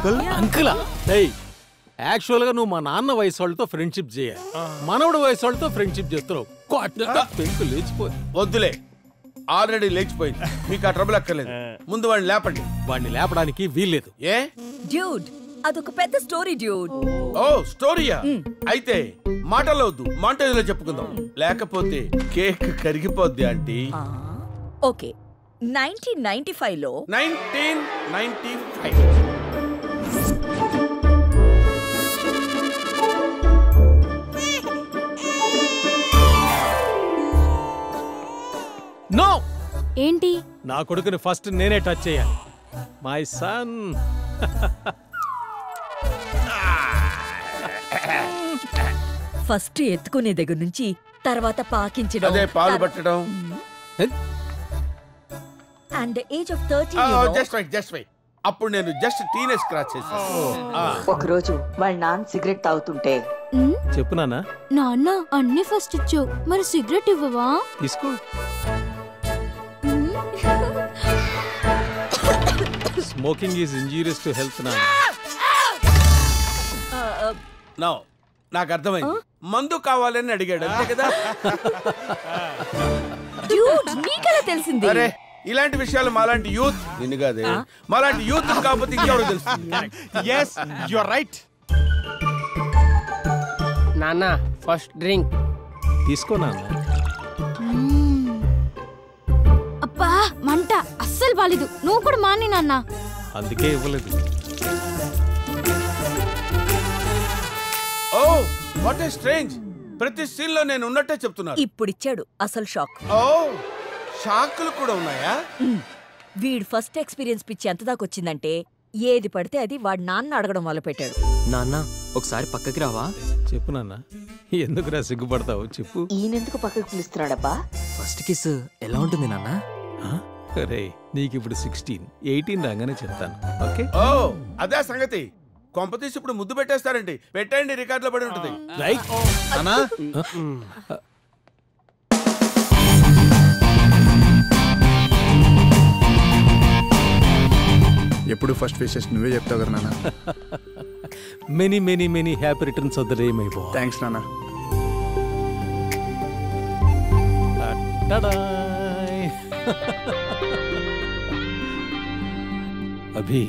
Uncle అంకులా ఏయ్ actual గా నువ్వు మా నాన్న వయసు వాళ్ళతో ఫ్రెండ్షిప్ చేయాలి మనవడు వయసు వాళ్ళతో ఫ్రెండ్షిప్ చేస్తున్నావు కొట్ట పెంకు లేచిపోయి వద్దులే ఆల్రెడీ లేచిపోయింది మీకు ఆ ట్రబుల్ అక్కర్లేదు ముందు వాడిని లేపండి వాడిని లేపడానికి వీల్లేదు ఏ డ్యూడ్ అదొక పెద్ద స్టోరీ డ్యూడ్ ఓ స్టోరీయా అయితే మాటలో వద్దు మాంటేజ్ లో చెప్పుకుందాం లేకపోతే కేక్ కరిగిపోద్ది aunty okay nineteen ninety five లో నైన్టీన్ నైన్టీ ఫైవ్ నో ఏంటి నా కొడుకుని ఫస్ట్ నేనే టచ్ చేయాలి మై సన్ ఫస్ట్ ఎత్తుకునే దగ్గర నుంచి తర్వాత పాకించడం అదే పాలు పట్టడం and age of thirteen just right just right అప్పుడు నేను జస్ట్ టీనేజ్ క్రాచ్ చేశాను ఆ, ఒకరోజు వాళ్ళ నాన్న సిగరెట్ తాగుతుంటే ఉమ్, చెప్పు నాన్న నాన్న అన్ని ఫస్ట్ ఇచ్చావు మరి సిగరెట్ ఇవ్వవా తీసుకో um, smoking is injurious to health నా నో నాకు అర్థమైంది మందు కావాలని అడిగాడు అంతే కదా డ్యూడ్ నీకెలా తెలిసింది అరే ఇలాంటి విషయాలు మాలాంటి యూత్ నిన్ను కాదే మాలాంటి యూత్ కాకపోతే ఇంకెవరు తెలుస్తుంది ఎస్ యువర్ రైట్ నాన్న ఫస్ట్ డ్రింక్ తీసుకో నాన్న ఉమ్. అబ్బా మంట అస్సలు బాలేదు నువ్వు కూడా మాని నాన్న అందుకే ఇవ్వలేదు ఓ వాట్ ఏ స్ట్రేంజ్ ప్రతి సీన్ లో నేను ఉన్నట్టే చెప్తున్నాను ఇప్పుడు ఇచ్చాడు అసలు షాక్ ఓ షాకులు కూడా ఉన్నాయా వీడు ఫస్ట్ ఎక్స్పీరియన్స్ పిచ్చి ఎంత దాకా వచ్చిందంటే ఏది పడితే అది వాడి నాన్న అడగడం మొదలు పెట్టాడు నాన్న ఒకసారి పక్కకి రావా చెప్పు నాన్న ఎందుకురా సిగ్గుపడతావు చెప్పు ఈయనెందుకు పక్కకు పిలుస్తున్నాడబ్బా ఫస్ట్ కిస్ ఎలా ఉంటుంది నాన్న రే నీకు ఇప్పుడు సిక్స్టీన్ ఎయిటీన్ రాగానే చెప్తాను ఓకే ఓ అదే సంగతి కొంపతీసి ఇప్పుడు ముద్దు పెట్టేస్తారండి పెట్టండి రికార్డులో పడి ఉంటుంది రైట్ అన్నా ఎప్పుడు ఫస్ట్ ఫేసెస్ నువ్వే చెప్తావు కదా నాన్న many many many happy returns of the day my boy thanks నాన్న అభి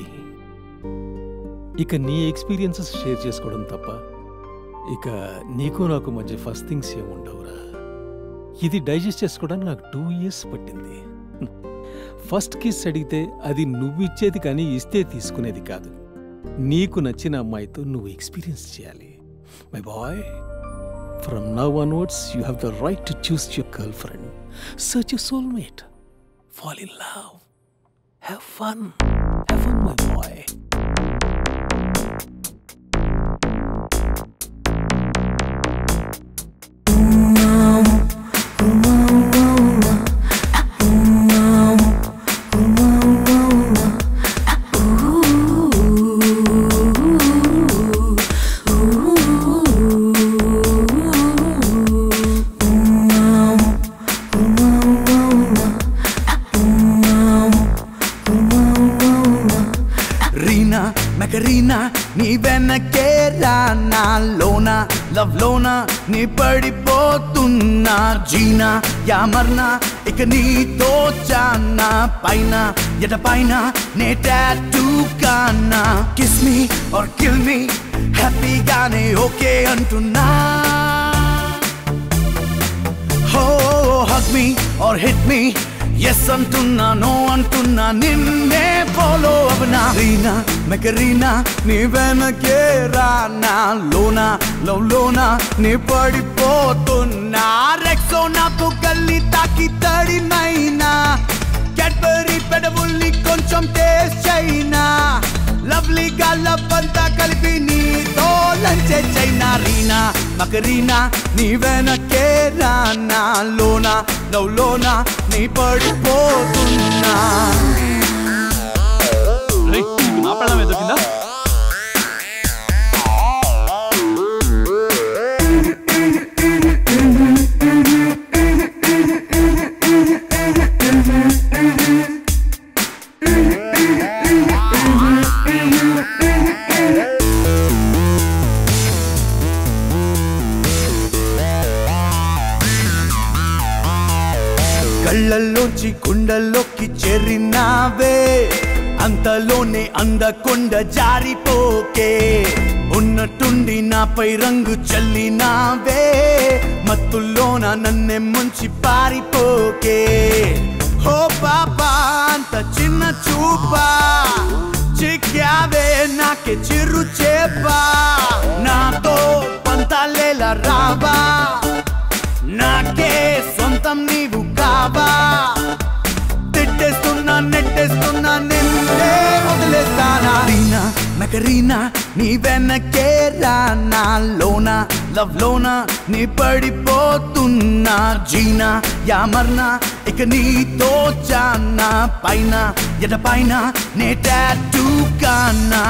ఇక నీ ఎక్స్పీరియన్సెస్ షేర్ చేసుకోవడం తప్ప ఇక నీకు నాకు మధ్య ఫస్ట్ థింగ్స్ ఏముండవురా ఇది డైజెస్ట్ చేసుకోవడానికి నాకు టూ ఇయర్స్ పట్టింది ఫస్ట్ కిస్ అడిగితే అది నువ్వు ఇచ్చేది కానీ ఇస్తే తీసుకునేది కాదు నీకు నచ్చిన అమ్మాయితో నువ్వు ఎక్స్పీరియన్స్ చేయాలి my boy from now onwards you have the right to choose your girlfriend search you soulmate fall in love have fun have fun my boy Reena Macarena నీ వెనకే రానా లోన లవ్ లోన నీ పడిపోతున్నా జీనా యా మర్నా ఇక నీతో చానా పైన ఎట పైన నే టాటూ కానా kiss me or kill me హ్యాపీగానే ఓకే అంటున్నా oh hug me or hit me yes అంటున్నా నో అంటున్నా నిన్నే ఫాలో అవనా రీనా మెకరీనా నీ వెనకే రానా లోనా లవ్ లోనా నీ పడిపోతున్నా రెక్సో నాతో కల్లి తాకి తడినైనా క్యాడ్బరీ పెడబుల్ని కొంచెం టేస్ట్ చైనా లవ్లీగా లవ్ అంతా కలిపి నీతో లంచే చైనా రీనా మకరీనా నీ వెనకే రానా లోనా లవ్ లోనా నీ పడిపోతున్నా వచ్చి కుండల్లోకి చేరినావే అంతలోనే అందకొండ జారిపోకే ఉన్నట్టుండి నాపై రంగు చల్లినావే మత్తుల్లోన నన్నె ముంచి పారిపోకే హో పాపా అంత చిన్న చూపా చిక్కావే నాకే చిరు చేపా నాతో పంతాలేలా రావా నాకే సొంతం నీవు కావా తిట్టేస్తున్నా నెట్టేస్తున్నా నిన్నే వదిలేస్తానా రీనా నకరీనా నీ వెనకే రానా లోనా లవ్ లోనా నీ పడిపోతున్నా జీనా యామర్నా ఇక నీతో చానా పైన ఎట పైన నే టాటూ కానా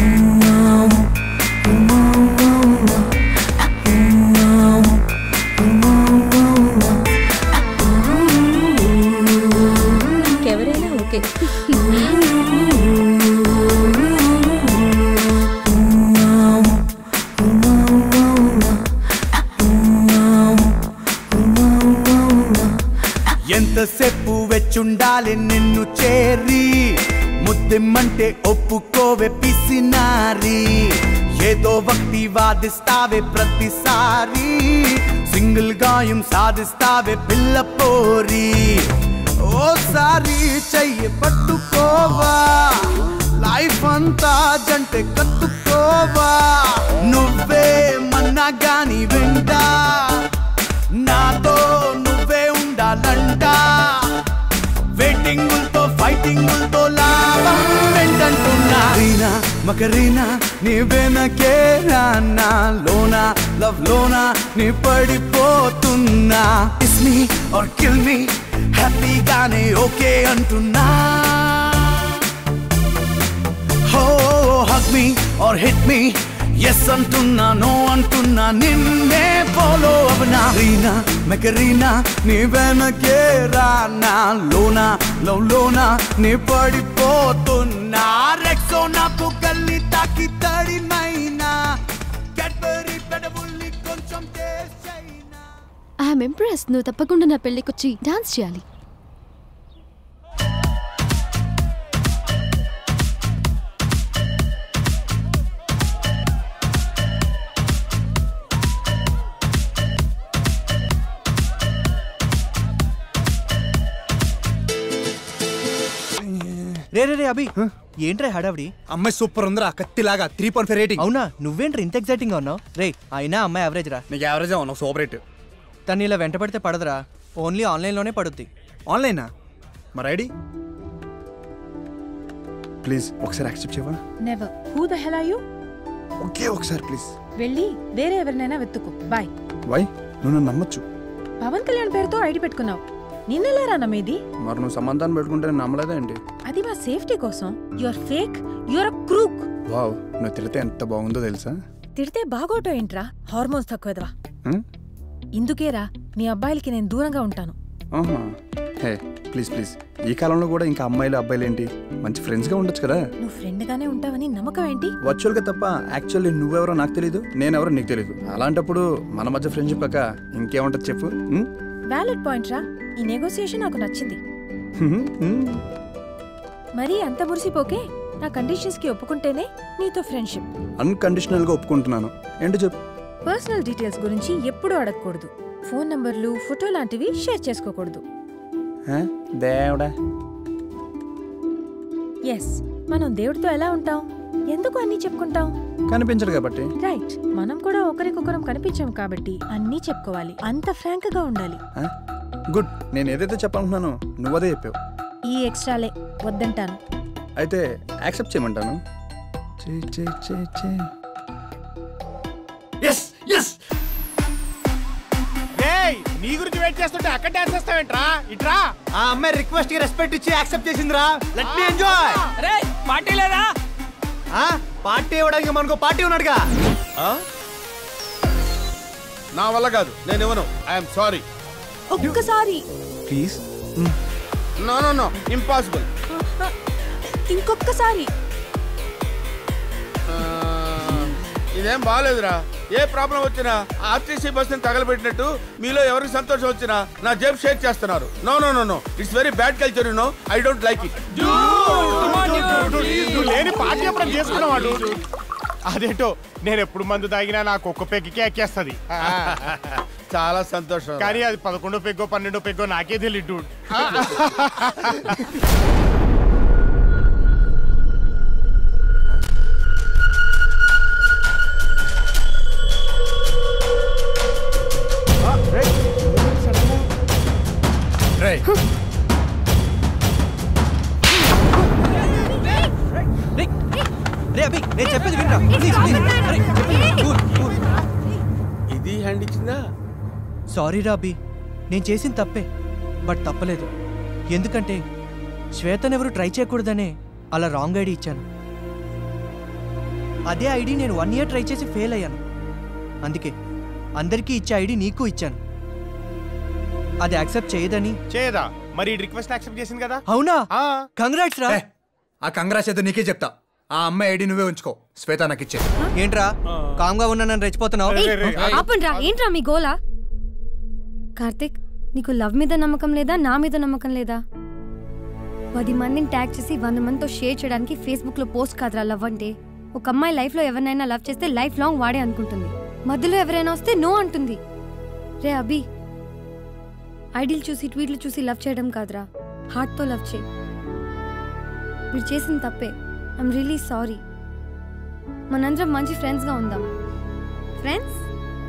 ఎవరైనా ఓకే ఎంతసేపు వెచ్చుండాలి నిన్ను చేరి ముద్దెమ్మంటే ఒప్పుకోవే పిసినారి ఏదో భక్తి వాదిస్తావే ప్రతిసారి సింగిల్ గాయం సాధిస్తావే పిల్ల పోరి ఓసారి చెయ్యి పట్టుకోవా లైఫ్ అంతా జంటే కత్తుకోవా నువ్వే మన్నా గాని వింటా నాతో నువ్వే ఉండాలంట వెయిటింగులతో ఫైటింగులతో లాభం వెంటంటున్నా రీనా మకరీనా నీ వెనకే రానా లోనా లవ్ లోనా నీ పడిపోతున్నా kiss me or kill me హ్యాపీగానే ఓకే అంటున్నా oh hug me or hit me yes అంటున్నా నో అంటున్నా నిన్నే ఫాలో అవనా రీనా మెకరీనా నీ వెనకే రానా లోనా లవ్ లోనా నీ పడిపోతున్నా రెక్సో నాకు గల్లి తాకి తడినైనా కెడ్బరీ పెడబుల్ని కొంచెం టేస్ట్ చేయనా ఐఎమ్ ఇంప్రెస్ నువ్వు తప్పకుండా నా పెళ్ళికొచ్చి డాన్స్ చేయాలి రే రే రే అభి ఏంట్రా హడావిడి అమ్మాయి సూపర్ ఉందిరా కత్తిలాగా త్రీ పాయింట్ ఫైవ్ రేటింగ్ అవునా నువ్వేంట్రా ఇంత ఎగ్జైటింగ్ గా ఉన్నావు రే అయినా అమ్మాయి యావరేజ్ రా నీకు యావరేజ్ ఉన్నావు సూపర్ రేట్ తను ఇలా వెంట పడితే పడదురా ఓన్లీ ఆన్లైన్లోనే పడుద్ది ఆన్లైనా మరి ఐడి ప్లీజ్ ఒకసారి యాక్సెప్ట్ చేయవా never who the hell are you okay ఒకసారి ప్లీజ్ వెళ్ళి వేరే ఎవరినైనా వెతుకు బాయ్ వై నువ్వు నన్ను నమ్మొచ్చు పవన్ కళ్యాణ్ పేరుతో ఐడి పెట్టుకున్నావు నిన్నెలారా నమ్మేది మరి నువ్వు సంబంధాన్ని పెట్టుకుంటే నేను నమ్మలేదా ఏంటి అది మా సేఫ్టీ కోసం your fake your uh crook wow నువ్వు తిడితే ఎంత బాగుందో తెలుసా తిడితే బాగోటో ఏంట్రా హార్మోన్స్ తక్కువదవా హ్మ్? ఇందుకేరా మీ అబ్బాయిలకి నేను దూరంగా ఉంటాను ఆహా. హే ప్లీజ్ ప్లీజ్ ఈ కాలంలో కూడా ఇంకా అమ్మాయిలు అబ్బాయిలు ఏంటి మంచి ఫ్రెండ్స్గా ఉండొచ్చు కదా నువ్వు ఫ్రెండ్ గానే ఉంటావని నమ్మకం ఏంటి వర్చువల్గా తప్ప యాక్చువల్లీ నువ్వెవరో నాకు తెలీదు నేనెవరో నీకు తెలీదు అలాంటప్పుడు మన మధ్య ఫ్రెండ్షిప్ కాక ఇంకేముంటుంది చెప్పు హ్మ్? వ్యాలిడ్ పాయింట్ రా ఈ నెగోసియేషన్ నాకు నచ్చింది హ్మ్, హ్మ్. మరీ అంత మురిసిపోకే నా కండిషన్స్ కి ఒప్పుకుంటేనే నీతో ఫ్రెండ్షిప్ అన్కండిషనల్గా ఒప్పుకుంటున్నాను ఏంటి చెప్పు పర్సనల్ డీటెయిల్స్ గురించి ఎప్పుడూ అడగకూడదు ఫోన్ నంబర్లు ఫోటో లాంటివి షేర్ చేసుకోకూడదు హే? దేవుడా ఎస్ మనం దేవుడితో ఎలా ఉంటాం ఎందుకు అన్నీ చెప్పుకుంటాం కనిపించడు కాబట్టి రైట్ మనం కూడా ఒకరికొకరం కనిపించాం కాబట్టి అన్నీ చెప్పుకోవాలి అంత ఫ్రాంక్ గా ఉండాలి హే? గుడ్ నేను ఏదైతే చెప్పాలనుకున్నానో నువ్వు అదే చెప్పావు ఈ ఎక్స్ట్రాలే వద్దంటాను అయితే యాక్సెప్ట్ చేయమంటాను చే చే చే చే ఎస్ ఎస్ నీ గురించి వెయిట్ చేస్తుంటే అక్కడ డాన్స్ చేస్తావేంట్రా ఇట్రా ఆ అమ్మాయి రిక్వెస్ట్ కి రెస్పెక్ట్ ఇచ్చి యాక్సెప్ట్ చేసిందిరా లెట్ మీ ఎంజాయ్ రే పార్టీ లేదా పార్టీ ఇవ్వడానికి మనకు పార్టీ ఉన్నాడుగా ఆ? నా వల్ల కాదు నేను ఇవ్వను ఐఎమ్ సారీ ఒక్కసారి please no no no impossible ఇంకొక్కసారి ఇదేం బాగాలేదురా ఏ ప్రాబ్లం వచ్చినా ఆర్టీసీ బస్సుని తగలబెట్టినట్టు మీలో ఎవరికి సంతోషం వచ్చినా నా జేబు షేర్ చేస్తున్నారు no no no no it's very bad culture no I don't like it నువ్వు లేని పార్టీ ఎప్పుడు చేసుకున్నావాడు అదేంటో నేను ఎప్పుడు మందు తాగినా నాకు ఒక్క పెగ్గికే ఎక్కేస్తుంది చాలా సంతోషం కానీ అది పదకొండో పెగ్గో పన్నెండో పెగ్గో నాకే తెలియదు రేయ్ రే అభి నేను చెప్పేది వినరా ప్లీజ్ ప్లీజ్ ఇది హ్యాండ్ ఇచ్చిందా సారీ రా అభి నేను చేసిన తప్పే బట్ తప్పలేదు ఎందుకంటే శ్వేతను ఎవరు ట్రై చేయకూడదనే అలా రాంగ్ ఐడి ఇచ్చాను అదే ఐడి నేను వన్ ఇయర్ ట్రై చేసి ఫెయిల్ అయ్యాను అందుకే అందరికీ ఇచ్చే ఐడి నీకు ఇచ్చాను అది యాక్సెప్ట్ చేయదని చేయదా మరి రిక్వెస్ట్ యాక్సెప్ట్ చేసింది కదా అవునా కంగ్రాట్స్ రా ఏ, ఆ కంగ్రాస్ అయితే నీకే చెప్తా ఆ అమ్మాయి ఐడి నువ్వే ఉంచుకో శ్వేత నాకు ఇచ్చే ఏంట్రా కామ్గా ఉన్నా నన్ను రెచ్చిపోతున్నావు ఆపండ్రా ఏంట్రా మీ గోలా కార్తిక్ నీకు లవ్ మీద నమ్మకం లేదా నా మీద నమ్మకం లేదా పది మందిని ట్యాగ్ చేసి వంద మందితో షేర్ చేయడానికి ఫేస్బుక్ లో పోస్ట్ కాదురా లవ్ అంటే ఒక అమ్మాయి లైఫ్ లో ఎవరినైనా లవ్ చేస్తే లైఫ్ లాంగ్ వాడే అనుకుంటుంది మధ్యలో ఎవరైనా వస్తే నో అంటుంది రే అభి ఐడిల్ చూసి ట్వీట్లు చూసి లవ్ చేయడం కాదురా హార్ట్తో లవ్ చేయి మీరు చేసిన తప్పే ఐమ్ రియలీ సారీ మనందరం మంచి ఫ్రెండ్స్గా ఉందాం ఫ్రెండ్స్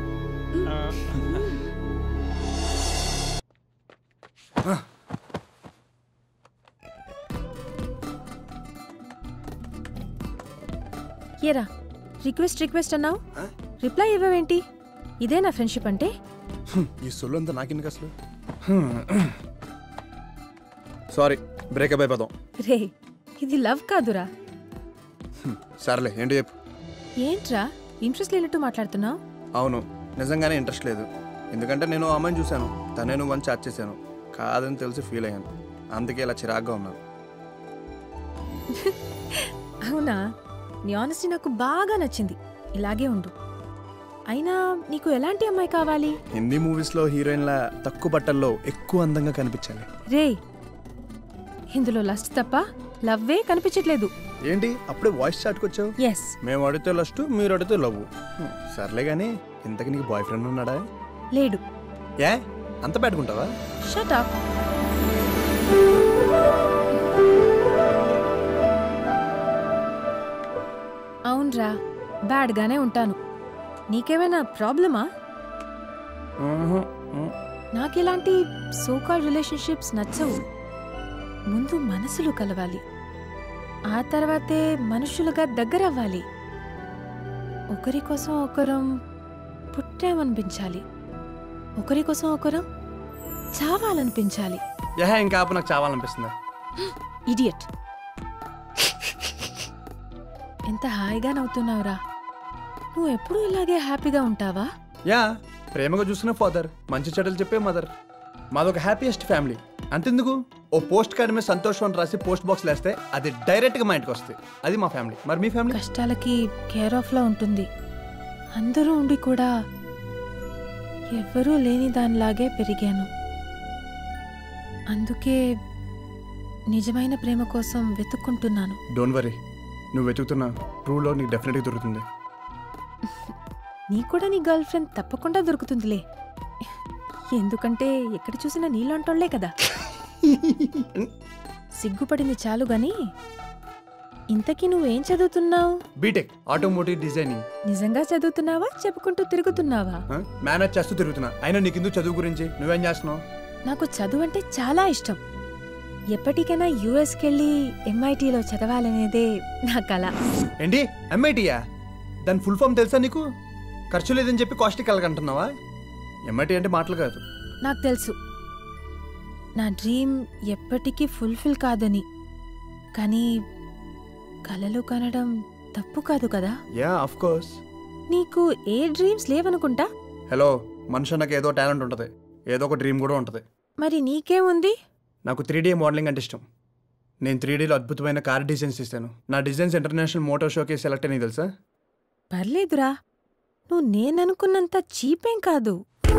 ఏరా రిక్వెస్ట్ రిక్వెస్ట్ అన్నావు రిప్లై ఇవ్వవేంటి ఇదే నా ఫ్రెండ్షిప్ అంటే ఈ సొల్లు అంతా నాకెందుకు అసలు సారీ బ్రేకప్ అయిపోదాం రే ఇది లవ్ కాదురా సర్లే ఏంటి చెప్పు ఏంట్రా ఇంట్రెస్ట్ లేనట్టు మాట్లాడుతున్నావు అవును నిజంగానే ఇంట్రెస్ట్ లేదు ఎందుకంటే నేను ఆ అమ్మాయిని చూశాను తనే నువ్వు అని చాట్ చేశాను కాదని తెలిసి ఫీల్ అయ్యాను అందుకే ఇలా చిరాగ్గా ఉన్నాను అవునా నీ ఆనెస్టీ నాకు బాగా నచ్చింది ఇలాగే ఉండు అయినా నీకు ఎలాంటి అమ్మాయి కావాలి హిందీ మూవీస్లో హీరోయిన్ల తక్కువ బట్టల్లో ఎక్కువ అందంగా కనిపించాలి రే ఇందులో లస్ట్ తప్ప లవ్వే కనిపించట్లేదు ఏంటి అప్పుడే వాయిస్ చాట్కి వచ్చావు ఎస్ మేము అడిగితే లస్ట్ మీరు అడిగితే లవ్ సర్లే కానీ ఇంతకి నీకు బాయ్ ఫ్రెండ్ ఉన్నాడా లేడు ఏ అంత పెట్టుకుంటావా షట్ అప్ అవునరా బ్యాడ్గానే ఉంటాను నీకేమైనా ప్రాబ్లమా నాకెలాంటి సోకాల్ రిలేషన్షిప్స్ నచ్చవు ముందు మనసులు కలవాలి ఆ తర్వాతే మనుషులుగా దగ్గరవ్వాలి ఒకరి కోసం ఒకరం పుట్టామనిపించాలి ఒకరి కోసం ఒకరం చావాలనిపించాలి యహ ఇంకా ఆపు నాకు చావాలనిపిస్తుంది ఇడియట్ ఎంత హాయిగా నవ్వుతున్నావురా నువ్వు ఎప్పుడూ ఇలాగే హ్యాపీగా ఉంటావా యా ప్రేమగా చూసిన ఫాదర్ మంచి చెడ్డలు చెప్పే మదర్ మాదొక హ్యాపీయెస్ట్ ఫ్యామిలీ అంతెందుకు ఓ పోస్ట్ కార్డ్ మీద సంతోషం అని రాసి పోస్ట్ బాక్స్ వేస్తే అది డైరెక్ట్గా మా ఇంటికి వస్తుంది అది మా ఫ్యామిలీ మరి మీ ఫ్యామిలీ కష్టాలకి కేర్ ఆఫ్ లా ఉంటుంది అందరూ ఉండి కూడా ఎవ్వరూ లేని దానిలాగే పెరిగాను అందుకే నిజమైన ప్రేమ కోసం వెతుక్కుంటున్నాను డోంట్ వరీ నువ్వు వెతుకుతున్న ట్రూలో నీకు డెఫినెట్గా దొరుకుతుంది నీ కూడా నీ గర్ల్ ఫ్రెండ్ తప్పకుండా దొరుకుతుందిలే ఎందుకంటే ఎక్కడ చూసినా నీళ్ళంటోళ్లే కదా సిగ్గుపడింది చాలు గాని ఇంతకీ నువ్వేం చదువుతున్నావు బీటెక్ ఆటోమోటివ్ డిజైనింగ్ నిజంగా చదువుతున్నావా చెప్పుకుంటూ తిరుగుతున్నావా మేనేజ్ చేస్తూ తిరుగుతున్నా అయినా నీకు ఎందుకు చదువు గురించి నువ్వేం చేస్తున్నావు నాకు చదువు అంటే చాలా ఇష్టం ఎప్పటికైనా యుఎస్కి వెళ్ళి ఎంఐటీలో చదవాలనేదే నా కళ ఏంటి ఎంఐటీయా దాని ఫుల్ ఫామ్ తెలుసా నీకు ఖర్చు లేదని చెప్పి కాస్ట్కి వెళ్ళకంటున్నావా ఎంఐటీ అంటే మాటలు కాదు నాకు తెలుసు నా డ్రీమ్ ఎప్పటికీ ఫుల్ఫిల్ కాదని కానీ కలలు కనడం తప్పు కాదు కదా యా ఆఫ్ కోర్స్ నీకు ఏ డ్రీమ్స్ లేవనుకుంటా హలో మనిషి నాకు ఏదో టాలెంట్ ఉంటుంది ఏదో ఒక డ్రీమ్ కూడా ఉంటుంది మరి నీకేముంది నాకు త్రీ డీ మోడలింగ్ అంటే ఇష్టం నేను త్రీ డీలో అద్భుతమైన కార్ డిజైన్స్ ఇస్తాను నా డిజైన్స్ ఇంటర్నేషనల్ మోటార్ షోకి సెలెక్ట్ అయినాయి తెలుసా పర్లేదురా నువ్వు నేననుకున్నంత చీపేం కాదు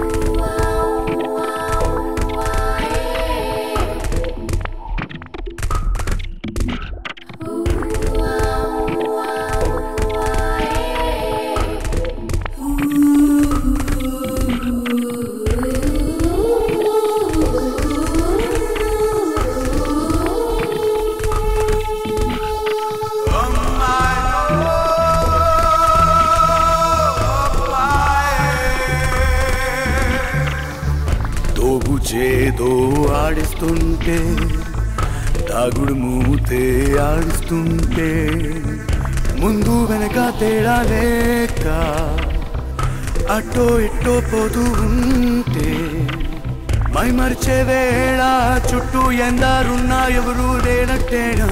తోబుచేదో ఆడిస్తుంటే తాగుడు మూతే ఆడిస్తుంటే ముందు వెనక తేడా లేక అటో ఇట్టో పోతూ ఉంటే మై మరిచే వేళ చుట్టూ ఎందారున్నా ఎవరు లేనట్టేనా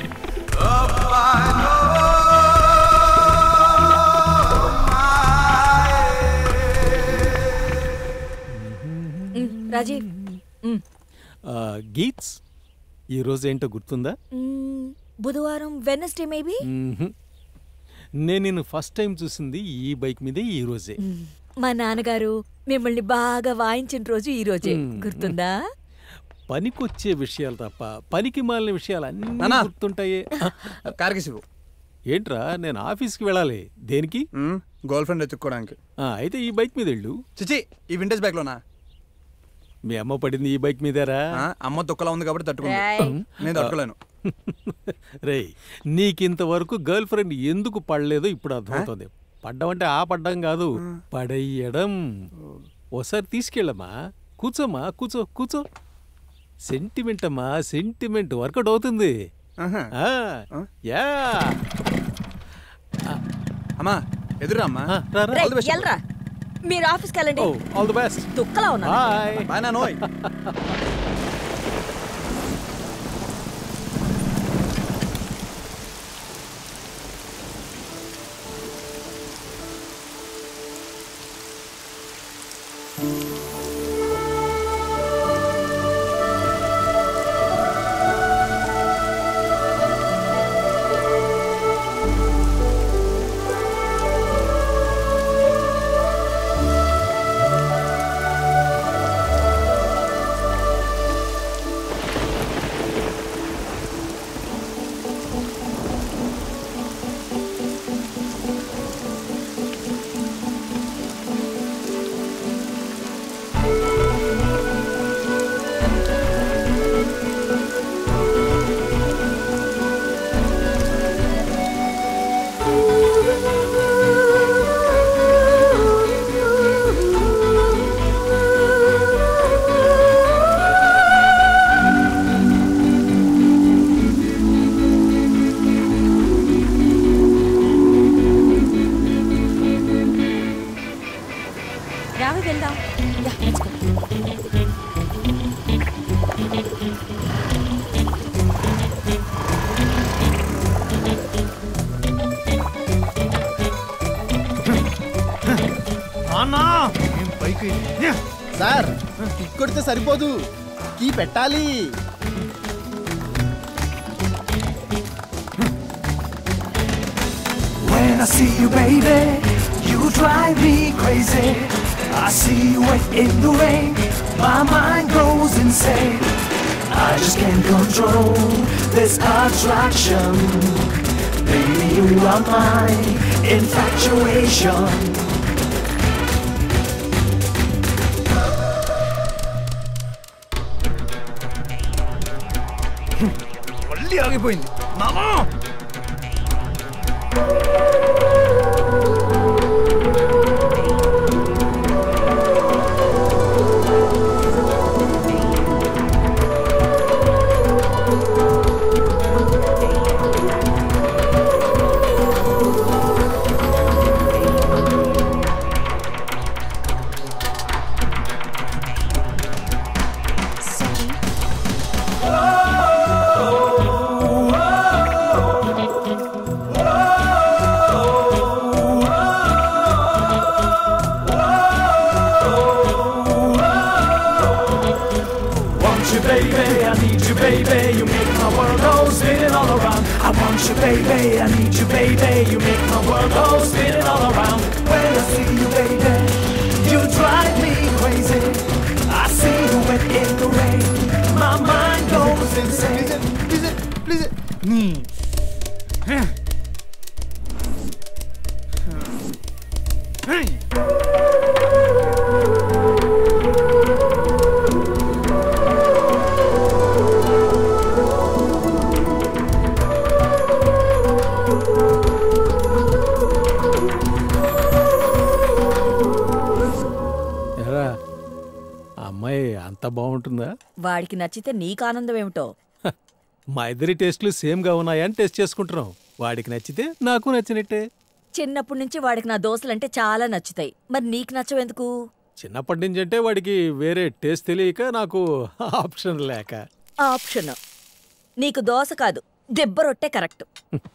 ఉమ్, రాజీవ్ ఉమ్, ఆ, గీత్స్ ఈరోజు ఏంటో గుర్తుందా ఉమ్, బుధవారం వెనస్డే మేబీ మ్మ్హ్. నేను నిన్ను ఫస్ట్ టైం చూసింది ఈ బైక్ మీదే ఈ రోజే మా నాన్నగారు మిమ్మల్ని బాగా వాయించిన రోజు ఈ రోజే మ్మ్. గుర్తుందా పనికొచ్చే విషయాలు తప్ప పనికి మాలిన విషయాలు అన్నీ నానా. గుర్తుంటాయే కార్కి శివు ఏంట్రా నేను ఆఫీస్కి వెళ్ళాలి దేనికి గర్ల్ ఫ్రెండ్ ఎత్తుక్కోవడానికి ఆ, అయితే ఈ బైక్ మీద వెళ్ళు చిచి ఈ వింటేజ్ బ్యాగ్ లోనా మీ అమ్మ పడింది ఈ బైక్ మీదేరా ఆ, అమ్మ దుక్కలా ఉంది కాబట్టి తట్టుకుంది రేయ్. నేను తట్టుకోలేను రేయ్ నీకింతవరకు గర్ల్ ఫ్రెండ్ ఎందుకు పడలేదో ఇప్పుడు అర్థమవుతుంది పడ్డమంటే ఆ పడ్డం కాదు పడేయడం ఓసారి తీసుకెళ్ళమ్మా కూర్చోమ్మా కూర్చో కూర్చో సెంటిమెంట్ అమ్మా సెంటిమెంట్ వర్కౌట్ అవుతుంది ఆహా. ఆ, యా అమ్మా ఎదురా అమ్మా ఆ, రా, రా. రేయ్, ఎల్రా మీరు ఆఫీస్కి వెళ్ళండి ఓ ఆల్ ది బెస్ట్ దుక్కలా ఉన్నా బాయ్ బాయ్ నా నోయ్ రావి వెళ్దాం యా, let's go. పైకి సార్ కిక్ కొడితే సరిపోదు కీ పెట్టాలి When I see you, baby, you drive me crazy. I see you wet in the rain, my mind goes insane. I just can't control this attraction. Baby, you are my infatuation. మళ్ళీ ఆగిపోయింది మామా Want you, baby, I need you, baby. You make my world go spinning all around. I want you, baby, I need you, baby. You make my world go spinning all around. When I see ఎరా ఆ అమ్మాయి అంత బాగుంటుందా వాడికి నచ్చితే నీకు ఆనందం ఏమిటో మా ఇద్దరి టేస్ట్లు సేమ్గా ఉన్నాయని టెస్ట్ చేసుకుంటున్నాం వాడికి నచ్చితే నాకు నచ్చినట్టే చిన్నప్పటి నుంచి వాడికి నా దోశలంటే చాలా నచ్చుతాయి మరి నీకు నచ్చవెందుకు చిన్నప్పటి నుంచి అంటే వాడికి వేరే టేస్ట్ తెలియక నాకు ఆప్షన్ లేక ఆప్షన్ నీకు దోశ కాదు దెబ్బ రొట్టె కరెక్ట్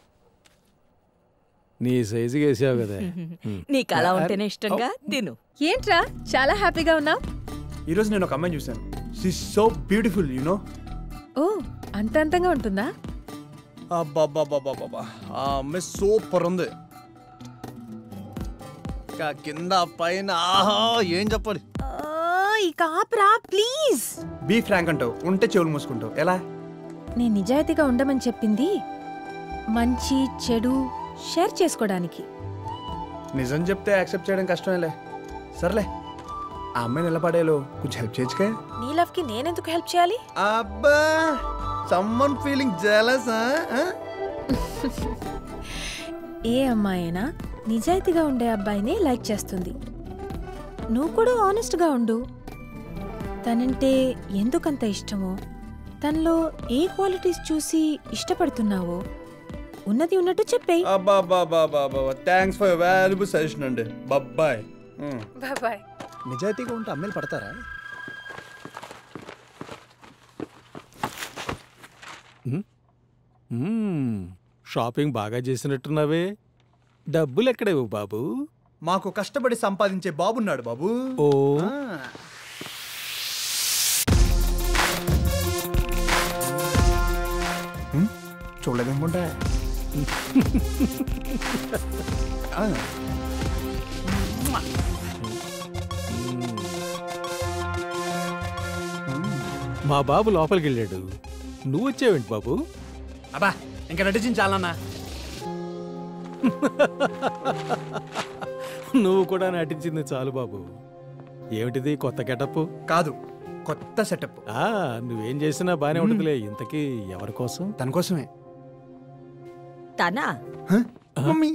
నీ సైజుకి వేసావు కదా హ్మ్. నీకు అలా ఉంటేనే ఇష్టంగా తిను ఏంట్రా చాలా హ్యాపీగా ఉన్నావు ఈరోజు నేను ఒక అమ్మాయిని చూశాను she so beautiful you know oh అంత అంతంగా ఉంటుందా అబ్బాబ్బాబ్బాబ్బా ఆ అమ్మాయి సూపర్ ఉంది ఇంకా కింద పైన ఆహా ఏం చెప్పాలి ఇక ఆపరా ప్లీజ్ బీ ఫ్రాంక్ అంటావు ఉంటే చెవులు మూసుకుంటావు ఎలా నేను నిజాయితీగా ఉండమని చెప్పింది మంచి చెడు షేర్ చేసుకోవడానికి నిజం చెప్తే యాక్సెప్ట్ చేయడం కష్టమేలే సర్లే ఆ అమ్మాయిని నిలబడేలో కొంచెం హెల్ప్ చేయొచ్చుగా నీ లవ్ కి నేనెందుకు హెల్ప్ చేయాలి అబ్బా సమ్మన్ ఫీలింగ్ జలస్ ఏ అమ్మాయినా నిజాయితీగా ఉండే అబ్బాయినే లైక్ చేస్తుంది నువ్వు కూడా ఆనెస్ట్గా ఉండు తనంటే ఎందుకంత ఇష్టమో తనలో ఏ క్వాలిటీస్ చూసి ఇష్టపడుతున్నావో ఉన్నది ఉన్నట్టు చెప్పేయ్ అబ్బా థ్యాంక్స్ ఫర్ వాల్యుబుల్ సజెషన్ అండి బబ్బాయ్ బాయ్ నిజాయితీగా ఉంటే అమ్మాయిలు పడతారా మ్మ్. షాపింగ్ బాగా చేసినట్టున్నావే డబ్బులు ఎక్కడేవు బాబు మాకు కష్టపడి సంపాదించే బాబున్నాడు బాబు ఓ ఆ. హ్మ్? చూడలేదనుకుంటా ఆ. మా బాబు లోపలికి వెళ్ళాడు నువ్వు వచ్చావేంటి బాబు అబ్బా ఇంకా నటించాలన్నా నువ్వు కూడా నటించింది చాలు బాబు ఏమిటిది కొత్త గెటప్ కాదు కొత్త సెటప్ ఆ నువ్వేం చేసినా బానే ఉంటుందిలే ఇంతకీ ఎవరి కోసం తన కోసమే తనా మమ్మీ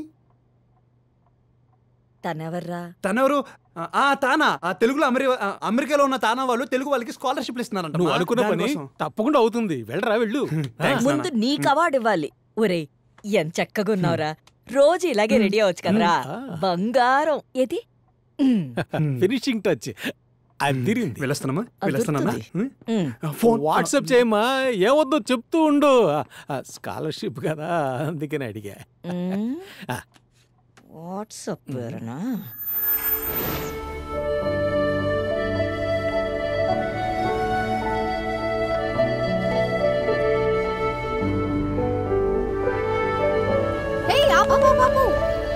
తనెవర్రా తనెవరు ఆ, ఆ తానా ఆ తెలుగులో అమెరి ఆ, అమెరికాలో ఉన్న తానా వాళ్ళు తెలుగు వాళ్ళకి స్కాలర్షిప్ ఇస్తున్నారంట నువ్వు అనుకున్న పని తప్పకుండా అవుతుంది వెళ్ళరా వెళ్ళు ముందు నీకు అవార్డు ఇవ్వాలి ఒరే ఎంత చక్కగా ఉన్నావురా రోజు ఇలాగే రెడీ అవ్వచ్చు కదరా బంగారం ఏది ఫినిషింగ్ టచ్ అదిరింది వెళ్ళొస్తున్నామా వెళ్ళొస్తున్నానా ఉమ్. ఫోన్ వాట్సాప్ చేయమా ఏవద్దో చెప్తూ ఉండు స్కాలర్షిప్ కదా అందుకని అడిగా ఉమ్. ఆ. వాట్సాప్ పేరునా హే ఆపు ఆపు, ఆపు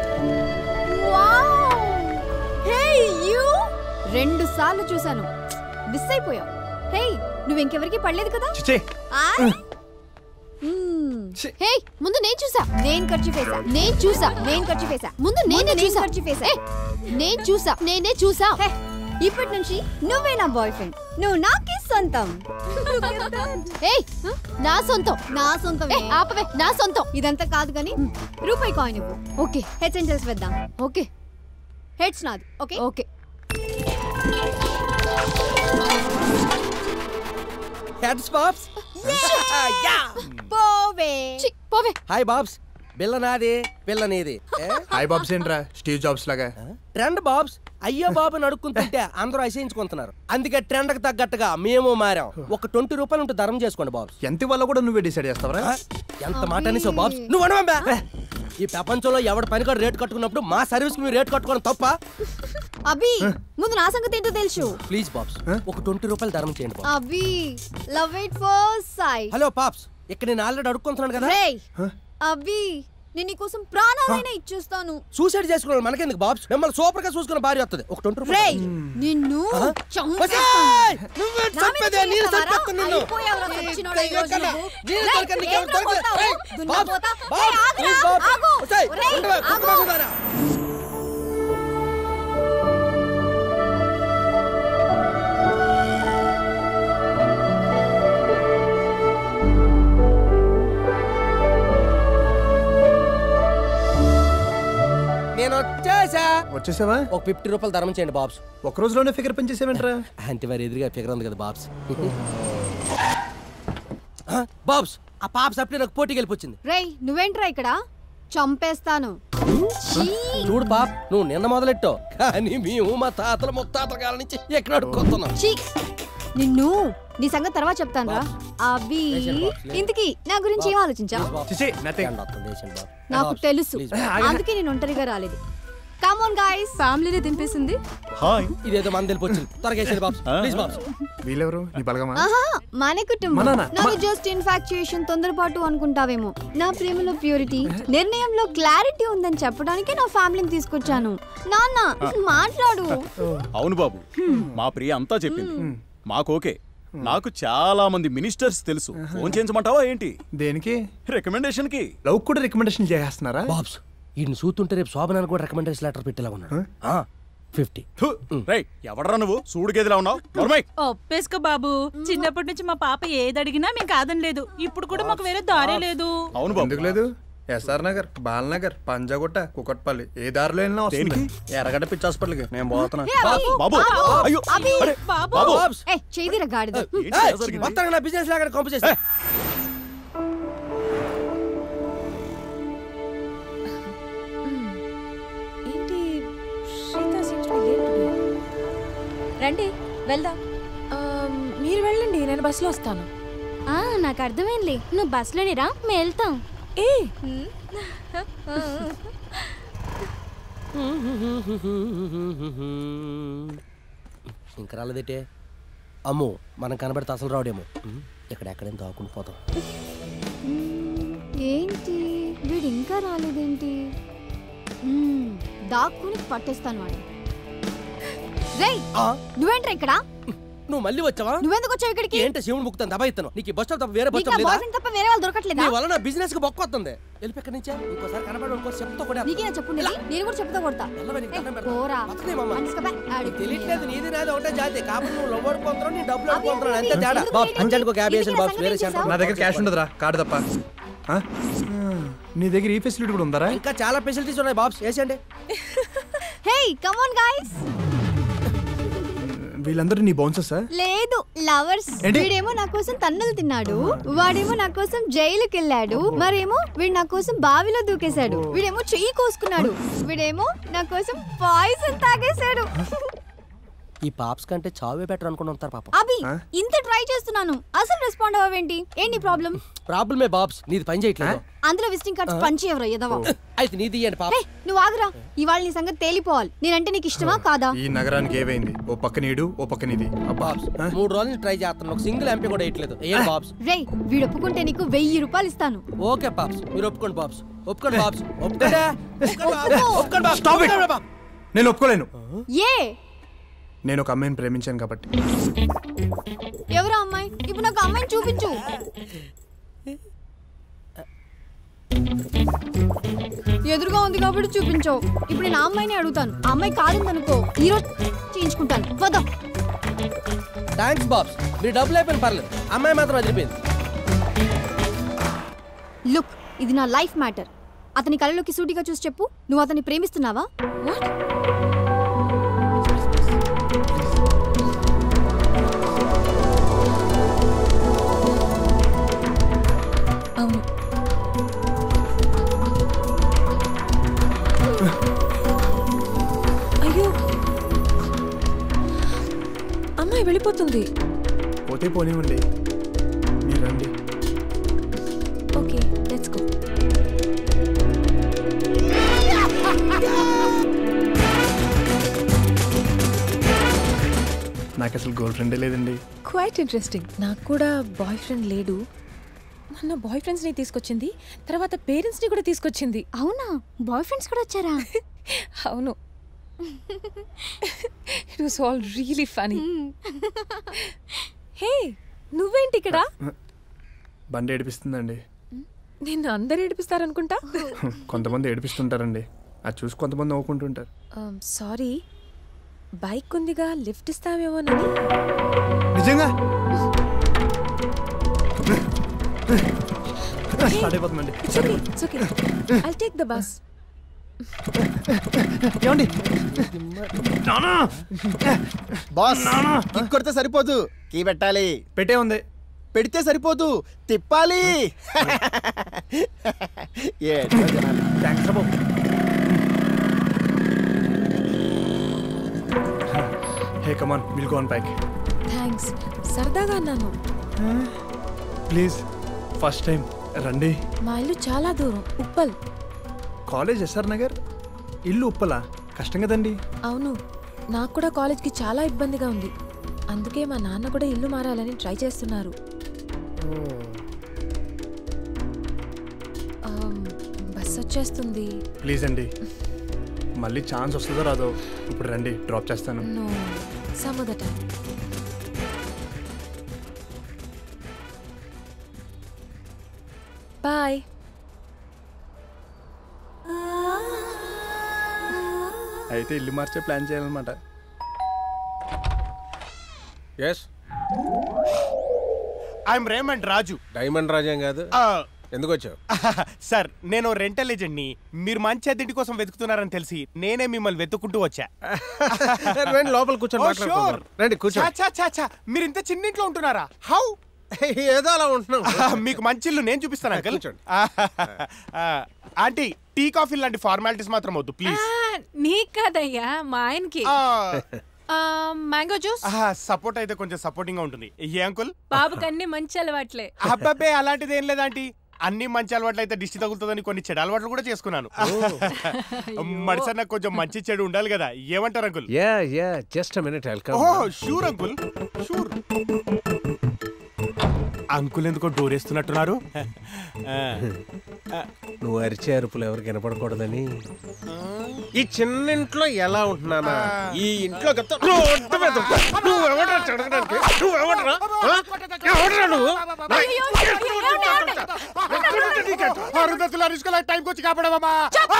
వావ్ హే యు రెండు సార్లు చూసాను మిస్ అయిపోయావు హే నువ్వు ఇంకెవరికి పడలేదు కదా చిచే ఆయ్. మ్మ్. హే ముందు నేను చూసా నేను ఖర్చు వేసా నేను చూసా నేను ఖర్చు వేసా ముందు నేనే చూసా ఖర్చు వేసా నేను చూసా నేనే చూసా ఇప్పటి నుంచి నువ్వే నా బాయ్ ఫ్రెండ్ నువ్వు నాకే సొంతం ఏయ్ నా సొంతం నా సొంతం ఆపవే నా సొంతం ఇదంతా కాదు కానీ రూపాయి కాయిన్ ఇవ్వు ఓకే హెడ్స్ అండ్ టెల్స్ వేద్దాం ఓకే హెడ్స్ నాది ఓకే ఓకే హెడ్స్ బాబ్స్ పోవే పోవే హాయ్ బాబ్స్ బిల్ల నాది పిల్ల నీది ఏ? హాయ్ బాబ్స్ ఏంట్రా స్టీవ్ జాబ్స్ లాగా ట్రెండ్ బాబ్స్ అయ్యో బాబు నడుక్కుంటుంటే అందరూ అసహించుకుంటున్నారు అందుకే ట్రెండ్ కి తగ్గట్టుగా మేము మారాం ఒక ట్వంటీ రూపాయలు ఉంటే ధరం చేసుకోండి బాబ్స్ ఎంత వల్ల కూడా నువ్వే డిసైడ్ చేస్తావరా ఎంత మాట అనేసావు బాబ్స్ నువ్వు అనవా ఈ ప్రపంచంలో ఎవడి పని కూడా రేట్ కట్టుకున్నప్పుడు మా సర్వీస్ కి మీరు రేట్ కట్టుకోవడం తప్ప అభి ముందు నా సంగతి ఏంటో తెలుసు ప్లీజ్ బాబ్స్ ఒక ట్వంటీ రూపాయలు ధరం చేయండి Babs Abhi love it first sight hello Pops ఇక్కడ నేను ఆల్రెడీ అడుక్కుంటున్నాను కదా రేయ్ అభి నేను నీకోసం ప్రాణాలైనా ఇచ్చేస్తాను సూసైడ్ చేసుకున్నాను మనకెందుకు బాబ్స్ మిమ్మల్ని సూపర్ గా చూసుకున్న భార్య వస్తుంది ఒక ట్వంటీ రేయ్ రూపాయలు నిన్ను ఆ? చంపేస్తాను. ఒసేయ్! నువ్వే నా మీద చంపేదే, నేను చేస్తావారా? చంపేస్తాను నిన్ను. అయిపోయావురా ఈ సచ్చినోడా ఈ రోజు కన్నా, నువ్వు. నేను రేయ్, దొరకను, నీకు ఏంట్రా దొరకదు. కొడతావు? రేయ్, దున్నపోతా. బాబ్స్, రేయ్, ఆగురా, ప్లీజ్ బాబ్స్. ఆగు. ఒసేయ్, రేయ్, ఉండవే, ఆగు. కుక్కలాగున్నారా? నేను వచ్చేసా వచ్చేసావా ఒక ఫిఫ్టీ రూపాయలు ధర్మం చేయండి బాబ్స్ ఒక రోజులోనే ఫిగర్ పెంచేసేవేంట్రా అంటే మరి ఎదురుగా ఫిగర్ ఉంది కదా బాబ్స్ ఆ, బాబ్స్ ఆ పాప్స్ అప్పుడే నాకు పోటీకి వెళ్ళిపోయింది రేయ్ నువ్వేంట్రా ఇక్కడ చంపేస్తాను చూడు పాప్ నువ్వు నిన్న మొదలెట్టావు కానీ మేము మా తాతల ముత్తాతల కాలం నుంచి ఎక్కడ అడుక్కొస్తున్నాం ఛీ! నిన్ను నీ సంగతి తర్వాత చెప్తాను రా అవి ఇంతకీ నా గురించి ఏం ఆలోచించా నాకు తెలుసు అందుకే నేను ఒంటరిగా రాలేదు కమోన్ గాయ్స్ ఫ్యామిలీని దింపేసింది హాయ్ ఇదేదో మన తెలిపొచ్చింది త్వరగా వేసేది బాబ్స్ ప్లీజ్ బాబ్స్ వీళ్ళెవరు నీ బలగమా ఆహా మన కుటుంబం మననా? నాకు జస్ట్ ఇన్ఫాక్చుయేషన్ తొందరపాటు అనుకుంటావేమో నా ప్రేమలో ప్యూరిటీ నిర్ణయంలో క్లారిటీ ఉందని చెప్పడానికి నా ఫ్యామిలీని తీసుకొచ్చాను నాన్న మాట్లాడు అవును బాబు మా ప్రియ అంతా చెప్పింది మాకు ఓకే నాకు చాలా మంది మినిస్టర్స్ తెలుసు ఫోన్ చేయించమంటావా ఏంటి దేనికి రికమెండేషన్ కి లవ్ కూడా రికమెండేషన్ చేస్తున్నారా బాబ్స్ ఈయన చూస్తుంటే రేపు శోభనానికి కూడా రికమెండేషన్ లెటర్ పెట్టేలా ఉన్నాడు ఫిఫ్టీ రేయ్ ఎవడరా నువ్వు సూడు గేదిలా ఉన్నావు నోర్మై ఒప్పేసుకో బాబు చిన్నప్పటి నుంచి మా పాప ఏది అడిగినా మేము కాదనలేదు ఇప్పుడు కూడా మాకు వేరే దారే లేదు అవును బాబు ఎందుకు లేదు ఎస్ఆర్ నగర్ బాలనగర్ పంజాగుట్ట కుకట్పల్లి ఏ దారిలో వెళ్ళినా వస్తుంది ఎర్రగడ్డ పిచ్చి హాస్పిటల్కి నేను పోతున్నా ఏ, అభి, బాబు అయ్యో, అభి, బాబు బాబు. ఏ చేదిరా గాడిద మొత్తం నా బిజినెస్ లాగా కంపు చేస్తా ఏంటి శ్రీకా seems to be late today. రండి వెళ్దాం మీరు వెళ్ళండి నేను బస్సులో వస్తాను నాకు అర్థమైంది నువ్వు బస్సులోని రా మేము వెళ్తాం ఏ ఇంకా రాలేదేటే అమ్మో మనం కనబడితే అసలు రావడేమో ఇక్కడ ఎక్కడేం దాక్కుని పోతాం ఏంటి వీడు ఇంకా రాలేదేంటి మ్మ్, దాక్కుని పట్టేస్తాను వాడు రేయ్ నువ్వేంట్రా ఇక్కడ నువ్వు మళ్ళీ వచ్చావా నువ్వెందుకు వచ్చావు ఇక్కడికి ఏంటి శివుని బుక్తాను దబా ఇస్తాను నీకు ఈ బస్ స్టాప్ తప్ప వేరే బస్ నీకు స్టాప్ నా లేదా బాయ్ ఫ్రెండ్ తప్ప వేరే వాళ్ళు దొరకట్లేదా నీ వల్ల నా బిజినెస్ కి బొక్క వస్తుంది వెళ్ళి ఎక్కడి నుంచే ఇంకోసారి కనబడి ఇంకో చెప్తా కూడా నీకే నా చెప్పు ఉండేది? నేను కూడా చెప్తా కొడతా ఏ, పోరా మనిషిగా ఆడు తెలియట్లేదు నీది నాది ఒకటే జాతి కాబట్టి నువ్వు లవ్ ఆడుకుంటున్నావు నీ డబ్బులు ఆడుకుంటున్నావు అంతే ఎందుకు తేడా లేట్ బాబు అయింది? అంజానికి ఒక యాభై ఇంటికి వేసాను నా బాబు వేరే సంగతి సెంటర్ నా దగ్గర క్యాష్ ఉండదురా కార్డు తప్ప ఆ? నీ దగ్గర ఈ ఫెసిలిటీ కూడా ఉందరా ఇంకా చాలా ఫెసిలిటీస్ ఉన్నాయి బాబ్స్ వేసేయండి హే కమ్ ఆన్ గైస్ వీళ్ళందరూ నీ బౌన్సెస్ లేదు లవర్స్ ఏంటి? వీడేమో నా కోసం తన్నులు తిన్నాడు వాడేమో నా కోసం జైలుకి వెళ్ళాడు మరేమో వీడు నా కోసం బావిలో దూకేశాడు వీడేమో చెయ్యి కోసుకున్నాడు వీడేమో నా కోసం పాయిజన్ తాగేశాడు ఈ పాప్స్ కంటే చావే బెటర్ అనుకుని ఉంటారు పాప అభి ఇంత ట్రై చేస్తున్నాను అసలు రెస్పాండ్ అవ్వేంటి ఏంటి ప్రాబ్లం ప్రాబ్లమే బాబ్స్ నీది పని చేయట్లేదు అందులో విజిటింగ్ కార్డ్స్ పంచి ఎవరు ఎదవా అయితే నీది ఇయ్యండి పాప హే, నువ్వు ఆగురా ఇవాళ నీ సంగతి తేలిపోవాలి నేనంటే నీకు ఇష్టమా కాదా ఈ నగరానికి ఏవైంది ఓ పక్క నీడు ఓ పక్క నీది బాబ్స్ మూడు రోజులు నుంచి ట్రై చేస్తున్నాను ఒక సింగిల్ ఎంపీ కూడా వేయట్లేదు ఏం బాబ్స్ రేయ్ వీడు ఒప్పుకుంటే నీకు వెయ్యి రూపాయలు ఇస్తాను ఓకే పాప్స్ మీరు ఒప్పుకోండి బాబ్స్ ఒప్పుకోండి బాబ్స్ ఒప్పుకోండి ఒప్పుకో. ఒప్పుకోండి బాబ్స్ Stop it. ఒప్పుకోండి బాబ్. నేను ఒప్పుకోలేను ఏ నేను ఒక అమ్మాయిని ప్రేమించాను కాబట్టి ఎవరా అమ్మాయి ఇప్పుడు నాకు అమ్మాయిని చూపించు ఎదురుగా ఉంది కాబట్టి చూపించవు ఇప్పుడు నేను ఆ అమ్మాయిని అడుగుతాను ఆ అమ్మాయి కాదందనుకో ఈరోజు చేయించుకుంటాను వద్దాం థ్యాంక్స్ బాబ్స్ మీరు డబ్బులు అయిపోయిన పర్లేదు అమ్మాయి మాత్రం వదిలిపోయింది లుక్ ఇది నా లైఫ్ మ్యాటర్ అతని కళ్ళలోకి సూటిగా చూసి చెప్పు నువ్వు అతన్ని ప్రేమిస్తున్నావా అవును అయ్యో అమ్మాయి వెళ్ళిపోతుంది పోతే పోనివ్వండి మీరు రండి ఓకే లెట్స్ గో నాకు అసలు గర్ల్ ఫ్రెండే లేదండి క్వైట్ ఇంట్రెస్టింగ్ నాకు కూడా బాయ్ ఫ్రెండ్ లేడు మొన్న బాయ్ ఫ్రెండ్స్ని తీసుకొచ్చింది తర్వాత పేరెంట్స్ని కూడా తీసుకొచ్చింది అవునా బాయ్ ఫ్రెండ్స్ కూడా వచ్చారా అవును it was all really funny hey నువ్వేంటి ఇక్కడ బండి ఏడిపిస్తుందండి నిన్ను అందరు ఏడిపిస్తారనుకుంటా కొంతమంది ఏడిపిస్తుంటారండి అది చూసి కొంతమంది నవ్వుకుంటుంటారు సారీ బైక్ ఉందిగా లిఫ్ట్ ఇస్తావేమోనని నిజంగా స్టార్ట్ అయిపోతుందండి it's okay it's okay I'll take the bus ఏమండి బాస్ కిక్ కొడితే సరిపోదు కీ పెట్టాలి పెట్టే ఉంది పెడితే సరిపోదు తిప్పాలి ఏంటో జనాలు. థ్యాంక్స్ బాబు hey come on will go on back thanks సరదాగా అన్నాను ప్లీజ్ ఫస్ట్ టైం రండి మా ఇల్లు చాలా దూరం ఉప్పల్ కాలేజ్ ఎస్ఆర్ నగర్ ఇల్లు ఉప్పలా కష్టం కదండి అవును నాకు కూడా కాలేజ్కి చాలా ఇబ్బందిగా ఉంది అందుకే మా నాన్న కూడా ఇల్లు మారాలని ట్రై చేస్తున్నారు ఆమ్, బస్ వచ్చేస్తుంది ప్లీజ్ అండి మళ్ళీ ఛాన్స్ వస్తుందో రాదో ఇప్పుడు రండి డ్రాప్ చేస్తాను no some other time bye అయితే ఇల్లు మార్చే ప్లాన్ చేయాలన్నమాట yes I'm Raymond Raju diamond రాజేం కాదు ఎందుకు వచ్చావు సార్ నేను రెంటల్ ఏజెంట్ని మీరు మంచి అద్దెంటి కోసం వెతుకుతున్నారని తెలిసి నేనే మిమ్మల్ని వెతుక్కుంటూ వచ్చా రండి లోపల కూర్చొని Oh, మాట్లాడుకుందాం. sure. రండి కూర్చోండి. చా, చా, చా, చా. మీరు ఇంత చిన్న ఇంట్లో ఉంటున్నారా హౌ ఏదో అలా ఉంటున్నాం మీకు మంచి ఇల్లు నేను చూపిస్తాను అంకల్ కూర్చోండి. ఆంటీ టీ కాఫీ లాంటి ఫార్మాలిటీస్ మాత్రం వద్దు ప్లీజ్ నీకు కాదయ్యా మా ఆయనకి మ్యాంగో జ్యూస్ సపోర్ట్ అయితే కొంచెం సపోర్టింగ్ గా ఉంటుంది ఏ అంకుల్ బాబుకి అన్ని మంచి అలవాట్లే అబ్బాబే అలాంటిది ఏం లేదంటీ అన్ని మంచి అలవాట్లు అయితే దిష్టి తగులుతుందని కొన్ని చెడు అలవాట్లు కూడా చేసుకున్నాను మడిసా నాకు కొంచెం మంచి చెడు ఉండాలి కదా ఏమంటారు uncle yeah yeah just minute welcome oh sure uncle sure uncle ఎందుకో డోర్ వేస్తున్నట్టున్నారు నువ్వు అరిచే అరుపులు ఎవరికి వినపడకూడదని ఈ చిన్న ఇంట్లో ఎలా ఉంటున్నానా ఈ ఇంట్లో గత రోడ్డు మీద ఉంటా. నువ్వెవడ్రా చెడగడానికి? నువ్వెవడ్రా? ఆ? ఎవడ్రా నువ్వు? అరుదతులు అరుచుకోలే టైంకి వచ్చి కాపాడమమ్మా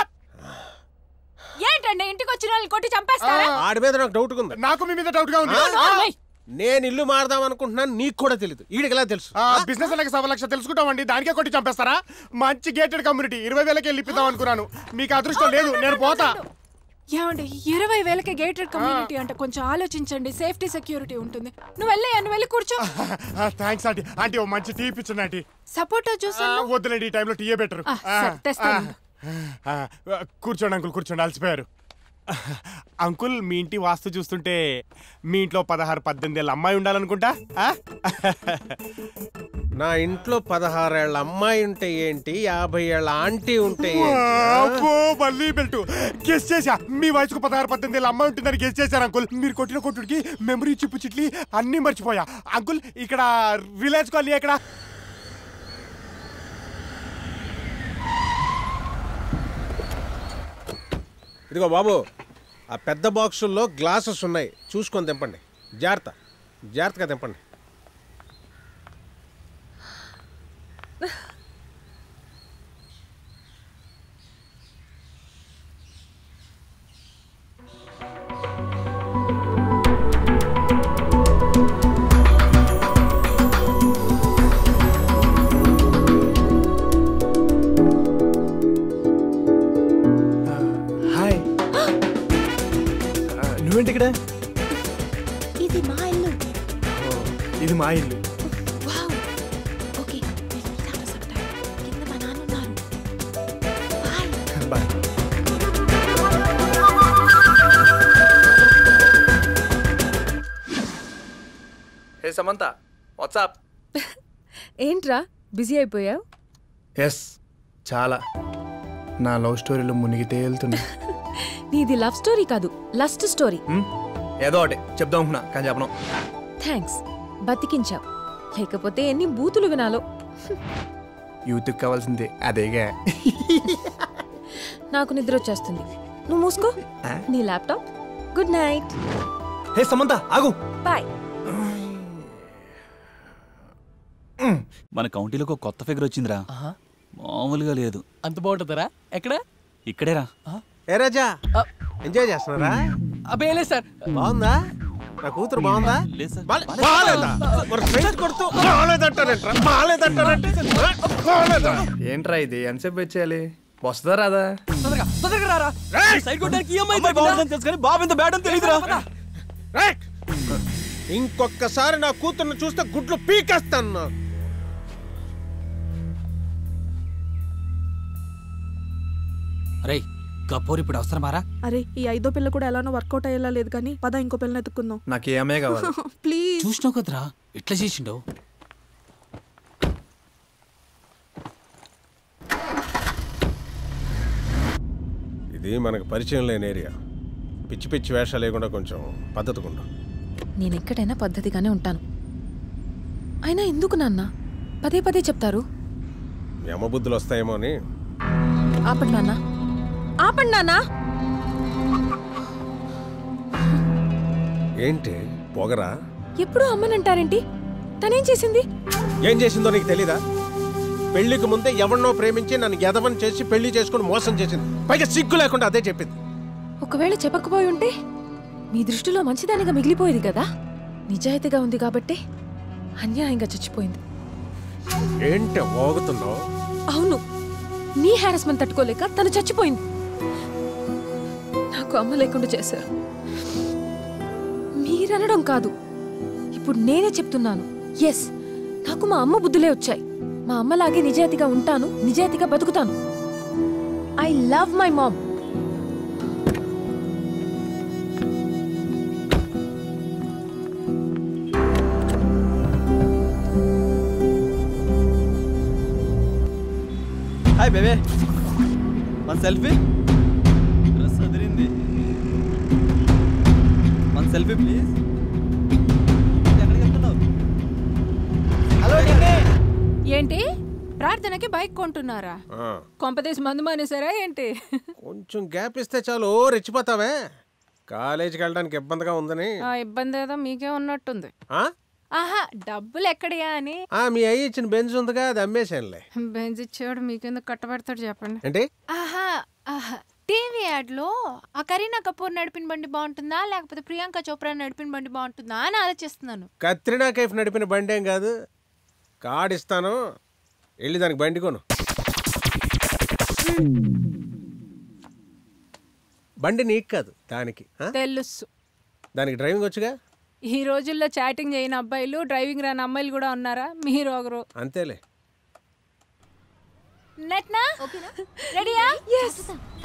ఏంటండి ఇంటికి వచ్చిన వాళ్ళని కొట్టి చంపేస్తారా ఆడి మీద నాకు డౌట్ ఉంది నాకు మీ మీద డౌట్ గా ఉంది నేను ఇల్లు మారదాం అనుకుంటున్నాను నీకు కూడా తెలియదు వీడికి ఎలా తెలుసు బిజినెస్ లెక్క సవ లక్ష తెలుసుకుంటామండి దానికే కొట్టి చంపేస్తారా మంచి గేటెడ్ కమ్యూనిటీ ఇరవై వేలకి వెళ్ళిపిద్దాం అనుకున్నాను మీకు అదృష్టం లేదు నేను పోతా ఏమండి ఇరవై వేలకి గేటెడ్ కమ్యూనిటీ అంటే కొంచెం ఆలోచించండి సేఫ్టీ సెక్యూరిటీ ఉంటుంది నువ్వు వెళ్ళే నువ్వు వెళ్ళి కూర్చో థ్యాంక్స్ ఆంటీ ఆంటీ ఓ మంచి టీ ఇప్పించండి ఆంటీ సపోటా జ్యూస్ ఆ, వద్దులేండి ఈ టైంలో టీయే బెటర్ ఆ, సరే, తెస్తాను. కూర్చోండి అంకుల్ కూర్చోండి అలసిపోయారు అంకుల్ మీ ఇంటి వాస్తు చూస్తుంటే మీ ఇంట్లో పదహారు పద్దెనిమిది ఏళ్ళ అమ్మాయి ఉండాలనుకుంటా ఆ? నా ఇంట్లో పదహారేళ్ల అమ్మాయి ఉంటే ఏంటి యాభై ఏళ్ల ఆంటీ ఉంటే ఏంటి అబ్బో మళ్ళీ బెల్ట్ గెస్ చేశా మీ వయసుకు పదహారు పద్దెనిమిది ఏళ్ళ అమ్మాయి ఉంటుందని గెస్ చేశారు అంకుల్ మీరు కొట్టిన కొట్టుడికి మెమరీ చిప్పు చిట్లి అన్నీ మర్చిపోయా అంకుల్ ఇక్కడ రిలయన్స్ కాలనీ ఎక్కడ ఇదిగో బాబు ఆ పెద్ద బాక్సుల్లో గ్లాసెస్ ఉన్నాయి చూసుకొని తెంపండి జాగ్రత్త జాగ్రత్తగా తెంపండి హాయ్ నువ్వేంటి ఇక్కడ ఇది మా ఇల్లు ఇది మా ఇల్లు వావ్ ఓకే కింద మా నాన్న ఉన్నారు బాయ్ హే సమంత వాట్సాప్ ఏంట్రా బిజీ అయిపోయావు ఎస్ చాలా నా లవ్ స్టోరీలో మునిగి తేలుతున్నా నీది లవ్ స్టోరీ కాదు లస్ట్ స్టోరీ హ్మ్? ఏదో ఒకటి చెప్దాం అనుకున్నా కానీ చెప్పను థ్యాంక్స్ బతికించావు లేకపోతే ఎన్ని బూతులు వినాలో యూత్కి కావాల్సిందే అదేగా నాకు నిద్ర వచ్చేస్తుంది నువ్వు మూసుకో నీ laptop good night hey Samantha ఆగు బాయ్ మన కౌంటీలోకి ఒక కొత్త ఫిగర్ వచ్చిందిరా మామూలుగా లేదు అంత బాగుంటుందరా ఎక్కడ ఇక్కడేరా ఏ రాజా ఎంజాయ్ చేస్తున్నారా అబ్బే సార్ బాగుందా నా కూతురు బాగుందా లేదు సార్ బాలే- బాలేదా మరి ఫ్రెండ్స్ కొడుతూ బాలేదంటారంట్రా బాలేదంటారంటే బాలేదా ఏంట్రా ఇది ఎంతసేపు వెయిట్ చేయాలి వస్తుందా రాదా తొందరగా తొందరగా రారా సైడ్ కొట్టడానికి ఈ అమ్మాయి అమ్మాయి బాగుందని తెలుసు కానీ బాబు ఇంత బ్యాడ్ అని తెలియదురా రైట్ ఇంకొకసారి నా కూతుర్ని చూస్తే గుడ్లు పీకేస్తాను నా. అరే గపోర్ ఇప్పుడు అవసరమారా అరే ఈ ఐదో పిల్ల కూడా ఎలానో వర్కౌట్ అయ్యేలా లేదు కానీ పద ఇంకో పిల్లని ఎత్తుకుందాం నాకు ఏ అమ్మాయి కావాలి ప్లీజ్ చూసినావు కదరా ఎట్లా చేసిండో ఇది మనకు పరిచయం లేని ఏరియా పిచ్చి పిచ్చి వేషాలు లేకుండా కొంచెం పద్ధతిగా ఉండు నేను ఎక్కడైనా పద్ధతిగానే ఉంటాను అయినా ఎందుకు నాన్న పదే పదే చెప్తారు మీ అమ్మ బుద్ధులు వస్తాయేమో అని ఆపండి నాన్న ఆపండి నాన్న ఏంటి పొగరా ఎప్పుడు అమ్మనంటారేంటి తనేం చేసింది ఏం చేసిందో నీకు తెలీదా పెళ్లికి ముందే ఎవరినో ప్రేమించి నన్ను ఎదవని చేసి పెళ్లి చేసుకుని మోసం చేసింది పైగా సిగ్గు లేకుండా అదే చెప్పింది ఒకవేళ చెప్పకపోయి ఉంటే మీ దృష్టిలో మంచిదానిగా మిగిలిపోయేది కదా నిజాయితీగా ఉంది కాబట్టి అన్యాయంగా చచ్చిపోయింది ఏంటి ఓగుతున్నావు అవును నీ హారస్మెంట్ తట్టుకోలేక తను చచ్చిపోయింది నాకు అమ్మ లేకుండా చేశారు మీరనడం కాదు ఇప్పుడు నేనే చెప్తున్నాను ఎస్ నాకు మా అమ్మ బుద్ధులే వచ్చాయి మా అమ్మలాగే నిజాయితీగా ఉంటాను నిజాయితీగా బతుకుతాను I love my mom hi బేబే మన సెల్ఫీ డ్రెస్ అదిరింది మన సెల్ఫీ ప్లీజ్ ఎక్కడికి వెళ్తున్నావు హలో ఏంటి ప్రార్థనకి బైక్ కొంటున్నారా ఆ, కొంపదేశ్ మందు మానేశారా ఏంటి కొంచెం గ్యాప్ ఇస్తే చాలు ఓ రెచ్చిపోతావే కాలేజీకి వెళ్ళడానికి ఇబ్బందిగా ఉందని ఆ ఇబ్బంది ఏదో మీకే ఉన్నట్టుంది ఆ? ఆహా డబ్బులు ఎక్కడియా అని ఆ, మీ అయ్యి ఇచ్చిన బెంజ్ ఉందిగా అది అమ్మేశానులే బెంజ్ ఇచ్చేవాడు మీకెందుకు కట్టబెడతాడు చెప్పండి ఏంటి ఆహా ఆహా టీవీ యాడ్లో ఆ కరీనా కపూర్ నడిపిన బండి బాగుంటుందా లేకపోతే ప్రియాంక చోప్రా నడిపిన బండి బాగుంటుందా అని ఆలోచిస్తున్నాను కత్రినా కైఫ్ నడిపిన బండి ఏం కాదు కార్డు ఇస్తాను వెళ్ళి దానికి బండి కొను బండి నీకు కాదు దానికి ఆ? తెలుసు దానికి డ్రైవింగ్ వచ్చుగా ఈ రోజుల్లో చాటింగ్ చేయని అబ్బాయిలు డ్రైవింగ్ రాని అమ్మాయిలు కూడా ఉన్నారా మీరు ఒకరు అంతేలే నట్నా రెడీయా ఎస్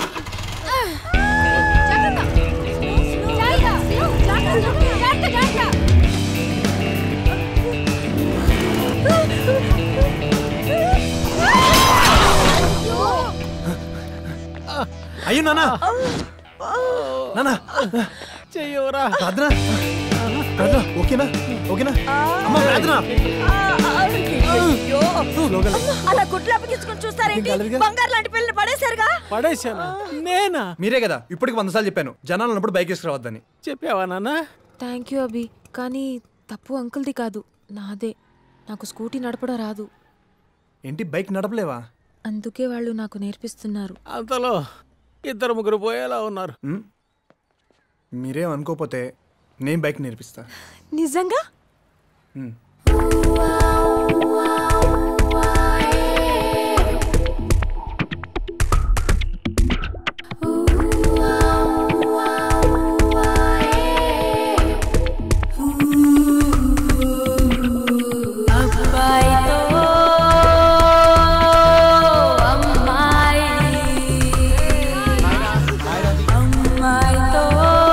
అయ్యో నానా నానా చెయ్యవరా ప్రార్థన ప్రార్థన ఓకేనా ఓకేనా అమ్మ ప్రార్థన అయ్యో. అలా గుడ్లు అప్పగించుకొని చూస్తారేంటి బంగారు లాంటి పిల్లని పడేశారుగా పడేశానా నేనా మీరే కదా ఇప్పటికి వంద సార్లు చెప్పాను జనాలు ఉన్నప్పుడు బైక్ వేసుకురావద్దని చెప్పావా నాన్న థ్యాంక్ యూ అభి కానీ తప్పు అంకుల్ది కాదు నాదే నాకు స్కూటీ నడపడం రాదు ఏంటి బైక్ నడపలేవా అందుకే వాళ్ళు నాకు నేర్పిస్తున్నారు అంతలో ఇద్దరు ముగ్గురు పోయేలా ఉన్నారు ఉమ్? మీరేం అనుకోపోతే నేను బైక్ నేర్పిస్తా నిజంగా ఉమ్. అబ్బాయితో అమ్మాయి అమ్మాయితో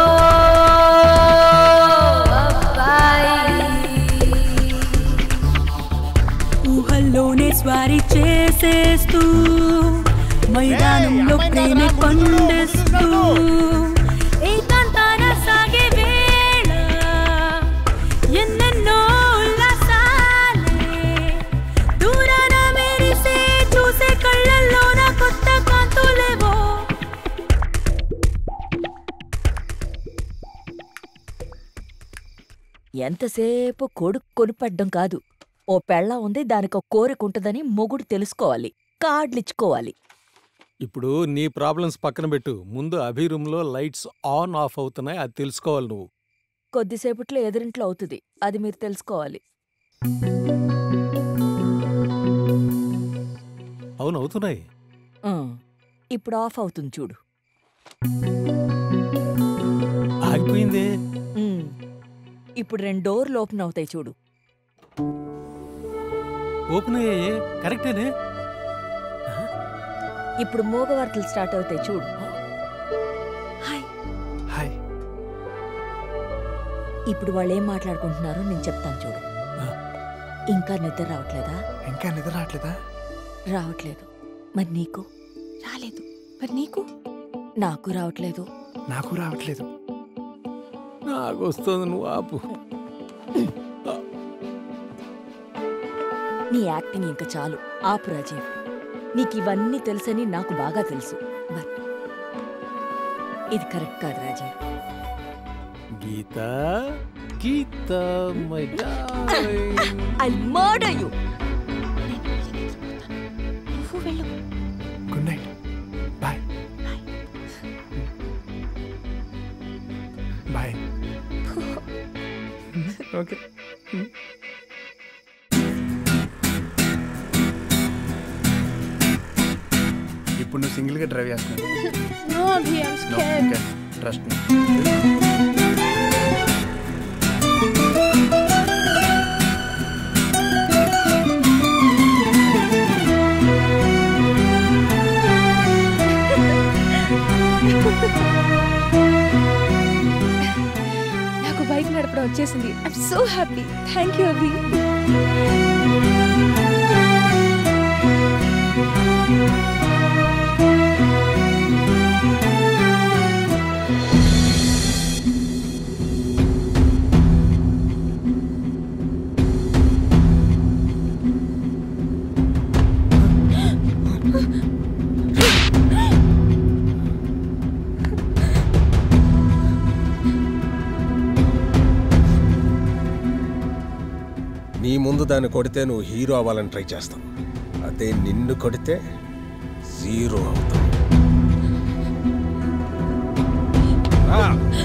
ఊహల్లోనే స్వారీ చేసేస్తూ మైదానంలో ప్రేమ పండిస్తూ ఏకాంతాన సాగే వేళ ఎన్నెన్నో ఉల్లాసాలే దూరాన మెరిసే చూసే కళ్ళల్లోన కొత్త కాంతులేవో ఎంతసేపు కొడుకు కొనిపడ్డం కాదు ఓ పెళ్ళ ఉంది దానికి ఒక కోరిక ఉంటుందని మొగుడు తెలుసుకోవాలి కార్డులిచ్చుకోవాలి ఇప్పుడు నీ ప్రాబ్లమ్స్ పక్కన పెట్టు ముందు అభి రూమ్లో లైట్స్ ఆన్ ఆఫ్ అవుతున్నాయి అది తెలుసుకోవాలి నువ్వు కొద్దిసేపట్లో ఎదురింట్లో అవుతుంది అది మీరు తెలుసుకోవాలి అవును అవుతున్నాయి ఉమ్. ఇప్పుడు ఆఫ్ అవుతుంది చూడు ఆగిపోయిందే ఉమ్. ఇప్పుడు రెండు డోర్లు ఓపెన్ అవుతాయి చూడు ఓపెన్ అయ్యాయే కరెక్టేనే ఇప్పుడు మూగవార్తలు స్టార్ట్ అవుతాయి చూడు హాయ్ ఇప్పుడు వాళ్ళు ఏం మాట్లాడుకుంటున్నారో నేను చెప్తాను చూడు ఇంకా నిద్ర రావట్లేదా ఇంకా నిద్ర రావట్లేదా రావట్లేదు మరి నీకు రాలేదు మరి నీకు నాకు రావట్లేదు నాకు రావట్లేదు నాకు వస్తుంది నువ్వు ఆపు నీ యాక్టింగ్ ఇంకా చాలు ఆపు రాజీవ్ నీకు ఇవన్నీ తెలుసని నాకు బాగా తెలుసు బట్ ఇది కరెక్ట్ కాదు Rajiv Geeta Geeta my I murder you నువ్వు వెళ్ళు good night bye bye okay ఇప్పుడు నువ్వు సింగిల్గా డ్రైవ్ చేస్తున్నావు no Abhi I scared trust నాకు బైక్ నడపడం వచ్చేసింది I'm so happy thank you Abhi నీ ముందు దాన్ని కొడితే నువ్వు హీరో అవ్వాలని ట్రై చేస్తావు అదే నిన్ను కొడితే జీరో అవుతావు రా.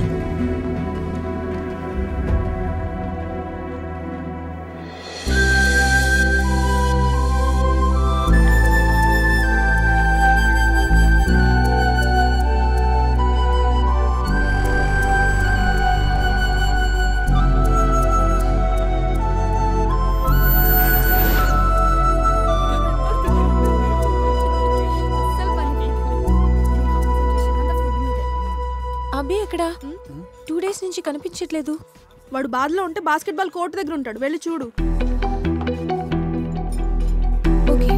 అభి ఎక్కడ టూ డేస్ నుంచి కనిపించట్లేదు వాడు బాధలో ఉంటే బాస్కెట్బాల్ కోర్టు దగ్గర ఉంటాడు వెళ్ళి చూడు ఓకే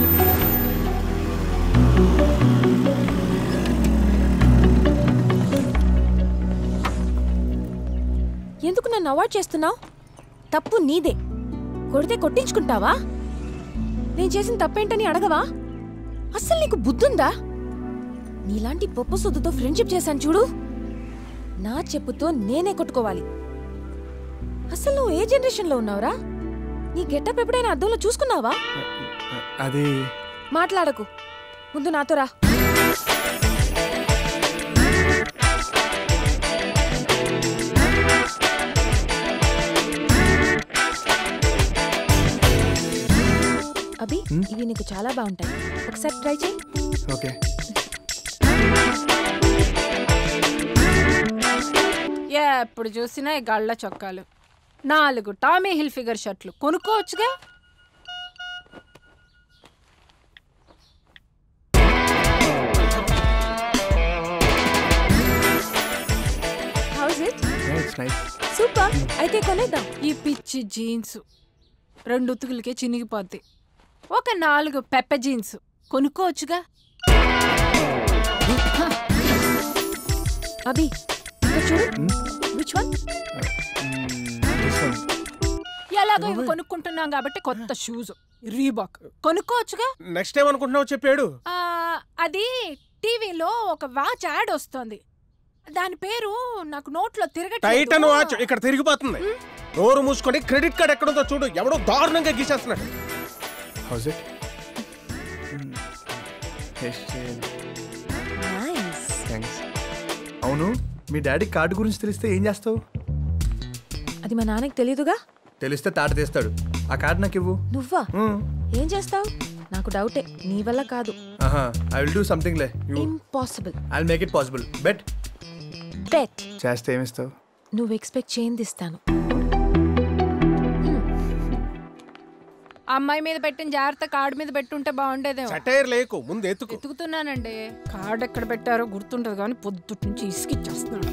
ఎందుకు నన్ను అవాయిడ్ చేస్తున్నావు తప్పు నీదే కొడితే కొట్టించుకుంటావా నేను చేసిన తప్పేంటని అడగవా అస్సలు నీకు బుద్ధుందా నీలాంటి పొప్పు సొద్దుతో ఫ్రెండ్షిప్ చేశాను చూడు నా చెప్పుతో నేనే కొట్టుకోవాలి అసలు నువ్వు ఏ జనరేషన్లో ఉన్నావురా నీ గెటప్ ఎప్పుడైనా అద్దంలో చూసుకున్నావా అది మాట్లాడకు ముందు నాతో రా అభి ఇవి నీకు చాలా బాగుంటాయి ఒకసారి ట్రై చేయి ఓకే ఎప్పుడు చూసినా ఈ గళ్ళ చొక్కాలు నాలుగు టామీ హిల్ ఫిగర్ షర్ట్లు కొనుక్కోవచ్చుగా how's it it's nice super అయితే కొనేద్దాం ఈ పిచ్చి జీన్స్ రెండు ఉతుకులకే చినిగిపోద్ది ఒక నాలుగు పెప్ప జీన్స్ కొనుక్కోవచ్చుగా అభి ఇక్కడ చూడు విచ్ వన్ ఎలాగో ఇవి కొనుక్కుంటున్నాం కాబట్టి కొత్త షూస్ రీబాక్ కొనుక్కోవచ్చుగా నెక్స్ట్ టైం అనుకుంటున్నావు చెప్పాడు ఆ, అది టీవీలో ఒక వాచ్ యాడ్ వస్తోంది దాని పేరు నాకు నోట్లో టైటన్ తిరగట్లేదు వాచ్ ఇక్కడ తిరిగిపోతుంది నోరు మూసుకొని క్రెడిట్ కార్డ్ ఎక్కడుందో చూడు ఎవడో దారుణంగా గీసేస్తున్నాడు హౌస్ ఇట్ థ్యాంక్స్ అవును మీ డాడీ కార్డు గురించి తెలిస్తే ఏం చేస్తావు అది మా నాన్నకి తెలియదుగా తెలిస్తే తాట తీస్తాడు ఆ కార్డు నాకు ఇవ్వు నువ్వా ఏం చేస్తావు నాకు డౌటే నీ వల్ల కాదు ఆహా ఐ విల్ డూ సంథింగ్ లే you impossible I make it possible bet bet చేస్తే ఏమిస్తావు నువ్వు ఎక్స్పెక్ట్ చేయండి ఇస్తాను అమ్మాయి మీద పెట్టిన జాగ్రత్త కార్డు మీద పెట్టుంటే బాగుండేదేమో సటైర్ లేకు ముందు ఎత్తుకు ఎత్తుకుతున్నానండి కార్డు ఎక్కడ పెట్టారో గుర్తుంటది కానీ పొద్దుటి నుంచి ఇసుకిచ్చేస్తున్నాడు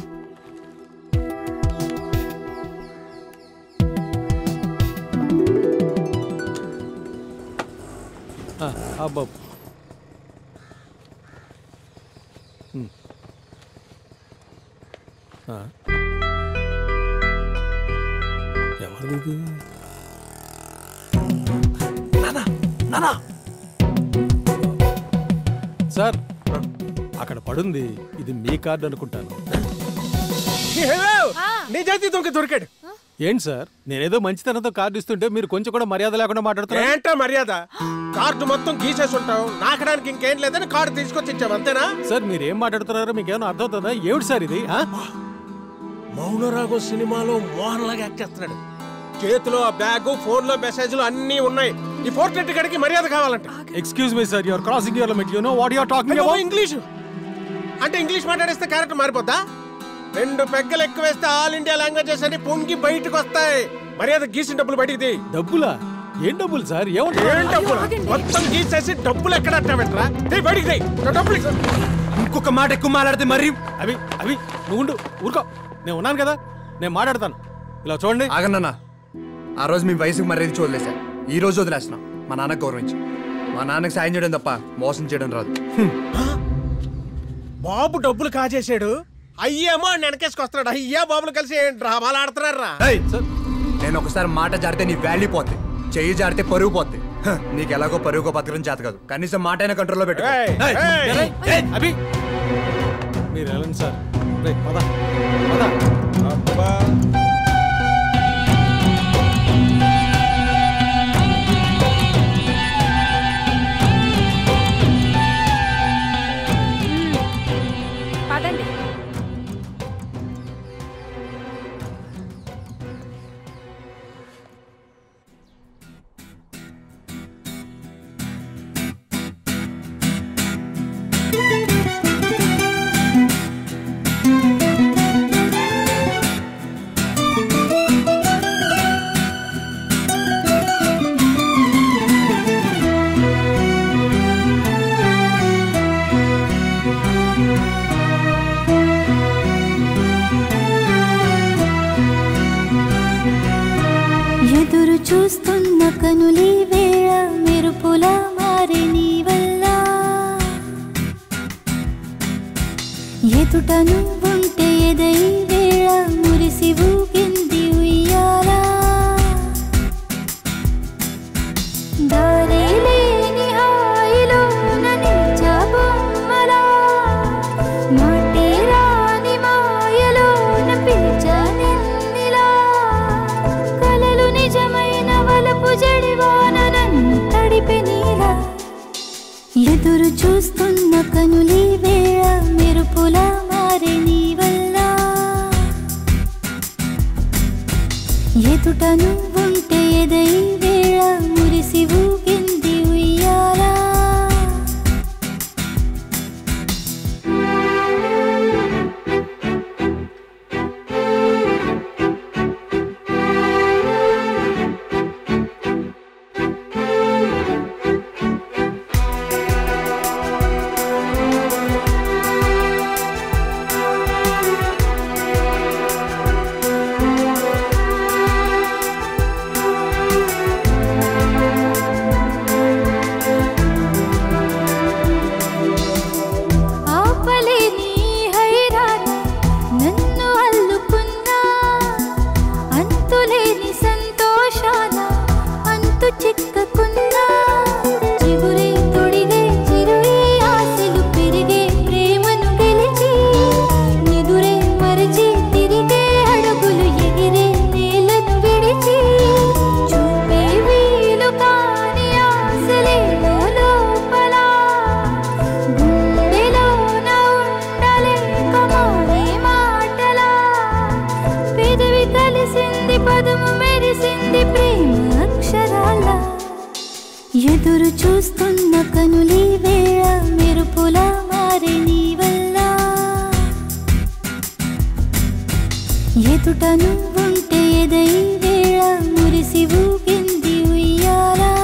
అబ్బా ఎవరిది సార్ అక్కడ పడుంది ఇది మీ కార్డు అనుకుంటాను నీ చేతి దొంగ దొరికాడు ఏంటి సార్ నేనేదో మంచితనంతో కార్డు ఇస్తుంటే మీరు కొంచెం కూడా మర్యాద లేకుండా మాట్లాడుతున్నారు ఏంటో మర్యాద కార్డు మొత్తం గీసేసి ఉంటావు నాకడానికి ఇంకేం లేదని కార్డు తీసుకొచ్చి ఇచ్చావు అంతేనా సార్ మీరు ఏం మాట్లాడుతున్నారో మీకు ఏమైనా అర్థమవుతుందా ఏమిటి సార్ ఇది ఆ? మౌనరాగో సినిమాలో మోహన్ లాగా యాక్ట్ చేస్తున్నాడు చేతిలో ఆ బ్యాగ్ ఫోన్ లో మెసేజ్లు అన్ని ఉన్నాయి ఈ ఫోర్ట్ గడికి మర్యాద కావాలంటే excuse me sir your crossing your limit you know what you are talking అయ్యో, అబౌట్ ఇంగ్లీష్ అంటే ఇంగ్లీష్ మాట్లాడేస్తే క్యారెక్టర్ మారిపోద్దా రెండు పెగ్గలు ఎక్కువ వేస్తే ఆల్ ఇండియా లాంగ్వేజెస్ అని పొంగి బయటకు వస్తాయి మర్యాద గీసిన డబ్బులు బయటికి తీ. డబ్బులా ఏం డబ్బులు సార్ ఏం ఏమంటారు డబ్బులు మొత్తం గీసేసి డబ్బులు ఎక్కడ అట్టబెట్టరా తీ బయటికి తీ. నా డబ్బులు ఇవ్వు. ఇంకొక మాట ఎక్కువ మాట్లాడితే మరి అవి అవి నువ్వు ఉండు ఊరుకో నేను ఉన్నాను కదా నేను మాట్లాడతాను ఇలా చూడండి ఆగన్నా ఆ రోజు మీ వయసుకు మర్యాద చూడలేసా ఈ రోజు వదిలేస్తున్నాం మా నాన్నకు గౌరవించి మా నాన్నకి సాయం చేయడం తప్ప మోసం చేయడం రాదు బాబు డబ్బులు కాజేశాడు అయ్యేమో అని వెనకేసుకొస్తున్నాడు అయ్యా బాబులు కలిసి డ్రామాలు ఆడుతున్నారా ఏయ్, నేను ఒకసారి మాట జారితే నీ వాల్యూ పోతే చెయ్యి జారితే పరుగు పోతే హ, నీకు ఎలాగో పరుగుకో బతకడం చేత కాదు కనీసం మాట అయినా కంట్రోల్లో పెట్టు ఏయ్, ఏయ్, ఏయ్, అభి మీరు వెళ్ళండి సార్ రేయ్, పద పద అబ్బా పదండి ఎదురు చూస్తున్న కనులీ వేళ మెరుపుల మారి నీ వల్ల ఎదుట నువ్వుంటే ఎదై వేళ మురిసి ఊగింది ఉయ్యాలా దారి లేని హాయిలోన నిల్చబొమ్మలా మాటే రాని మాయలోన పిలిచనిన్నిలా కలలు నిజమైన వలపు జడివాన నన్ను తడిపి నీలా ఎదురు చూస్తున్న కనులీ వేళ మెరుపుల మారి నీ వల్ల ఎదుట నువ్వుంటే ఎదై వేళ మురిసి ఊగింది ఉయ్యాలా చూస్తున్న కనులీ వేళ మెరుపుల మారే నీ వల్ల ఎదుట నువ్వుంటే ఎదై వేళ మురిసి ఊగింది ఉయ్యాలా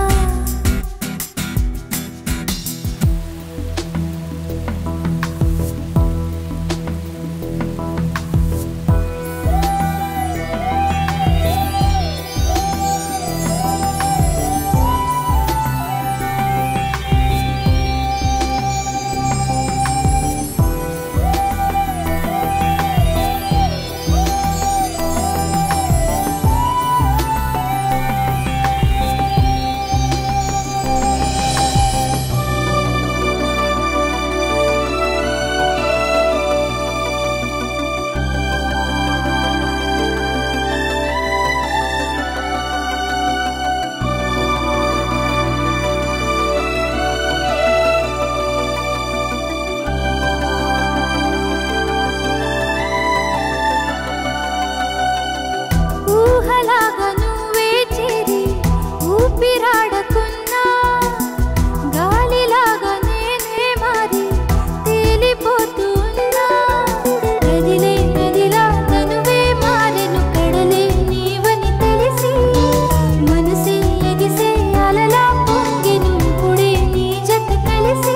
ఊహలాగా నువ్వే చేరి ఊపిరాడకున్నా గాలిలాగా నేనే మారి తేలిపోతున్నా కదిలే నదిలా తనువే మారెను కడలే నీవని తెలిసి మనసే ఎగిసే అలలా పొంగెను ఇప్పుడే నీ జత కలిసి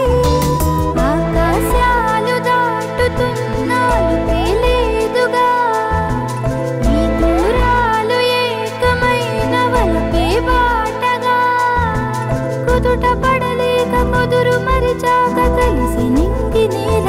ఆకాశాలు దాటుతున్నాను తేలేదుగా నీ దూరాలు ఏకమైన వలపే బాటగా కుదుట పడలేక కుదురు మరిచాక కలిసి నింగి నేల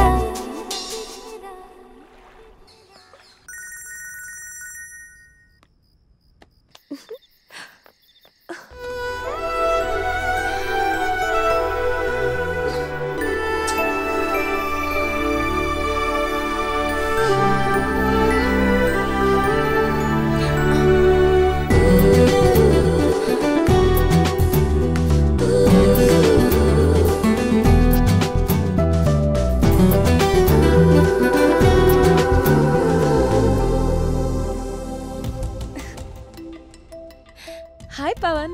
హాయ్ పవన్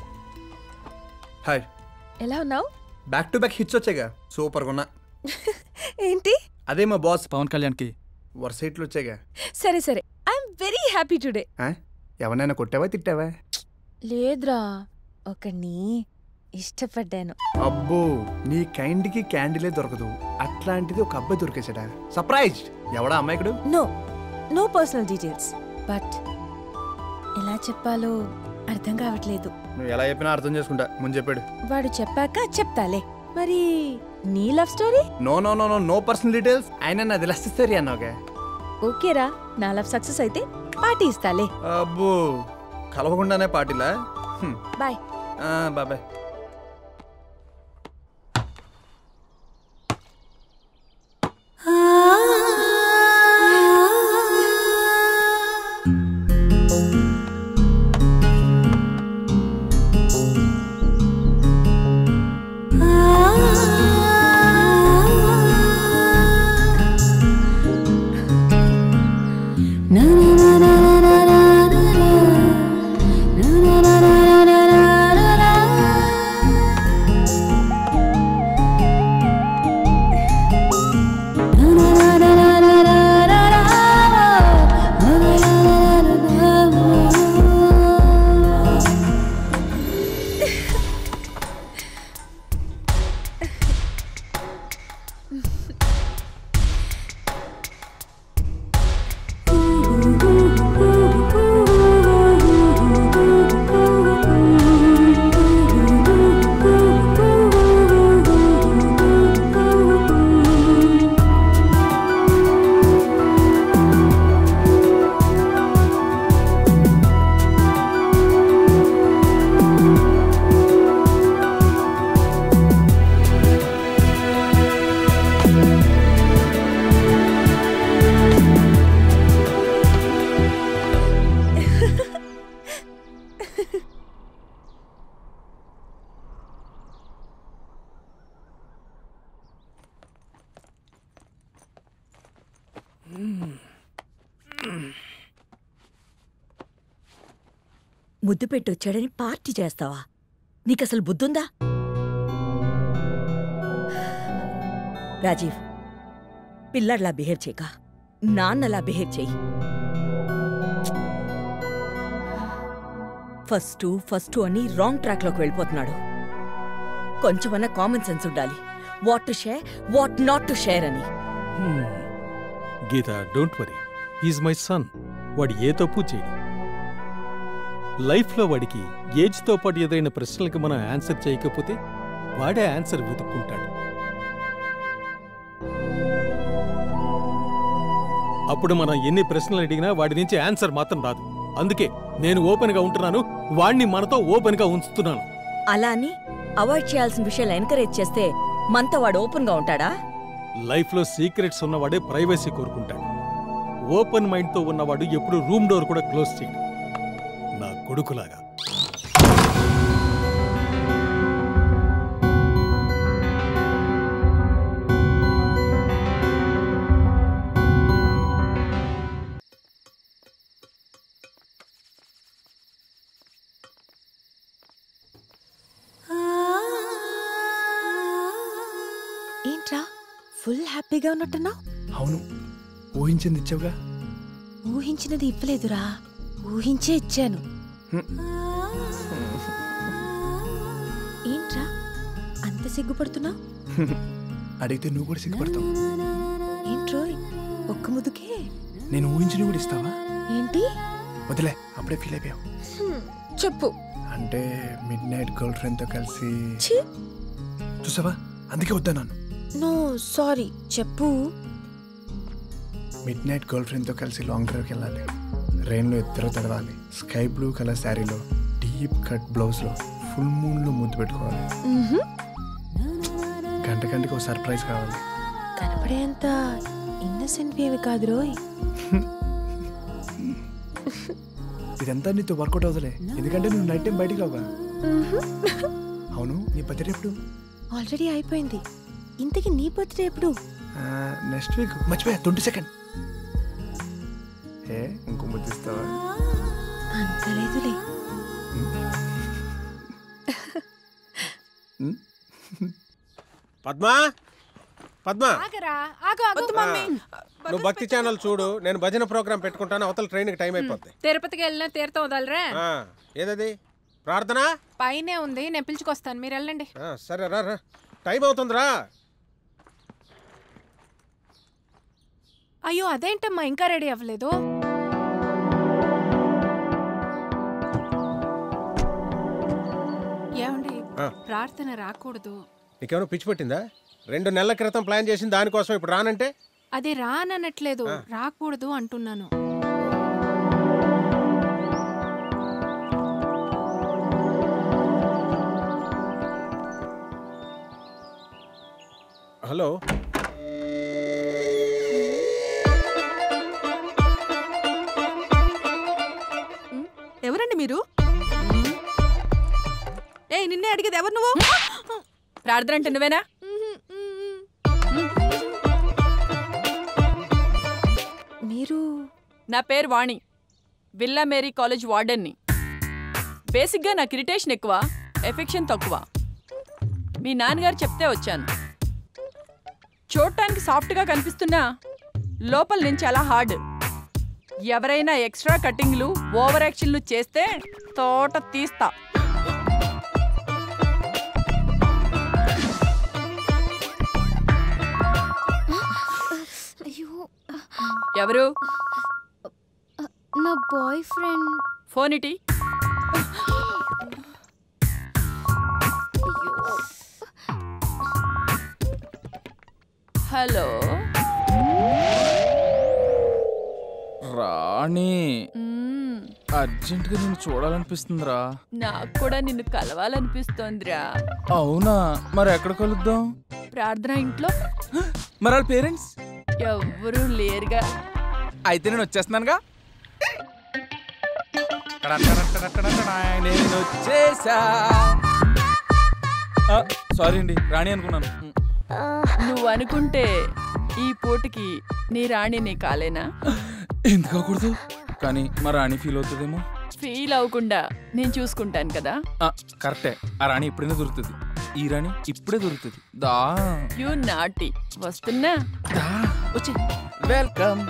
హాయ్ ఎలా ఉన్నావు బ్యాక్ టు బ్యాక్ హిట్స్ వచ్చాయిగా సూపర్గా ఉన్నా ఏంటి అదే మా బాస్ పవన్ కళ్యాణ్కి వరుస హిట్లు వచ్చాయిగా సరే సరే ఐఎమ్ వెరీ హ్యాపీ టుడే ఆ? ఎవరినైనా కొట్టావా తిట్టావా లేదురా ఒకని ఇష్టపడ్డాను అబ్బో నీ కైండ్కి క్యాండిలే దొరకదు అట్లాంటిది ఒక అబ్బాయి దొరికేసాడా సర్ప్రైజ్ ఎవడా అమ్మాయికుడు no no personal details but ఎలా చెప్పాలో అర్థం కావట్లేదు నువ్వు ఎలా చెప్పినా అర్థం చేసుకుంటా ముందు చెప్పాడు వాడు చెప్పాక చెప్తాలే మరి నీ love story no no no no no personal details ఆయన నాది లస్టిస్తారు అన్నావుగా ఓకేరా నా లవ్ సక్సెస్ అయితే పార్టీ ఇస్తాలే అబ్బో కలవకుండానే పార్టీలా హ్మ్. బాయ్ ఆ, బాబాయ్ ముద్దు పెట్టొచ్చాడని పార్టీ చేస్తావా నీకసలు బుద్ధుందా రాజీవ్ పిల్లడ్లా బిహేవ్ చేయక నాన్నలా బిహేవ్ చెయ్యి ఫస్ట్ ఫస్ట్ అని రాంగ్ ట్రాక్లోకి వెళ్ళిపోతున్నాడు కొంచెమన్నా కామన్ సెన్స్ ఉండాలి what to share what not to share అని hmm. Geeta don't worry is my son వాడు ఏ తప్పు చేయడు లైఫ్లో వాడికి ఏజ్తో పాటు ఎదురైన ప్రశ్నలకి మనం ఆన్సర్ చేయకపోతే వాడే ఆన్సర్ వెతుక్కుంటాడు అప్పుడు మనం ఎన్ని ప్రశ్నలు అడిగినా వాడి నుంచి ఆన్సర్ మాత్రం రాదు అందుకే నేను ఓపెన్గా ఉంటున్నాను వాణ్ణి మనతో ఓపెన్గా ఉంచుతున్నాను అలా అని అవాయిడ్ చేయాల్సిన విషయాలు ఎంకరేజ్ చేస్తే మనతో వాడు ఓపెన్గా ఉంటాడా లైఫ్లో సీక్రెట్స్ ఉన్నవాడే ప్రైవసీ కోరుకుంటాడు ఓపెన్ మైండ్తో ఉన్నవాడు ఎప్పుడు రూమ్ డోర్ కూడా క్లోజ్ చేయడు నా కొడుకులాగా ఏంట్రా ఫుల్ హ్యాపీగా ఉన్నట్టున్నావు అవును ఊహించింది ఇచ్చావుగా ఊహించినది ఇవ్వలేదురా ఊహించే ఇచ్చాను ఏంట్రా అంత సిగ్గుపడుతున్నావు అడిగితే నువ్వు కూడా సిగ్గుపడతావు ఏంట్రోయ్ ఒక్క ముదుకే నేను ఊహించిన కూడా ఇస్తావా ఏంటి వదిలే అప్పుడే ఫీల్ అయిపోయావు హ్మ్, చెప్పు అంటే మిడ్ నైట్ గర్ల్ ఫ్రెండ్తో కలిసి ఛీ చూసావా అందుకే వద్దన్నాను నో సారీ చెప్పు మిడ్ నైట్ గర్ల్ ఫ్రెండ్తో కలిసి లాంగ్ డ్రైవ్కి వెళ్ళాలి రెయిన్లో ఇద్దరు తడవాలి స్కై బ్లూ కలర్ శారీలో డీప్ కట్ బ్లౌజ్లో ఫుల్ మూన్లో ముద్దు పెట్టుకోవాలి మ్హూ. గంట గంటకి ఒక సర్ప్రైజ్ కావాలి కనపడేంత ఇన్నసెంట్ ఏమి కాదు రోయ్ ఇదంతా నీతో వర్కౌట్ అవుతలే ఎందుకంటే నువ్వు నైట్ టైం బయటికి రావుగా అవును నీ బర్త్డే ఎప్పుడు ఆల్రెడీ అయిపోయింది ఇంతకి నీ బర్త్డే ఎప్పుడు నెక్స్ట్ వీక్ మర్చిపోయా ట్వంటీ సెకండ్ ఏ ఇంకో ముద్దు ఇస్తావా అంత లేదులే పద్మా పద్మా ఆగరా ఆగు ఆగు ఆ, నువ్వు భక్తి ఛానల్ చూడు నేను భజన ప్రోగ్రామ్ పెట్టుకుంటాను అవతల ట్రైన్కి టైం అయిపోద్ది తిరుపతికి వెళ్ళినా తీర్థం వదలరా ఆ, ఏదది ప్రార్థన పైనే ఉంది నేను పిలుచుకొస్తాను మీరు వెళ్ళండి ఆ, సరే రా రా టైం అవుతుందిరా అయ్యో అదేంటమ్మా ఇంకా రెడీ అవ్వలేదు ఏమండి ఆ. ప్రార్థన రాకూడదు నీకేమైనా పిచ్చి పట్టిందా రెండు నెలల క్రితం ప్లాన్ చేసిన దానికోసం ఇప్పుడు రానంటే అది రాననట్లేదు ఆ. రాకూడదు అంటున్నాను హలో ఎవరండి మీరు ఏ నిన్నే అడిగేది ఎవరు నువ్వు ప్రార్థన అంటే నువ్వేనా మీరు నా పేరు వాణి విల్లా మేరీ కాలేజ్ వార్డెన్ని బేసిక్గా నాకు ఇరిటేషన్ ఎక్కువ ఎఫెక్షన్ తక్కువ మీ నాన్నగారు చెప్తే వచ్చాను చూడటానికి సాఫ్ట్గా కనిపిస్తున్నా లోపల నేను చాలా హార్డ్ ఎవరైనా ఎక్స్ట్రా కటింగ్లు ఓవర్ యాక్షన్లు చేస్తే తోట తీస్తా అయ్యో ఎవరు నా బాయ్ ఫ్రెండ్ ఫోన్ ఇటీ హలో రాణి అర్జెంట్గా నేను చూడాలనిపిస్తుందిరా నాకు కూడా నిన్ను కలవాలనిపిస్తోందిరా అవునా మరి ఎక్కడ కలుద్దాం ప్రార్థన ఇంట్లో మరి వాళ్ళ పేరెంట్స్ ఎవ్వరూ లేరుగా అయితే నేను వచ్చేస్తున్నానుగా నేను వచ్చేసా సారీ అండి రాణి అనుకున్నాను నువ్వు అనుకుంటే ఈ పూటకి నీ రాణి నీ కాలేనా ఎందుకు కాకూడదు కానీ మా రాణి ఫీల్ అవుతుందేమో ఫీల్ అవ్వకుండా నేను చూసుకుంటాను కదా ఆ, కరెక్టే ఆ రాణి ఎప్పుడైనా దొరుకుతుంది ఈ రాణి ఇప్పుడే దొరుకుతుంది దా యూ నాటి వస్తున్నా వచ్చి వెల్కమ్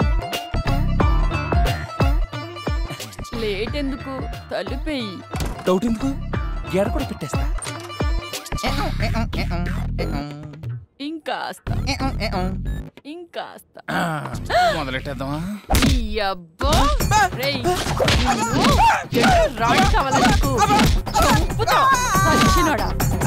లేట్ ఎందుకు తలుపేయి డౌట్ ఎందుకు గేడ కూడా పెట్టేస్తా ఇంకాస్త ఇంకాస్త మొదలెట్టేద్దామా ఈ అబ్బా రేయ్ నిన్ను ఎక్కడ రాయి కావాలా నీకు చంపుతా సచ్చినోడా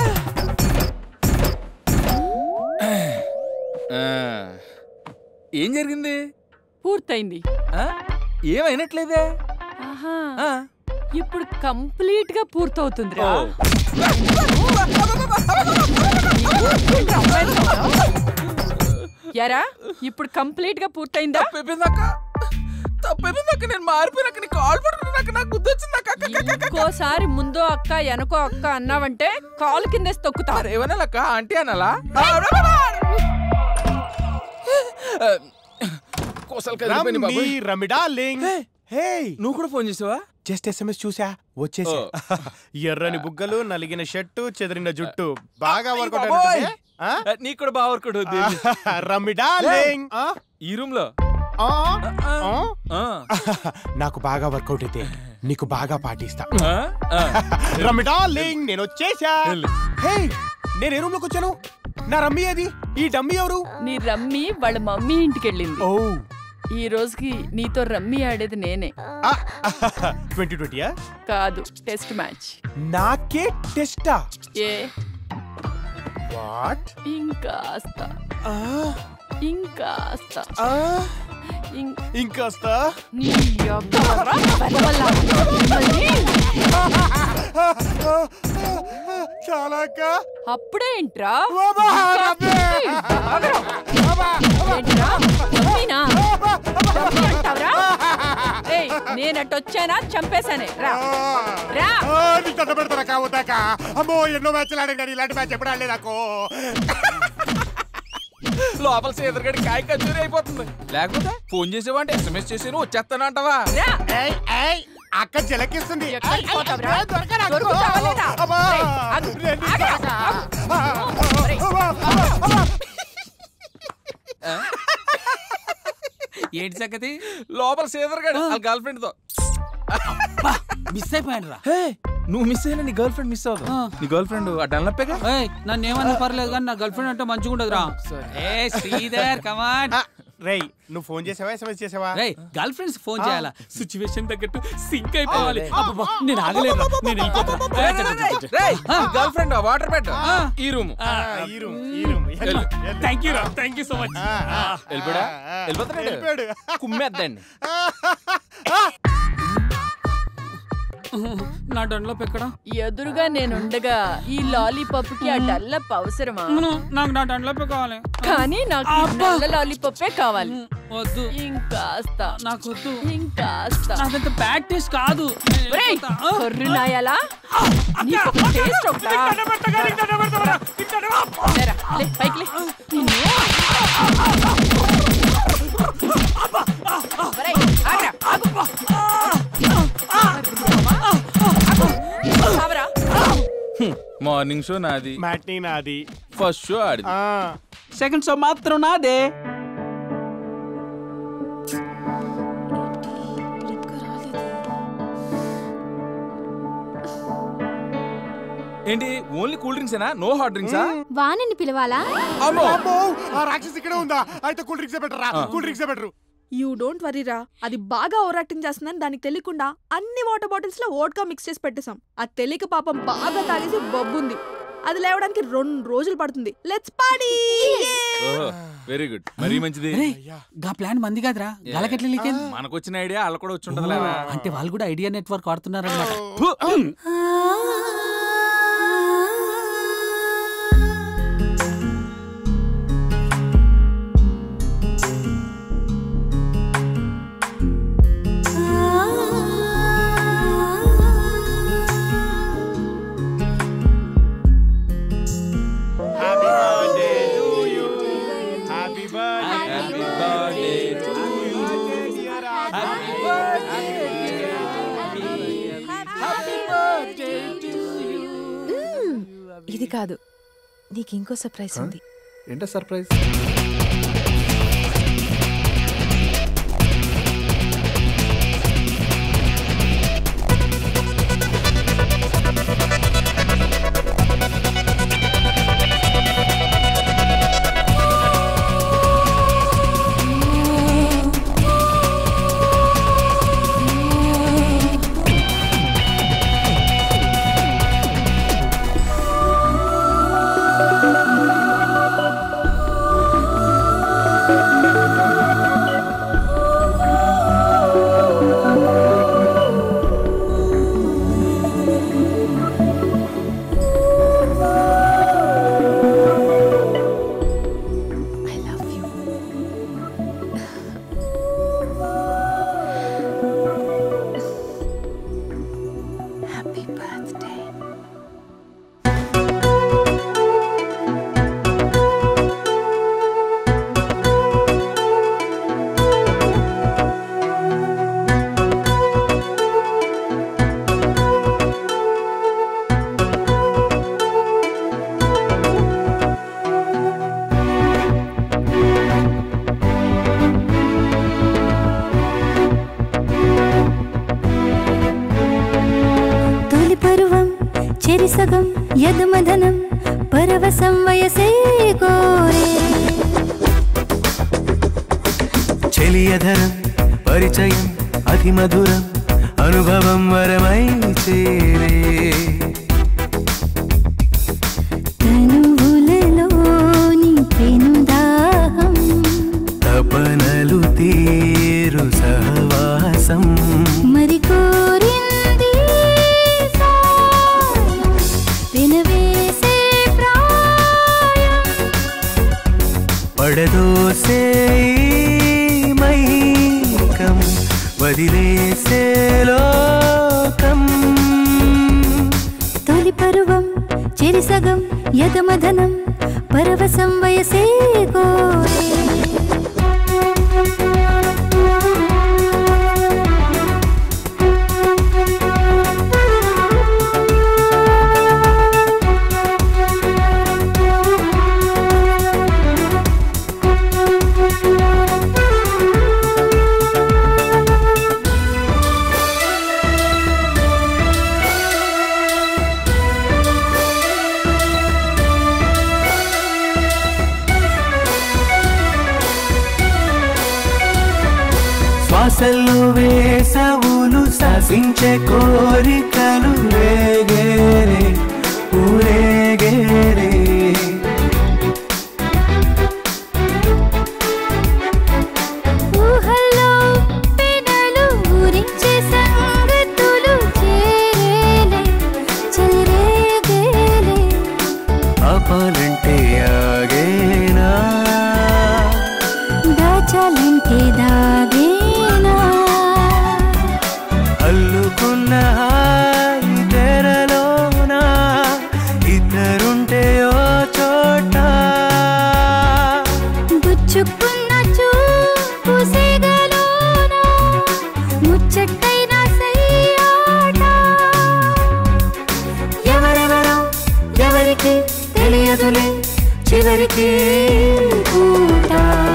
ఆ, ఏం జరిగింది పూర్తయింది ఆ, ఏమైనట్లేదే ఆహా ఇప్పుడు కంప్లీట్ గా పూర్తవుతుందిరా ఓ. ఎరా ఇప్పుడు కంప్లీట్ గా పూర్తయిందా తప్పైపోయిందక్క నేను మారిపోయినాక నీ కాల్ పడుకున్నాక నాకు గుర్తు వచ్చిందక్క ఇంకోసారి ముందో అక్క వెనకో అక్క అన్నావంటే కాలు కిందేసి తొక్కుతా ఏమనాలక్క ఆంటీ అనాలా కోసలు కదిలిపోయినాయి రమ్మి బాబోయ్. రమ్మి డార్లింగ్ హే నువ్వు కూడా ఫోన్ చేసావా జస్ట్ ఎస్ఎంఎస్ చూసా వచ్చేసా ఎర్రని బుగ్గలు నలిగిన షర్టు చెదిరిన జుట్టు బాగా వర్కౌట్ బాబోయ్. నీకు కూడా బాగా వర్కౌట్ అవుద్ది రమ్మి డార్లింగ్ ఈ రూమ్ లో ఆ? ఆ? నాకు బాగా వర్కౌట్ అయితే నీకు బాగా పాటిస్తా రమ్మి డార్లింగ్ నేను వచ్చేసా హే నేను ఏ రూమ్ లోకి వచ్చాను నా రమ్మి ఏది ఈ డమ్మి ఎవరు నీ రమ్మి వాళ్ళ మమ్మీ ఇంటికి వెళ్ళింది ఓ ఈ రోజుకి నీతో రమ్మి ఆడేది నేనే ట్వంటీ ట్వంటీయా కాదు టెస్ట్ మ్యాచ్ నాకే టెస్టా ఏ వాట్ ఇంకాస్త ఇంకాస్త ఇం- ఇంకాస్త నీ అబ్బరా, వెధవల్లా. మిమ్మల్ని చాలా అక్క అప్పుడే ఏంట్రా బాబా, ఏంట్రా? మమ్మీనా? మమ్మీ అంటావురా? ఏయ్, నేనట్టొచ్చానా చంపేశానే రా రా ఆ, నీకు దండ పెడతారా కావతాక అమ్మో ఎన్నో మ్యాచ్లు ఆడాను కానీ ఇలాంటి మ్యాచ్ ఎప్పుడు ఆడలేదు నాకు లోపల సేదరగడి కాయ కచ్చూరి అయిపోతుంది లేకపోతే ఫోన్ చేసేవాంటే ఎస్ఎంఎస్ చేసాను వచ్చేస్తాను అంటావా ఏయ్, ఏయ్, అక్క జలకిస్తుంది ఎక్కడికి పోతావురా? ఏయ్, దొరకరా అక్క? దొరుకుతావా లేదా? అబ్బా, రేయ్, ఆగు, రెండు ఆగు, అక్క. ఆగు. రేయ్, ఏంటి సంగతి లోపల సేదరగడు వాళ్ళ గర్ల్ ఫ్రెండ్ తో మిస్ అయిపోయాను రా హే, నువ్వు మిస్ అయినా నీ గర్ల్ ఫ్రెండ్ మిస్ అవ్వదు నీ గర్ల్ ఫ్రెండ్ ఆ డన్లప్పేగా నన్ను ఏమన్నా పర్లేదు కానీ నా గర్ల్ ఫ్రెండ్ అంటే మంచిగా ఉండదు రా ఏ శ్రీధర్ కమాన్ రేయ్ నువ్వు ఫోన్ చేసావా ఎస్ఎంఎస్ చేసావా రేయ్ గర్ల్ ఫ్రెండ్స్ ఫోన్ చేయాలా సిచ్యువేషన్ తగ్గట్టు సింక్ అయిపోవాలి అబ్బబ్బా, నేను ఆగలేదు రా. నేను వెళ్ళిపోతా ఏ, చ, చ, చ, చ. గర్ల్ ఫ్రెండ్ వాటర్ బెడ్ ఈ రూమ్ ఈ రూమ్ ఈ రూమ్ థ్యాంక్ యూ రా థ్యాంక్ యూ సో మచ్ వెళ్ళిపోడా వెళ్ళిపోతాడు వెళ్ళిపోయాడు. కుమ్మేద్దండి నా డన్లో ఎక్కడా ఎదురుగా నేనుండగా ఈ లాలీపాప్ కి ఆ డల్లప్ అవసరమా నాకు నా డన్లో కావాలి కానీ నాకు ఈ నల్ల లాలీపాపే కావాలి వద్దు ఇంకాస్త నాకు వద్దు ఇంకాస్త నాకంత బ్యాడ్ టేస్ట్ కాదు ఒరేయ్, కర్రు నాయాలా నీకు ఒక టేస్ట్ ఒకటా? లేరా, లే, పైకి లే. నిన్ను. ఒరేయ్, ఆగ్రా, ఆగు. ఆగురా. మార్నింగ్ షో నాది మ్యాట్నీ నాది ఫస్ట్ షో ఆడిది సెకండ్ షో మాత్రం నాదే ఏంటి ఓన్లీ కూల్ డ్రింక్స్ ఏనా నో హాట్ డ్రింక్సా వాణిని పిలవాలా అమ్మో ఆ రాక్షసి ఇక్కడే ఉందా అయితే కూల్ డ్రింక్స్ బెటరా cool drinks better you don't వరీరా అది బాగా ఓవర్ యాక్టింగ్ చేస్తుందని దానికి తెలియకుండా అన్ని వాటర్ బాటిల్స్ లో ఓట్గా మిక్స్ చేసి పెట్టేశాం అది తెలియక పాపం బాగా తాగేసి బొబ్బుంది అది లేవడానికి రెండు రోజులు పడుతుంది లెట్స్ పార్టీ ఓహో వెరీ గుడ్ మరీ మంచిది గా ప్లాన్ మంది కాదురా గలకెట్ల లీకేంది మనకు వచ్చిన ఐడియా వాళ్ళ కూడా వచ్చి ఉంటది లేవా అంటే వాళ్ళు కూడా ఐడియా నెట్వర్క్ వాడుతున్నారు అనమాట happy birthday to you happy birthday to you happy birthday ఇది కాదు నీకు ఇంకో సర్ప్రైజ్ ఉంది ఏంటో సర్ప్రైజ్ హ్యాపీ బర్త్డే తొలి పరువం చెరిసగం యదుమదనం పరవశం వయసే కోరే చెలియధరం పరిచయం అతి మధురం అనుభవం వరమై చేరే తనువులలోని పెనుదాహం తపనలు తీరు సహవాసం మరి కోరింది సాయం. వినవేసే ప్రాయం పడదోసే ఈ మైకం వదిలేసే లోకం తొలి పరువం చెరిసగం యదమదనం పరవశం వయసే కోరే శ్వాసల్లో వేసవులు శాసించే కోరికలు రేగేరే ఊరేగేరే ఊహల్లో పెనలు ఊరించే సంగతులు చేరేలే చెలరేగేలే ఆపాలంటే ఆగేనా దాచాలంటే దాగేనా అల్లుకున్న హాయి తెరలోన ఇద్దరుంటే ఓ చోట గుచ్చుకున్న చూపు సిగలోన ముచ్చటైన సయ్యాట ఎవరెవరో ఎవరికి తెలియదులే చివరికి పూట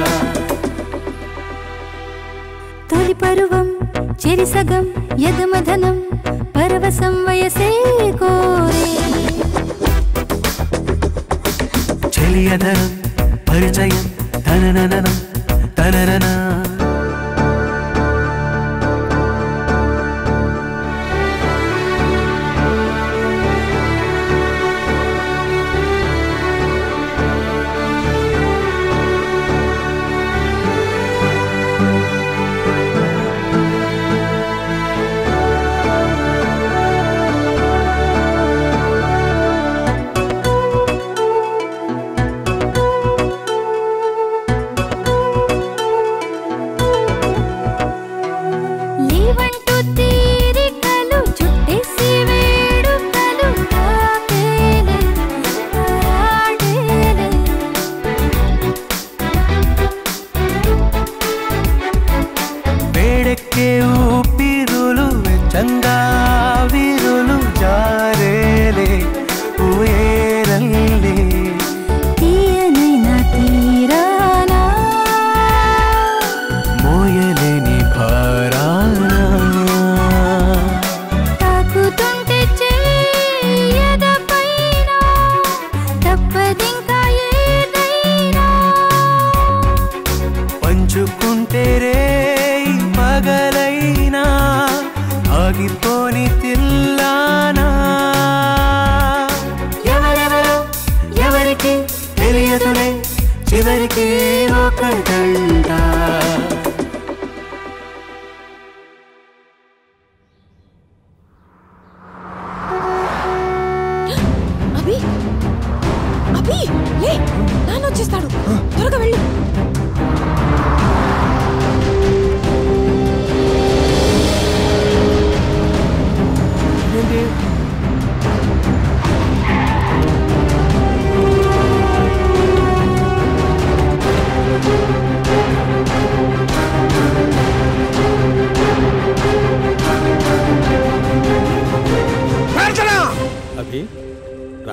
తొలి పరువం చెరిసగం యదమధనం పరవశం వయసే కోరే చెలియధరం పరిచయం తనననం తనననా లేవంటూ తీరికలు చుట్టేసి వేడుకలు తాకేలే తారాడేలే వేడెక్కే ఊపిరులు వెచ్చంగా వీరులు జారేలే ఊయేరల్లే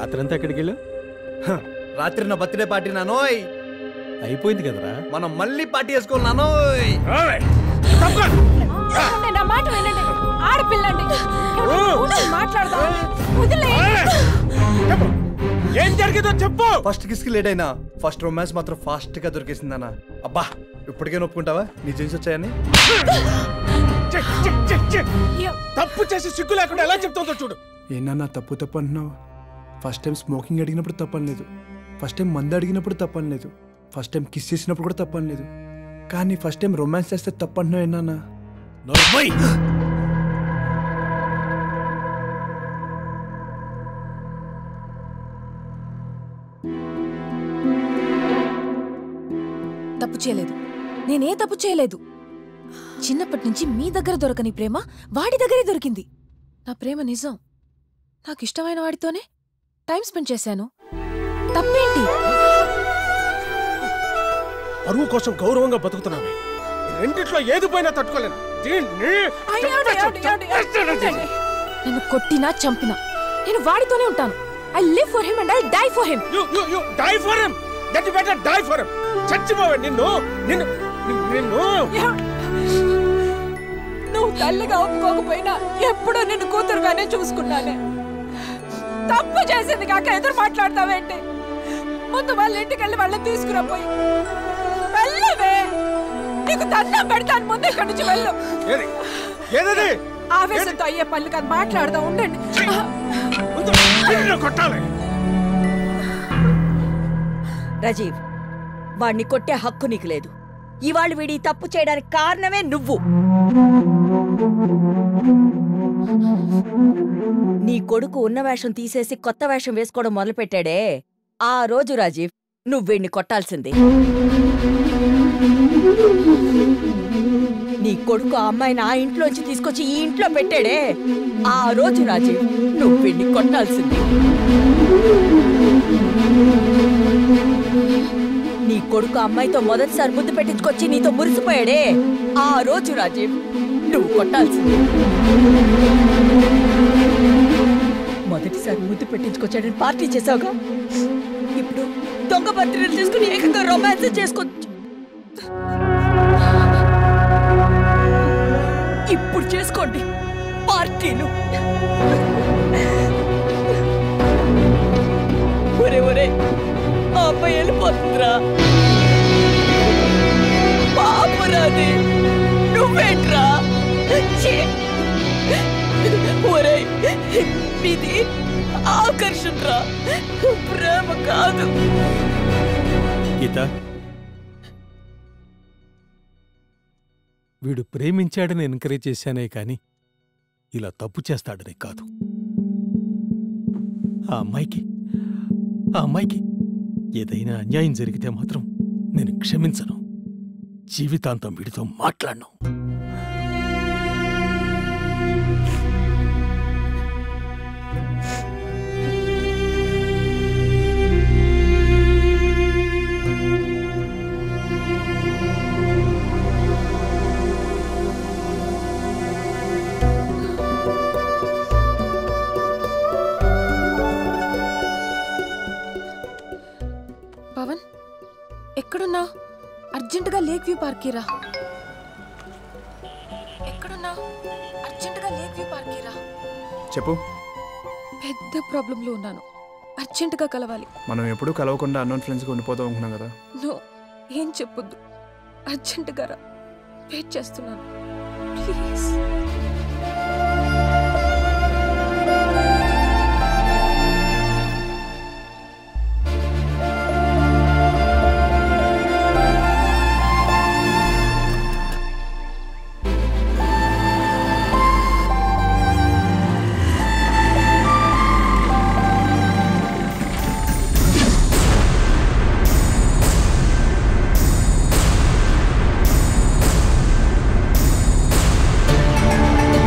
రాత్రంతా ఎక్కడికి వెళ్ళావు రాత్రి నా బర్త్డే పార్టీ నానోయ్ అయిపోయింది కదరా మనం మళ్ళీ పార్టీ చేసుకోవాలి నానోయ్ ఏమండి, నా మాట వినండి ఆడపిల్లండి కూర్చొని మాట్లాడదాం వదిలే ఏం జరిగిందో చెప్పు ఫస్ట్ కిస్ కి లేట్ అయినా ఫస్ట్ రొమాన్స్ మాత్రం ఫాస్ట్ గా దొరికేసిందన్న అబ్బా ఇప్పటికే ఒప్పుకుంటావా నీ జీన్స్ వచ్చాయని చెక్, చెక్, చెక్, చెక్. తప్పు చేసి సిగ్గు లేకుండా ఎలా చెప్తుందో చూడు ఏనన్నా తప్పు తప్పు అంటున్నావు ఫస్ట్ టైం స్మోకింగ్ అడిగినప్పుడు తప్పనలేదు ఫస్ట్ టైం మందు అడిగినప్పుడు తప్పనలేదు ఫస్ట్ టైం కిస్ చేసినప్పుడు కూడా తప్పనలేదు కానీ ఫస్ట్ టైం రొమాన్స్ చేస్తే తప్పు అంటున్నావు ఏనన్నా తప్పు చేయలేదు నేనే తప్పు చేయలేదు చిన్నప్పటి నుంచి మీ దగ్గర దొరకని ప్రేమ వాడి దగ్గరే దొరికింది నా ప్రేమ నిజం నాకు ఇష్టమైన వాడితోనే టైం స్పెండ్ చేశాను తప్పేంటి పరువు కోసం గౌరవంగా బతుకుతున్నావే ఈ రెండిట్లో ఏది పోయినా తట్టుకోలేను దీన్ని ఏమండి, ఏమండి, ఏమండి, ఏమండి? నన్ను కొట్టినా చంపినా నేను వాడితోనే ఉంటాను I live for him and I die for him you you you die for him that better die for him చచ్చిపోవే నిన్ను నిన్ను నిన్ను నువ్వు తల్లిగా ఒప్పుకోకపోయినా ఎప్పుడూ నిన్ను కూతురుగానే చూసుకున్నానే తప్పు చేసింది కాక ఎదురు మాట్లాడతావేంటి ముందు వాళ్ళ ఇంటికి వెళ్ళి వాళ్ళని తీసుకురాపోయి వెళ్ళవే నీకు దండం పెడతాను ముందు ఇక్కడి నుంచి వెళ్ళు ఏది ఏదది ఆవేశంతో అయ్యే పనులు కాదు మాట్లాడదాం ఉండండి నిన్ను కొట్టాలి రజీవ్ వాణ్ణి కొట్టే హక్కు నీకు లేదు ఇవాళ వీడి ఈ తప్పు చేయడానికి కారణమే నువ్వు నీ కొడుకు ఉన్న వేషం తీసేసి కొత్త వేషం వేసుకోవడం మొదలుపెట్టాడే ఆ రోజు రాజీవ్ నువ్వు వీడిని కొట్టాల్సింది నీ కొడుకు ఆ అమ్మాయిని ఆ ఇంట్లోంచి తీసుకొచ్చి ఈ ఇంట్లో పెట్టాడే ఆ రోజు రాజీవ్ నువ్వు వీడిని కొట్టాల్సింది నీ కొడుకు అమ్మాయితో మొదటిసారి ముద్దు పెట్టించుకొచ్చి నీతో మురిసిపోయాడే ఆ రోజు రాజీవ్ నువ్వు కొట్టాల్సింది మొదటిసారి ముద్దు పెట్టించుకొచ్చాడని పార్టీ చేసావుగా ఇప్పుడు దొంగ పత్రికలు తీసుకుని ఏకంగా రొమాన్స్ చేసుకో ఇప్పుడు చేసుకోండి పార్టీలు ఒరే ఒరే ఆ అబ్బాయి వెళ్ళిపోతుందిరా పాపరాది నువ్వేంట్రా ఛీ! ఒరేయ్ ఇది ఆకర్షణరా ప్రేమ కాదు గీత వీడు ప్రేమించాడని ఎంకరేజ్ చేశానే కాని ఇలా తప్పు చేస్తాడని కాదు ఆ అమ్మాయికి ఆ అమ్మాయికి ఏదైనా అన్యాయం జరిగితే మాత్రం నేను క్షమించను జీవితాంతం వీడితో మాట్లాడను పవన్ ఎక్కడున్నావు అర్జెంటుగా లేక్ వ్యూ పార్క్కి రా ఎక్కడున్నావు అర్జెంటుగా లేక్ వ్యూ పార్క్కి రా చెప్పు పెద్ద ప్రాబ్లంలో ఉన్నాను అర్జెంటుగా కలవాలి మనం ఎప్పుడూ కలవకుండా అన్నోన్ ఫ్రెండ్స్గా ఉండిపోతాం అనుకున్నాం కదా నో ఏం చెప్పొద్దు అర్జెంటుగా రా వెయిట్ చేస్తున్నాను ప్లీజ్ ఆ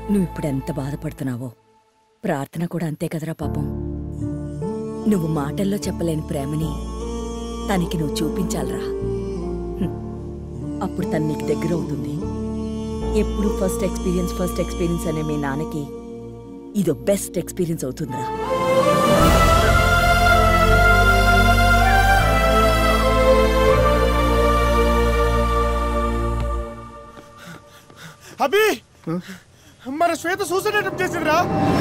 నువ్వు ఇప్పుడు ఎంత బాధపడుతున్నావో ప్రార్థన కూడా అంతే కదరా పాపం నువ్వు మాటల్లో చెప్పలేని ప్రేమని తనకి నువ్వు చూపించాలరా హ్మ్. అప్పుడు తను నీకు దగ్గర అవుతుంది ఎప్పుడు ఫస్ట్ ఎక్స్పీరియన్స్ ఫస్ట్ ఎక్స్పీరియన్స్ అనే మీ నాన్నకి ఇదో బెస్ట్ ఎక్స్పీరియన్స్ అవుతుందిరా అభి మన శ్వేత suicide attempt చేసిందిరా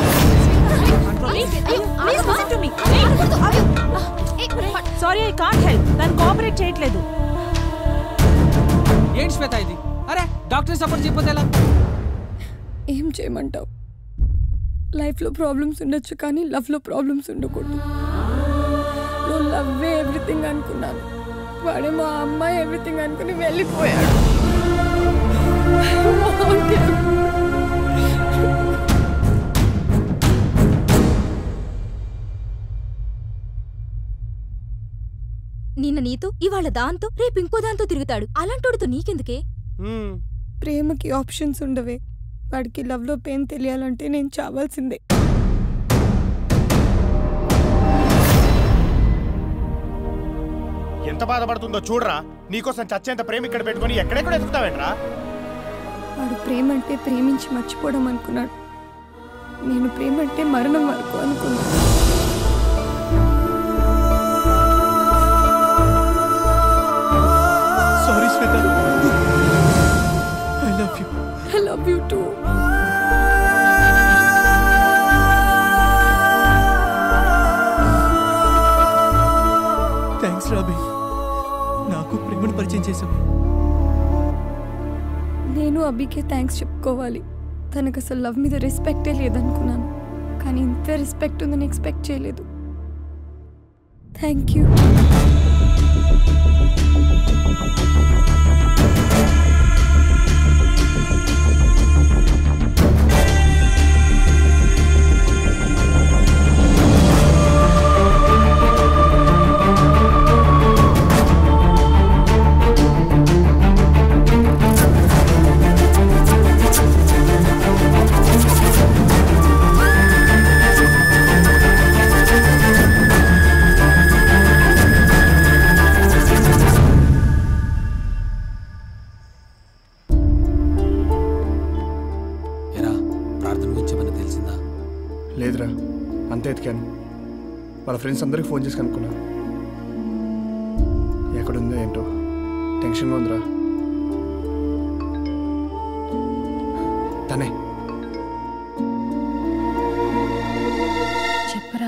sorry I can't help దాన్ని కోఆపరేట్ చేయట్లేదు ఏంటి శ్వేత ఇది అరే డాక్టర్ సపోర్ట్ చేయకపోతే ఎలా ఏం చేయమంటావు లైఫ్లో ప్రాబ్లమ్స్ ఉండొచ్చు కానీ లవ్లో ప్రాబ్లమ్స్ ఉండకూడదు నువ్వు లవ్వే ఎవ్రీథింగ్ అనుకున్నాను వాడే మా అమ్మాయి ఎవ్రీథింగ్ అనుకుని వెళ్ళిపోయాడు నిన్న నీతో ఇవాళ దాంతో రేపు ఇంకో దాంతో తిరుగుతాడు అలాంటోడితో నీకెందుకే ప్రేమకి ఆప్షన్స్ ఉండవే వాడికి లవ్లో పెయిన్ తెలియాలంటే నేను చావాల్సిందే ఎంత బాధపడుతుందో చూడరా నీకోసం చచ్చేంత ప్రేమ ఇక్కడ పెట్టుకొని ఎక్కడెక్కడ ఎదుగుతావేంట్రా వాడు ప్రేమ అంటే ప్రేమించి మర్చిపోవడం అనుకున్నాడు నేను ప్రేమ అంటే మరణం వరకు అనుకున్నాను sorry Shweta I love you I love you too thanks Robbie నాకు ప్రేమను పరిచయం చేసావు నేను అభికే థ్యాంక్స్ చెప్పుకోవాలి తనకు అసలు లవ్ మీద రెస్పెక్టే లేదనుకున్నాను కానీ ఇంత రెస్పెక్ట్ ఉందని ఎక్స్పెక్ట్ చేయలేదు థ్యాంక్ యూ ఎరా ప్రార్థన గురించి ఏమైనా తెలిసిందా లేదురా అంతే ఎతికాను వాళ్ళ ఫ్రెండ్స్ అందరికి ఫోన్ చేసి కనుక్కున్నా ఎక్కడుందో ఏంటో టెన్షన్గా ఉందిరా తనే చెప్పరా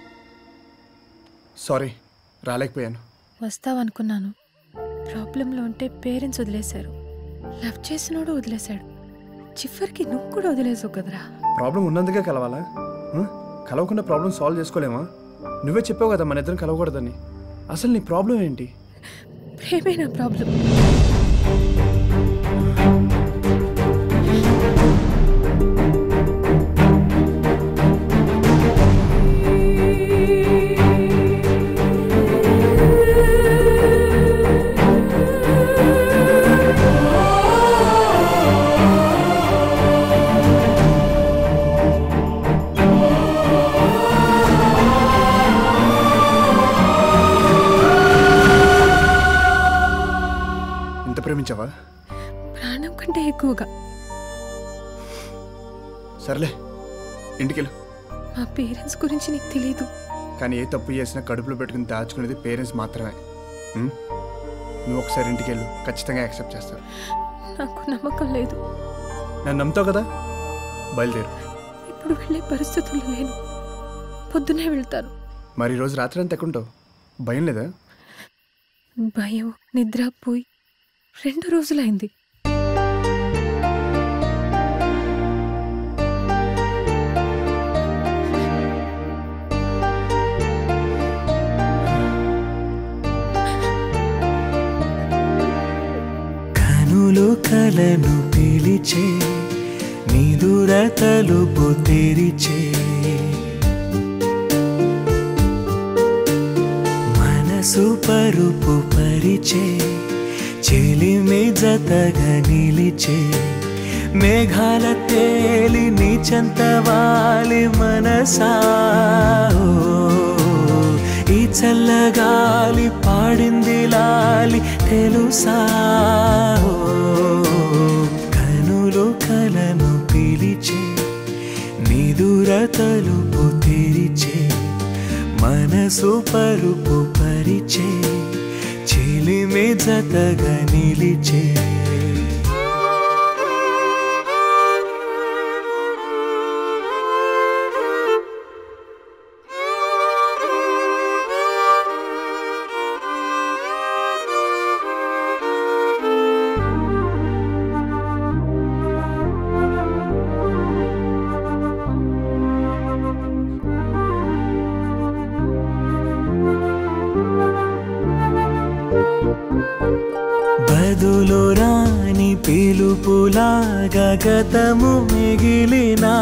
సారీ రాలేకపోయాను వస్తావనుకున్నాను ప్రాబ్లంలో ఉంటే పేరెంట్స్ వదిలేశారు లవ్ చేసినోడు వదిలేశాడు చివరికి నువ్వు కూడా వదిలేసావు కదరా ప్రాబ్లం ఉన్నందుకే కలవాలా ఆ? కలవకుండా ప్రాబ్లం సాల్వ్ చేసుకోలేమా నువ్వే చెప్పావు కదా మన ఇద్దరం కలవకూడదని అసలు నీ ప్రాబ్లం ఏంటి ప్రేమే నా ప్రాబ్లం ఇంత ప్రేమించావా ప్రాణం కంటే ఎక్కువగా సర్లే ఇంటికెళ్ళు మా పేరెంట్స్ గురించి నీకు తెలీదు కానీ ఏ తప్పు చేసినా కడుపులో పెట్టుకుని దాచుకునేది పేరెంట్స్ మాత్రమే ఉం? నువ్వు ఒకసారి ఇంటికి వెళ్ళు ఖచ్చితంగా యాక్సెప్ట్ చేస్తారు నాకు నమ్మకం లేదు నన్ను నమ్ముతావు కదా బయలుదేరు ఇప్పుడు వెళ్ళే పరిస్థితుల్లో లేను పొద్దునే వెళ్తాను మరి ఈరోజు రాత్రి అంతా ఎక్కడుంటావు భయం లేదా భయం నిద్ర పోయి రెండు రోజులైంది కనులు కలను పిలిచే నిదుర తలుపు తెరిచే మనసు పరుపు పరిచే చెలిమి జతగా నిలిచే మేఘాల తేలి నీ చెంత వాలి మనసా ఓ, ఈ చల్లగాలి పాడింది లాలి తెలుసా ఓ, కనులు కలను పిలిచే నిదుర తలుపు తెరిచే మనసు పరుపు పరిచే చిలిమి జతగా నిలిచే బదులు రాని పిలుపులాగా గతము మిగిలినా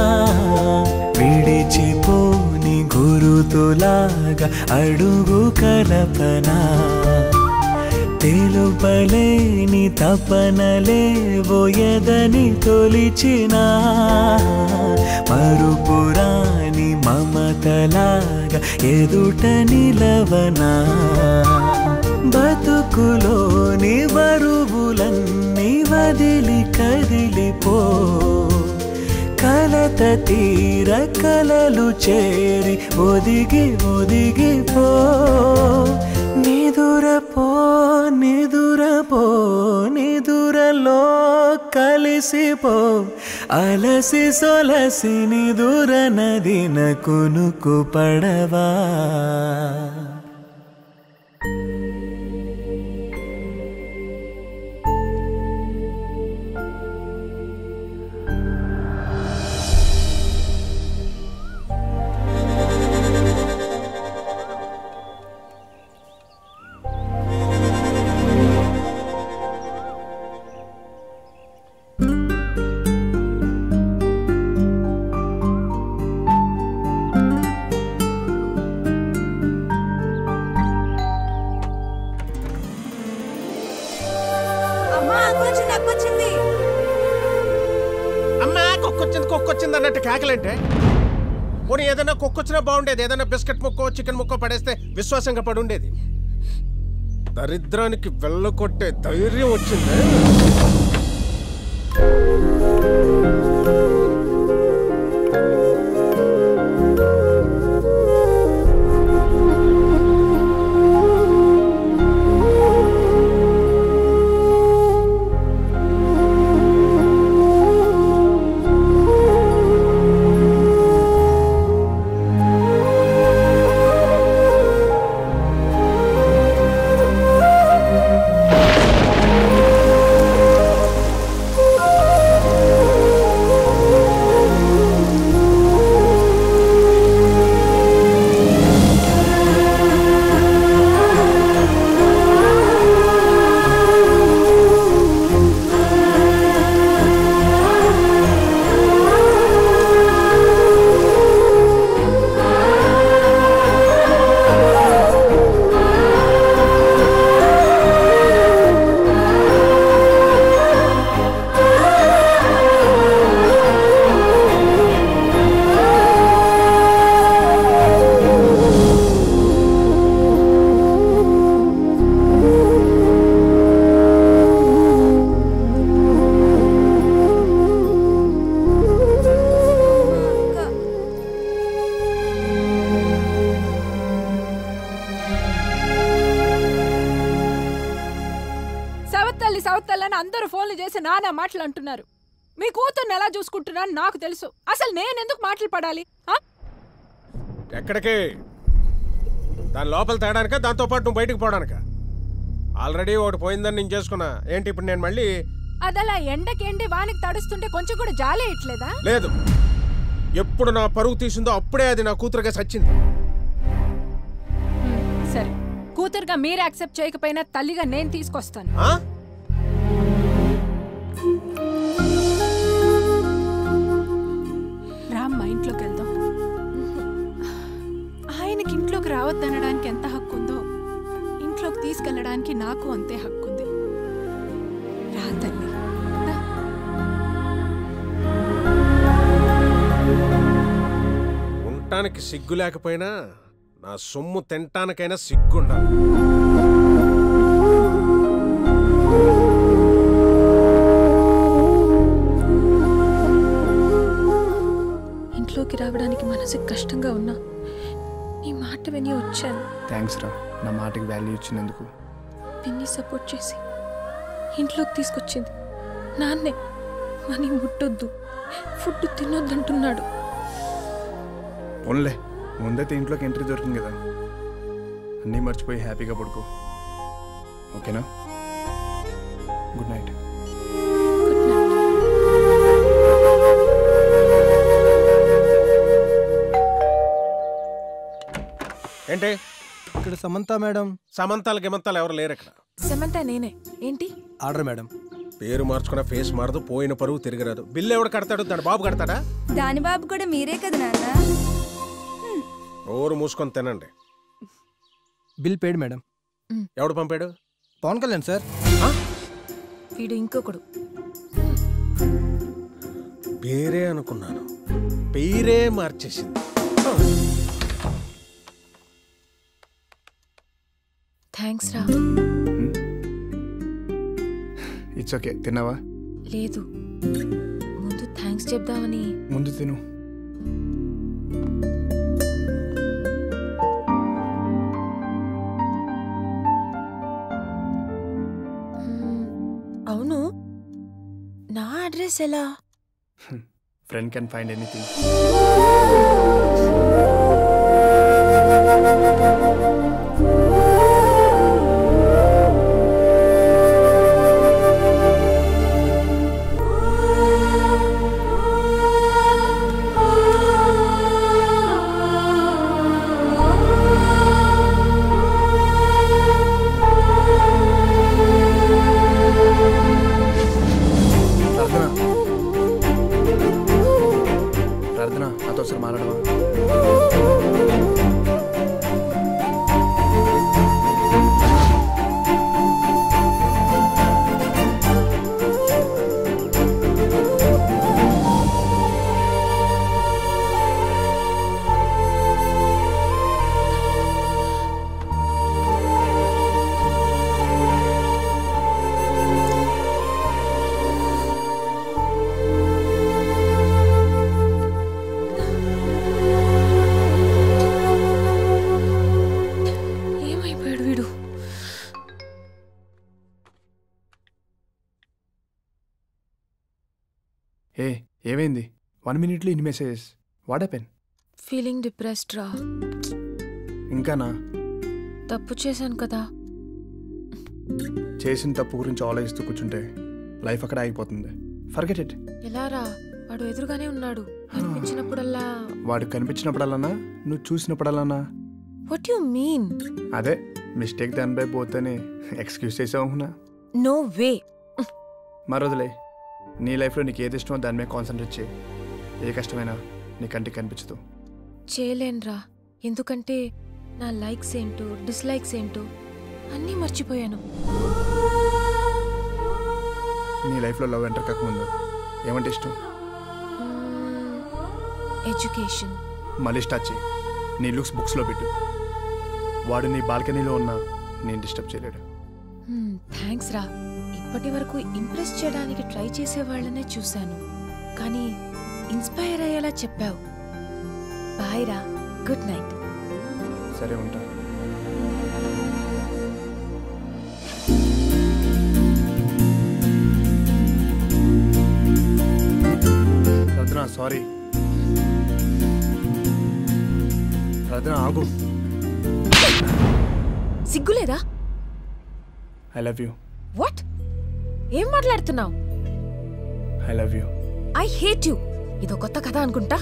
విడిచిపోని గురుతులాగా అడుగు కలపనా తెలుపలేని తపనలేవో ఎదని తొలిచినా మరుపురాని మమతలాగా ఎదుట నిలవనా బతుకులోని బరువులన్నీ వదిలి కదిలిపో కలత తీర కలలు చేరి ఒదిగి ఒదిగిపో నిదురపో నిదురపో నిదురలో కలిసిపో అలసి సొలసి నిదుర నదిన కునుకు పడవా అమ్మా అక్కొచ్చింది అక్కొచ్చింది అమ్మా కుక్కొచ్చింది కుక్కొచ్చింది అన్నట్టు కేకలేంటే పోనీ ఏదైనా కుక్కొచ్చినా బాగుండేది ఏదైనా బిస్కెట్ ముక్కో చికెన్ ముక్కో పడేస్తే విశ్వాసంగా పడి ఉండేది దరిద్రానికి వెళ్ళ కొట్టే ధైర్యం వచ్చింది సవత్తల్లి సవత్తల్లి అని అందరూ ఫోన్లు చేసి నానా మాటలు అంటున్నారు మీ కూతుర్ని ఎలా చూసుకుంటున్నాను నాకు తెలుసు అసలు నేను ఎందుకు మాటలు పడాలి ఆ? ఎక్కడికి దాని లోపల తేడానిక దాంతో పాటు నువ్వు బయటకు పోవడానిక ఆల్రెడీ ఒకటి పోయిందని నేను చేసుకున్నా ఏంటి ఇప్పుడు నేను మళ్ళీ అదలా ఎండకెండి వానికి తడుస్తుంటే కొంచెం కూడా జాలి ఇట్లేదా లేదు ఎప్పుడు నా పరువు తీసిందో అప్పుడే అది నా కూతురుగా సచ్చింది సరే కూతురుగా మీరు యాక్సెప్ట్ చేయకపోయినా తల్లిగా నేను తీసుకొస్తాను ఆ? రామ్మా ఇంట్లోకి వెళ్దాం ఆయనకి ఇంట్లోకి రావద్దనడానికి ఎంత హక్కు ఉందో ఇంట్లోకి తీసుకెళ్ళడానికి నాకు అంతే హక్కు ఉంది రా తల్లి రా. తినడానికి సిగ్గు లేకపోయినా నా సొమ్ము తినటానికైనా సిగ్గుండాలి ఇంట్లోకి రావడానికి మనసుకి కష్టంగా ఉన్నా నీ మాట విని వచ్చాను థ్యాంక్స్ రా నా మాటకి వాల్యూ ఇచ్చినందుకు పిన్ని సపోర్ట్ చేసి ఇంట్లోకి తీసుకొచ్చింది నాన్నే మనీ ముట్టొద్దు ఫుడ్ తినొద్దంటున్నాడు పోన్లే ముందైతే ఇంట్లోకి ఎంట్రీ దొరికింది కదా అన్నీ మర్చిపోయి హ్యాపీగా పడుకో ఓకేనా గుడ్ నైట్ ఏంటి ఇక్కడ సమంత మేడం సమంతాలు గిమంతాలు ఎవరు లేరు ఇక్కడ సమంత నేనే ఏంటి ఆర్డర్ మేడం పేరు మార్చుకున్న ఫేస్ మారదు పోయిన పరువు తిరగరాదు బిల్లు ఎవడు కడతాడు తన బాబు కడతాడా దాని బాబు కూడా మీరే కదా నాన్న ఓరు మూసుకొని తినండి బిల్ పేడ్ మేడం ఎవడు పంపాడు పవన్ కళ్యాణ్ సార్ వీడు ఇంకొకడు పేరే అనుకున్నాను పేరే మార్చేసింది థ్యాంక్స్ రా ఇట్స్ ఓకే తిన్నావా లేదు ముందు థ్యాంక్స్ చెప్దామని ముందు తిను అవును నా అడ్రస్ ఎలా ఫ్రెండ్ కెన్ ఫైండ్ ఎనీథింగ్ ప్రార్థన ప్రార్థన నాతో ఒకసారి మాట్లాడవా ఏమైపోయాడు వీడు ఏ ఏమైంది వన్ మినిట్లో ఇన్ని messages what happen feeling depressed రా ఇంకానా తప్పు చేశాను కదా చేసిన తప్పు గురించి ఆలోచిస్తూ కూర్చుంటే లైఫ్ అక్కడ ఆగిపోతుంది ఫర్గెట్ ఇట్ ఎలా రా వాడు ఎదురుగానే ఉన్నాడు కనిపించినప్పుడల్లా వాడు కనిపించినప్పుడల్లానా నువ్వు చూసినప్పుడల్లానా వాట్ యు మీన్ అదే మిస్టేక్ దానిపై పోతేనే ఎక్స్క్యూజ్ చేసావు అనుకున్నా నో వే మరొదలే నీ లైఫ్లో నీకు ఏది ఇష్టమో దాని మీద కాన్సన్ట్రేట్ చేయి ఏ కష్టమైనా నీ కంటికి కనిపించదు చేయలేనురా ఎందుకంటే నా లైక్స్ ఏంటో డిస్లైక్స్ ఏంటో అన్నీ మర్చిపోయాను నీ లైఫ్లో లవ్ ఎంటర్ కాకముందు ఏమంటే ఇష్టం ఎడ్యుకేషన్ మళ్ళీ స్టార్ట్ చేయి నీ లుక్స్ బుక్స్లో పెట్టు వాడు నీ బాల్కనీలో ఉన్నా నేను డిస్టర్బ్ చేయలేడు థ్యాంక్స్ రా ఇప్పటి వరకు ఇంప్రెస్ చేయడానికి ట్రై చేసే వాళ్ళనే చూశాను కానీ ఇన్స్పైర్ అయ్యేలా చెప్పావు బాయ్ రా గుడ్ నైట్ సరే ఉంటా రత్న సారీ రత్న ఆగు సిగ్గులేదా ఐ లవ్ యూ వాట్ ఏం మాట్లాడుతున్నావు I love you I hate you ఇదో కొత్త కథ అనుకుంటా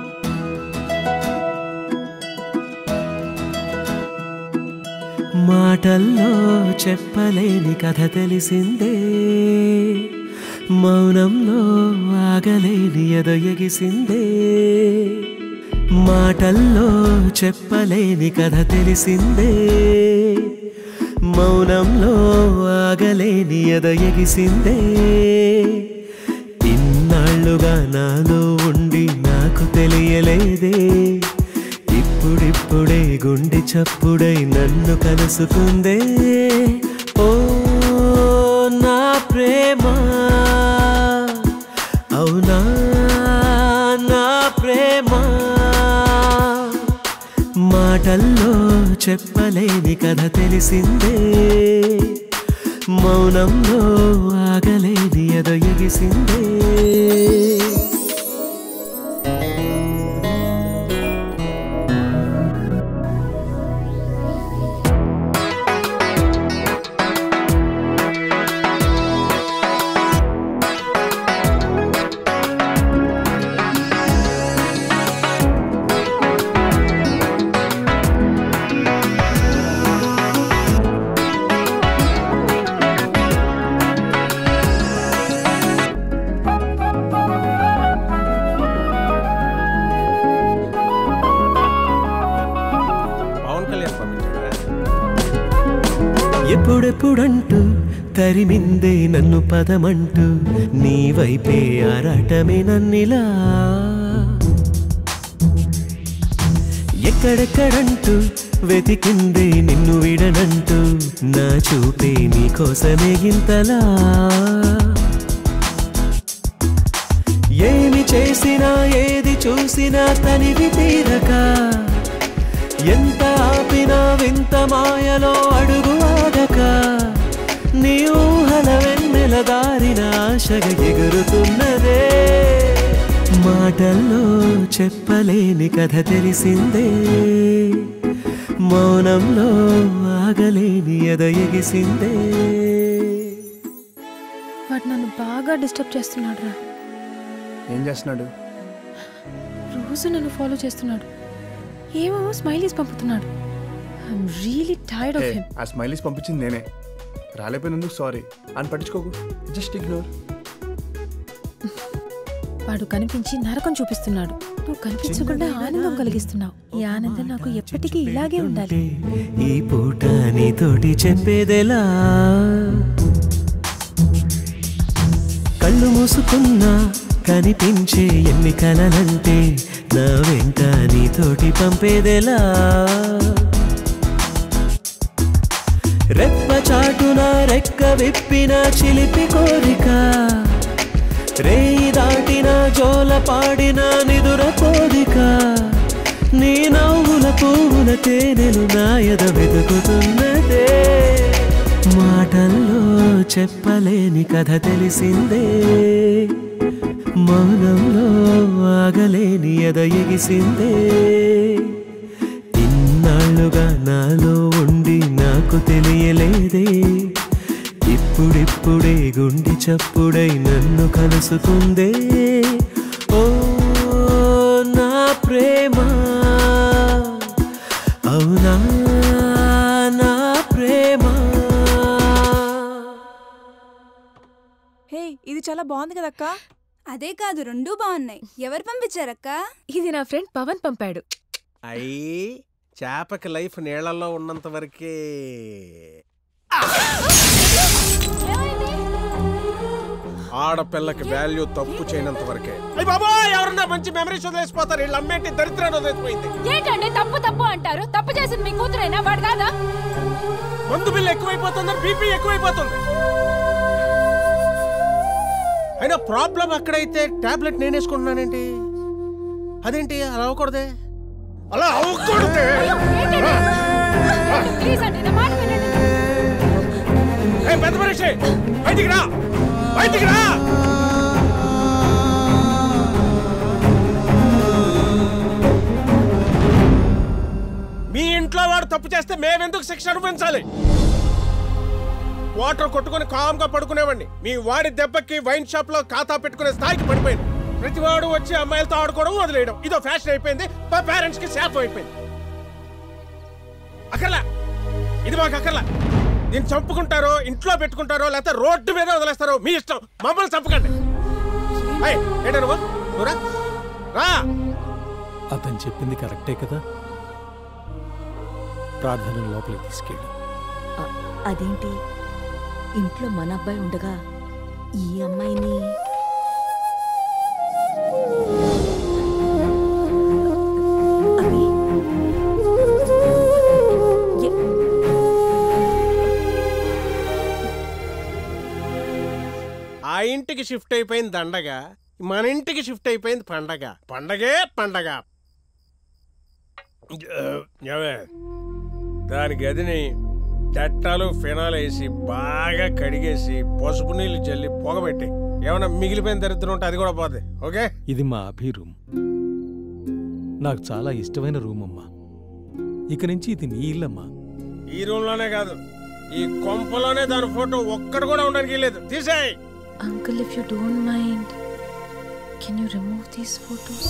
మా మాటల్లో చెప్పలేని కథ తెలిసిందే మౌనంలో ఆగలేని ఎదొయగిసిందే మాటల్లో చెప్పలేని కథ తెలిసిందే మౌనంలో ఆగలేని ఎదొయగిసిందే ఇన్నాళ్ళుగా నాలో ఉండి నాకు తెలియలేదే ఇప్పుడిప్పుడే గుండె చప్పుడై నన్ను కలుసుకుందే ఓ నా ప్రేమ అవునా నా ప్రేమ మాటల్లో చెప్పలేని కథ తెలిసిందే మౌనంలో ఆగలేని ఎదొయగిసిందే పవన్ కళ్యాణ్ పంపించాడా ఎప్పుడెప్పుడంటూ తరిమిందే నన్ను పదమంటూ నీ వైపే ఆరాటమే నన్నిలా ఎక్కడెక్కడంటూ వెతికిందే నిన్ను విడనంటూ నా చూపే నీకోసమే గింతలా ఏమి చేసినా ఏది చూసినా తనివి తీరక ఎంత ఆపినా వింత మాయలో అడుగు ఆగక నీ ఊహల వెన్నెల దారిన ఆశగా ఎగురుతున్నదే మాటల్లో చెప్పలేని కథ తెలిసిందే మౌనంలో ఆగలేని ఎద ఎగిసిందే వాడు నన్ను బాగా డిస్టర్బ్ చేస్తున్నాడు రా ఏం చేస్తున్నాడు రోజు నన్ను ఫాలో చేస్తున్నాడు ఏమో స్మైలీస్ పంపుతున్నాడు I'm really tired of uh, him ఆ స్మైలీస్ పంపించింది నేనే రాలేపోయినందుకు సారీ అని పట్టించుకోకు జస్ట్ ఇగ్నోర్ వాడు కనిపించి నరకం చూపిస్తున్నాడు నువ్వు కనిపించకుండా ఆనందం కలిగిస్తున్నావు ఈ ఆనందం నాకు ఎప్పటికీ ఇలాగే ఉండాలి ఈ పూట నీతోటి చెప్పేదెలా కళ్ళు మూసుకున్నా కనిపించే ఎన్ని కలలంటే నా వెంట నీతోటి పంపేదెలా రెప్ప చాటున రెక్క విప్పిన చిలిపి కోరిక రేయి దాటిన జోల పాడిన నిదుర కోరిక నీ నవ్వుల పువ్వుల తేనెలు నాయద వెతుకుతున్నదే మాటల్లో చెప్పలేని కథ తెలిసిందే మౌనంలో ఆగలేని ఎద ఎగిసిందే ఇన్నాళ్ళుగా నాలో ఉండి నాకు తెలియలేదే ఇప్పుడిప్పుడే గుండె చప్పుడై నన్ను కలుసుకుందే ఓ నా ప్రేమ అవునా నా ప్రేమ హే ఇది చాలా బాగుంది కదక్క అదే కాదు రెండూ బాగున్నాయి ఎవరు పంపించారక్క ఇది నా ఫ్రెండ్ పవన్ పంపాడు అయ్యి చేపకి లైఫ్ నీళ్ళల్లో ఉన్నంత వరకే ఆడపిల్లకి వాల్యూ తప్పు చేయనంత వరకే అయ్యి బాబా ఎవరన్నా మంచి మెమరీస్ వదిలేసిపోతారు వీళ్ళు అమ్మేంటి దరిద్రాన్ని వదిలేసిపోయింది ఏంటండి తప్పు తప్పు అంటారు తప్పు చేసింది మీ కూతురైనా వాడు కాదా మందు బిల్లు ఎక్కువైపోతుంది బీపీ ఎక్కువైపోతుంది అయినా ప్రాబ్లం అక్కడైతే టాబ్లెట్ నేను వేసుకుంటున్నానేంటి అదేంటి అలా అవ్వకూడదే అలా అవ్వకూడదే ప్లీజ్ అండి నా మాట వినండి ఏ పెద్ద మనిషి బయటికి రా బయటికి రా మీ ఇంట్లో వాడు తప్పు చేస్తే మేమెందుకు శిక్ష అనుభవించాలి వాటర్ కొట్టుకుని కామ్గా పడుకునేవాడిని మీ వాడి దెబ్బకి వైన్ షాప్ లో ఖాతా పెట్టుకునే స్థాయికి పడిపోయింది ప్రతివాడు వచ్చి అమ్మాయిలతో ఆడుకోవడం వదిలేయడం ఇదో ఫ్యాషన్ అయిపోయింది మా పేరెంట్స్ కి శాపం అయిపోయింది అక్కర్లా ఇది మాకు అక్కర్లా దీన్ని చంపుకుంటారో ఇంట్లో పెట్టుకుంటారో లేకపోతే రోడ్డు మీద వదిలేస్తారో మీ ఇష్టం మమ్మల్ని చంపకండి ఏయ్, ఏంటి నువ్వు నువ్వు రా. రా అతను చెప్పింది కరెక్టే కదా ప్రార్థన లోపలికి తీసుకెళ్ళి అదేంటి ఇంట్లో మన అబ్బాయి ఉండగా ఈ అమ్మాయిని అవి ఎ- ఆ ఇంటికి షిఫ్ట్ అయిపోయింది దండగ మన ఇంటికి షిఫ్ట్ అయిపోయింది పండగ పండగే పండగ ఏమే, దాని గదిని డట్టాలు ఫినాల్ వేసి బాగా కడిగేసి పసుపు నీళ్ళు చల్లి పొగబెట్టి ఏమైనా మిగిలిపోయిన దరిద్రం ఉంటే అది కూడా పోద్ది ఓకే ఇది మా అభి రూమ్ నాకు చాలా ఇష్టమైన రూమ్ అమ్మా ఇక నుంచి ఇది నీ ఇల్లమ్మా ఈ రూమ్ లోనే కాదు ఈ కొంపలోనే దాని ఫోటో ఒక్కడు కూడా ఉండడానికి లేదు తీసేయ్ uncle if you don't mind can you remove these photos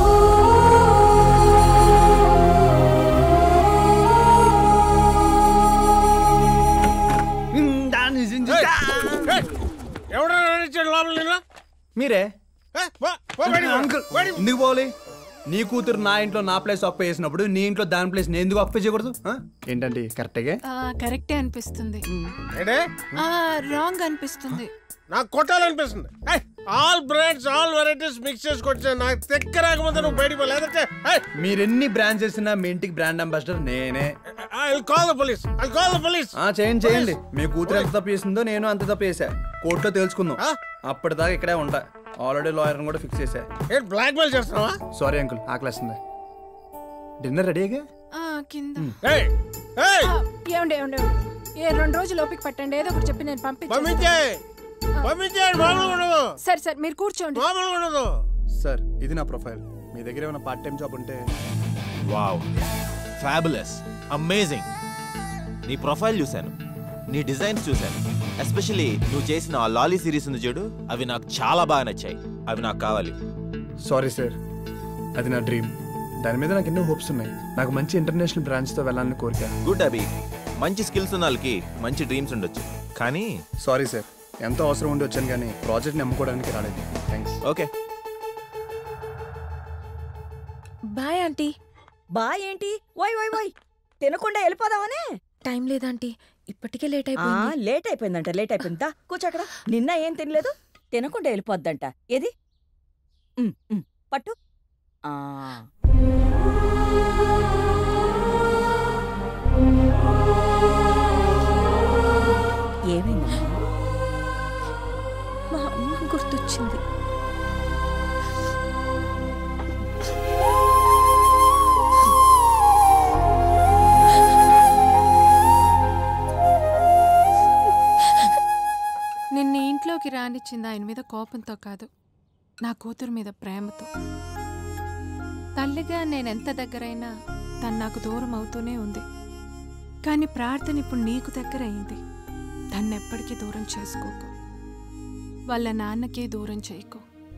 ఎవడో నడిచాడు లోపల నిన్ను? మీరే ఏ, పో, పో బయటికి పో. అంకుల్ బయటికి పో. ఎందుకు పోవాలి నీ కూతురు నా ఇంట్లో నా ప్లేస్ అప్పు చేసినప్పుడు నీ ఇంట్లో దాని ప్లేస్ నేను ఎందుకు అప్పు చేయకూడదు ఆ? ఏంటండి కరెక్ట్గా కరెక్టే అనిపిస్తుంది ఏంటే రాంగ్ అనిపిస్తుంది నాకు కొట్టాలనిపిస్తుంది all brands all varieties mix చేసుకొచ్చా నాకు తెక్క రాకముందే నువ్వు బయటికి పో లేదంటే మీరెన్ని బ్రాండ్స్ చేసినా మీ ఇంటికి బ్రాండ్ అంబాసిడర్ నేనే I call the police I call the police ఆ చేయండి చేయండి మీ కూతురు ఎంత తప్పు చేసిందో నేను అంత తప్పు చేశా కోర్టులో తెలుసుకుందాం అప్పటిదాకా ఇక్కడే ఉంటా ఆల్రెడీ లాయర్ని కూడా ఫిక్స్ చేశా ఏంటి బ్లాక్ మెయిల్ చేస్తున్నావా సారీ అంకుల్ ఆకలేస్తుంది డిన్నర్ రెడీగా కింద ఏయ్ ఏయ్ ఏమండి ఏమండి ఏ రెండు రోజులు ఓపిక పట్టండి ఏదో ఒకటి చెప్పి నేను పంపించేస్తాను. పంపించే పంపించేయండి మామూలుగా ఉండదు సరే సరే మీరు కూర్చోండి మామూలుగా ఉండదు సార్ ఇది నా ప్రొఫైల్ మీ దగ్గర ఏమైనా పార్ట్ టైం జాబ్ ఉంటే వావ్ ఫ్యాబులస్ అమేజింగ్ నీ ప్రొఫైల్ చూశాను నీ డిజైన్స్ చూశాను ఎస్పెషల్లీ నువ్వు చేసిన ఆ లాలీ సిరీస్ ఉంది చూడు అవి నాకు చాలా బాగా నచ్చాయి అవి నాకు కావాలి సారీ సార్ అది నా డ్రీమ్ దాని మీద నాకు ఎన్నో హోప్స్ ఉన్నాయి నాకు మంచి ఇంటర్నేషనల్ బ్రాంచ్తో వెళ్ళాలని కోరిక గుడ్ అభి మంచి స్కిల్స్ ఉన్న వాళ్ళకి మంచి డ్రీమ్స్ ఉండొచ్చు కానీ సారీ సార్ ఎంతో అవసరం ఉండి వచ్చాను కానీ ప్రాజెక్ట్ని నమ్ముకోవడానికి రాలేదు thanks okay bye aunty bye ఏంటి వై వై వై తినకుండా వెళ్ళిపోదామనే టైం లేదాంటీ ఇప్పటికే లేట్ ఆ, అయిపోయింది లేట్ అయిపోయిందంట లేట్ అయిపోయిందా కూర్చో అక్కడ నిన్న ఏం తినలేదు తినకుండా వెళ్ళిపోద్దంట ఏది ఉమ్, ఉమ్, పట్టు ఆ. ఏమైందమ్మా మా అమ్మ గుర్తొచ్చింది నిన్న ఇంట్లోకి రానిచ్చింది ఆయన మీద కోపంతో కాదు నా కూతురు మీద ప్రేమతో తల్లిగా నేనెంత దగ్గరైనా తను నాకు దూరం అవుతూనే ఉంది కానీ ప్రార్థన ఇప్పుడు నీకు దగ్గర అయింది తన్నెప్పటికీ దూరం చేసుకోకు వాళ్ళ నాన్నకి దూరం చేయకు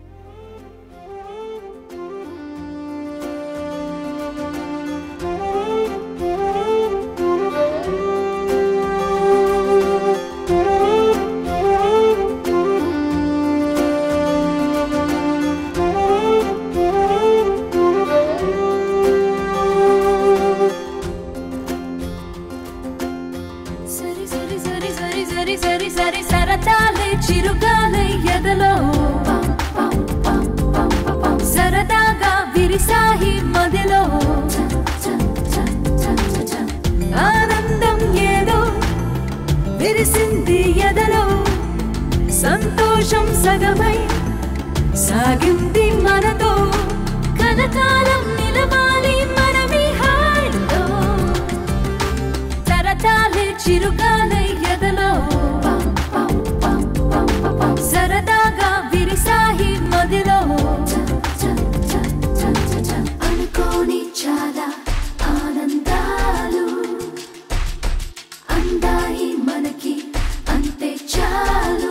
సరి సరి సరి సరి సరి సరి సరి సరదాలే చిరుగాలే ఎదలో సరదాగా విరిసాయి మదిలో ఆనందం ఏదో విరిసింది ఎదలో సంతోషం సగమై సాగింది మనతో కలకాలం నిలవాలి మనమి హాయిలో తరతాలే చిరుగాలై ఎదలో సరదాగా విరిసాయి మదిలో అనుకోని చాలా ఆనందాలు అందాయి మనకి అంతే చాలు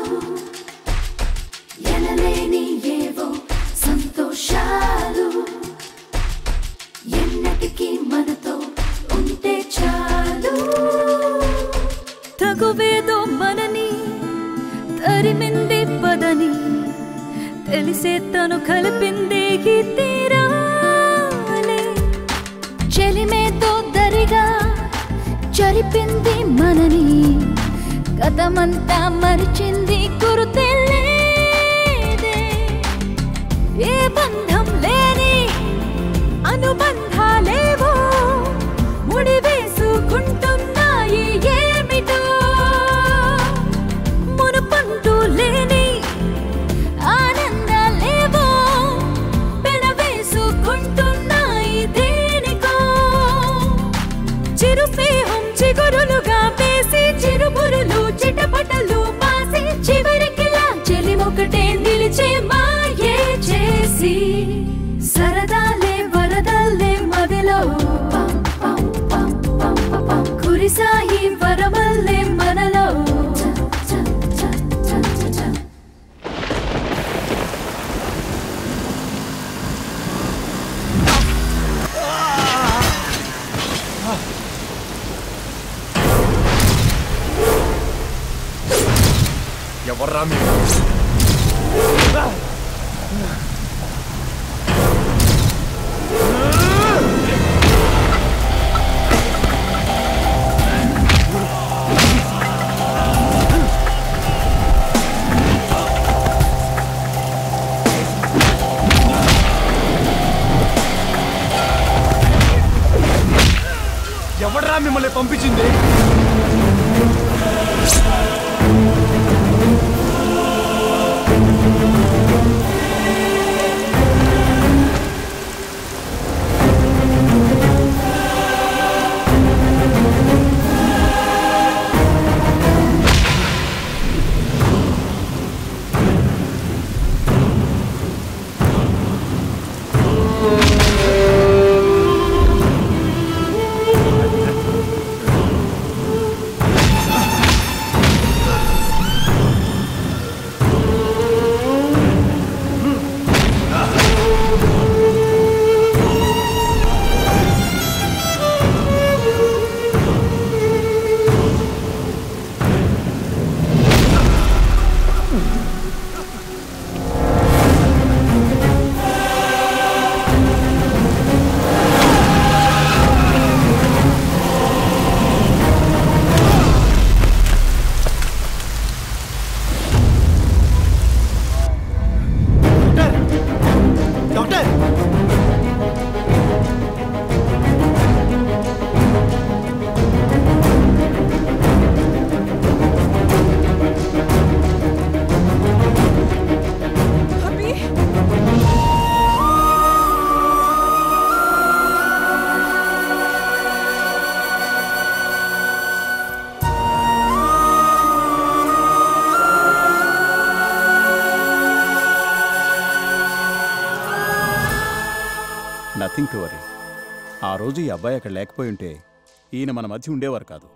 ఎనలేని ఏవో సంతోషాలు ఎన్నటికీ మనతో ఉంటే చాలు తగువేదో మనని తరిమింది పదని తెలిసే తను కలిపింది ఈ తీరాలే చెలిమేతో దరిగా జరిపింది మనని గతమంతా మరిచింది గురుతెలేదే ఏ బంధం లేని అనుబంధాలేవో ముడివేసుకుంటున్నాయి ఏమిటో మునుపంటూ లేని ఆనందాలేవో పెనవేసుకుంటున్నాయి దేనికో చిరుస్నేహం చిగురులుగా వేసి చిరుబురులు చిటపటలు పాసి చివరికిలా చెలిమొకటే నిలిచే మాయే చేసి సరదాలే వరదల్లే మదిలో కురిసాయి వరమల్లే మనలో ఎవర్రా మీరు ఎవడ్రా మిమ్మల్ని పంపించింది డాక్టర్ నథింగ్ టు వరీ ఆ రోజు ఈ అబ్బాయి అక్కడ లేకపోయి ఉంటే ఈయన మన మధ్య ఉండేవారు కాదు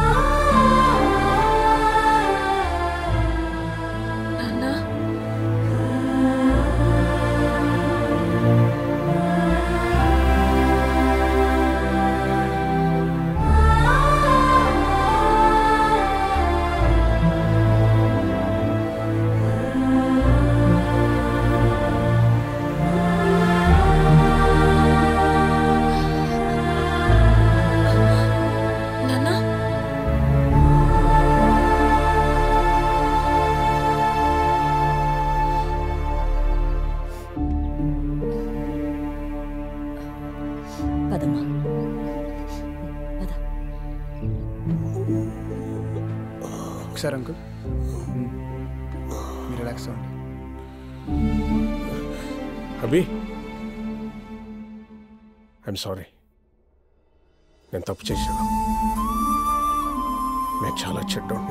నాన్నా పదమ్మా ఒకసారి అంకుల్ మీరు రిలాక్స్ అవ్వండి అభి ఐఎమ్ సారీ నేను తప్పు చేశాను నేను చాలా చెడ్డోడిని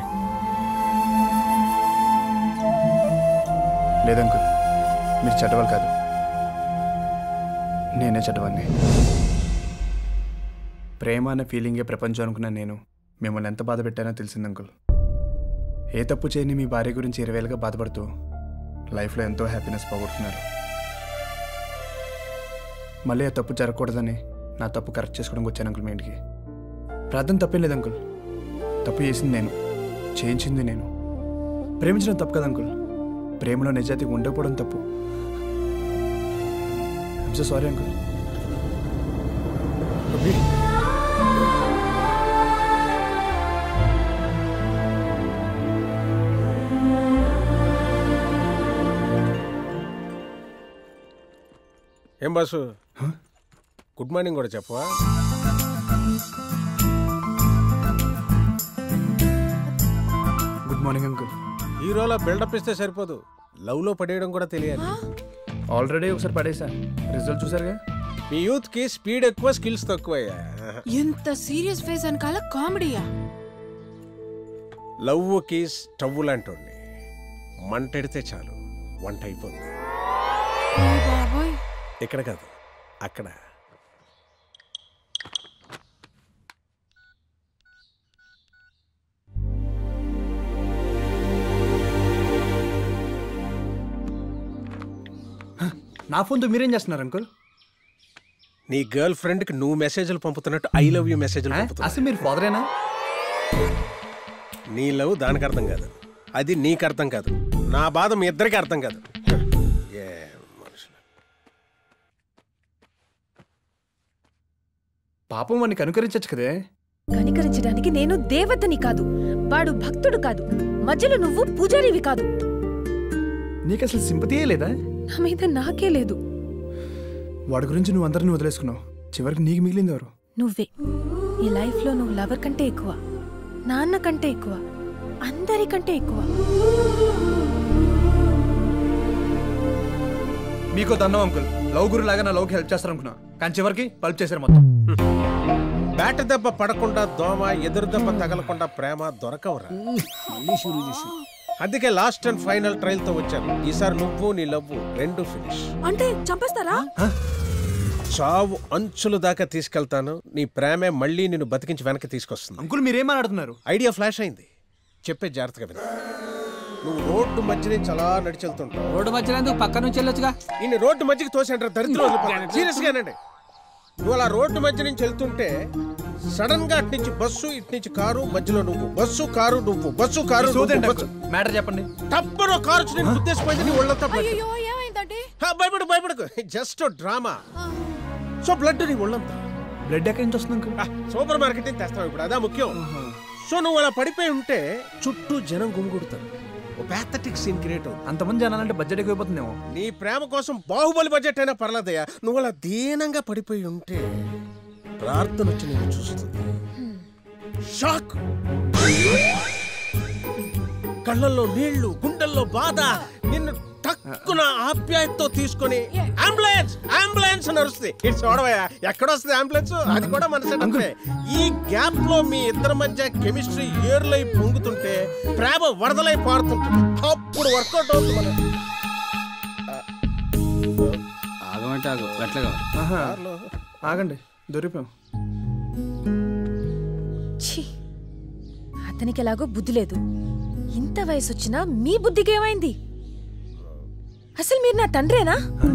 లేదంకుల్ మీరు చెడ్డవాళ్ళు కాదు నేనే చెడ్డవాడిని ప్రేమ అనే ఫీలింగే ప్రపంచం అనుకున్న నేను మిమ్మల్ని ఎంత బాధ పెట్టానో తెలిసింది అంకుల్ ఏ తప్పు చేయని మీ భార్య గురించి ఇరవేలుగా బాధపడుతూ లైఫ్లో ఎంతో హ్యాపీనెస్ పోగొట్టుకున్నారు మళ్ళీ ఆ తప్పు జరగకూడదని నా తప్పు కరెక్ట్ చేసుకోవడానికి వచ్చాను అంకుల్ మీ ఇంటికి ప్రార్థన తప్పేం లేదు అంకుల్ తప్పు చేసింది నేను చేయించింది నేను ప్రేమించడం తప్పు కదా అంకుల్ ప్రేమలో నిజాయితీగా ఉండకపోవడం తప్పు సో సారీ అంకుల్ అబ్బి ఏం బాసు గుడ్ మార్నింగ్ కూడా చెప్పవా గుడ్ మార్నింగ్ అంకుల్ హీరోలో బిల్డప్ ఇస్తే సరిపోదు లవ్ లో పడేయడం కూడా తెలియాలి ఆల్రెడీ ఒకసారి పడేసా రిజల్ట్ చూసారుగా మీ యూత్ కి స్పీడ్ ఎక్కువ స్కిల్స్ తక్కువయ్యా ఎంత సీరియస్ ఫేస్ అనకాల కామెడీయా లవ్ కి స్టవ్ లాంటి మంటెడితే చాలు వంట అయిపోతుంది బాబోయ్ ఇక్కడ కాదు అక్కడ నా ఫోన్తో మీరేం చేస్తున్నారు అంకుల్ నీ గర్ల్ ఫ్రెండ్ కి నువ్వు మెసేజ్లు పంపుతున్నట్టు ఐ లవ్ యూ మెసేజ్లు పంపుతున్నా అసలు మీరు ఫాదరేనా నీ లవ్ దానికి అర్థం కాదు అది నీకు అర్థం కాదు నా బాధ మీ ఇద్దరికి అర్థం కాదు ఏ మనుషులు. పాపం వాడిని కనుకరించచ్చు కదే కనికరించడానికి నేను దేవతని కాదు వాడు భక్తుడు కాదు మధ్యలో నువ్వు పూజారివి కాదు నీకు అసలు సింపతియే లేదా నా మీద నాకే లేదు వాడి గురించి నువ్వు అందరిని వదిలేసుకున్నావు చివరికి నీకు మిగిలింది ఎవరు నువ్వే ఈ లైఫ్లో నువ్వు లవర్ కంటే ఎక్కువ నాన్న కంటే ఎక్కువ అందరికంటే ఎక్కువ మీకు దండం అంకుల్ లవ్ గురు లాగా నా లవ్కి హెల్ప్ చేస్తారనుకున్నా కానీ చివరికి పల్ప్ చేశారు మొత్తం బ్యాట్ దెబ్బ పడకుండా దోమ ఎదురు దెబ్బ తగలకుండా ప్రేమ దొరకవురా అందుకే లాస్ట్ అండ్ ఫైనల్ ట్రయల్ తో వచ్చాను ఈసారి నువ్వు నీ లవ్ రెండు ఫినిష్ అంటే చంపేస్తారా చావు అంచుల దాకా తీసుకెళ్తాను నీ ప్రేమే మళ్ళీ నిన్ను బతికించి వెనక్కి తీసుకొస్తుంది అంకుల్ మీరేం మాట్లాడుతున్నారు ఐడియా ఫ్లాష్ అయింది చెప్పే జాగ్రత్తగా విను నువ్వు రోడ్డు మధ్య నుంచి అలా నడిచి వెళ్తుంటావు రోడ్డు మధ్యలో ఎందుకు పక్క నుంచి వెళ్ళొచ్చుగా ఇన్ని రోడ్డు మధ్యకి తోసేంటారు దరిద్రం సీరియస్ గానండి నువ్వు అలా రోడ్డు మధ్య నుంచి వెళ్తుంటే సడన్ గా అటు నుంచి బస్సు ఇటు నుంచి కారు మధ్యలో నువ్వు బస్సు కారు నువ్వు బస్సు కారు సోదేంటి అంకుల్ మ్యాటర్ చెప్పండి తప్పనో కారు వచ్చి నేను ఉద్దేశపోయింది నీ ఒళ్ళంతా blood. అయ్యో ఏమైందండి హా, భయపడు భయపడకు జస్ట్ డ్రామా సో బ్లడ్ నీ ఒళ్ళంతా బ్లడ్ ఎక్కడి నుంచి వస్తుంది అంకుల్ సూపర్ మార్కెట్ నుంచి తెస్తావు ఇప్పుడు అదా ముఖ్యం సో నువ్వు అలా పడిపోయి ఉంటే చుట్టూ జనం గుమిగుడతారు ఓ ప్యాథటిక్ సీన్ క్రియేట్ అవుతుంది అంతమంది జనాలంటే బడ్జెట్ ఎక్కువైపోతుందేమో నీ ప్రేమ కోసం బాహుబలి బడ్జెట్ అయినా పర్లేదయ్యా నువ్వు అలా దీనంగా పడిపోయి ఉంటే ప్రార్థన వచ్చి నేను చూస్తుంది షాక్ కళ్ళల్లో నీళ్లు గుండెల్లో బాధ నిన్ను టక్కున ఆప్యాయతతో తీసుకొని అంబులెన్స్ అంబులెన్స్ అని అరుస్తుంది ఇటు చూడవయ్యా ఎక్కడ వస్తుంది అంబులెన్స్ అది కూడా మన సెటప్పే ఈ గ్యాప్ లో మీ ఇద్దరి మధ్య కెమిస్ట్రీ ఏర్లై పొంగుతుంటే ప్రేమ వరదలై పారుతుంటుంది అప్పుడు వర్కౌట్ అవుతుంది మన ఆగమంటే ఆగు ఎట్లాగా ఆహా. ఆగండి దొరికిపోయాం ఛీ అతనికి ఎలాగో బుద్ధి లేదు ఇంత వయసు వచ్చినా మీ బుద్ధికి ఏమైంది అసలు మీరు నా తండ్రేనా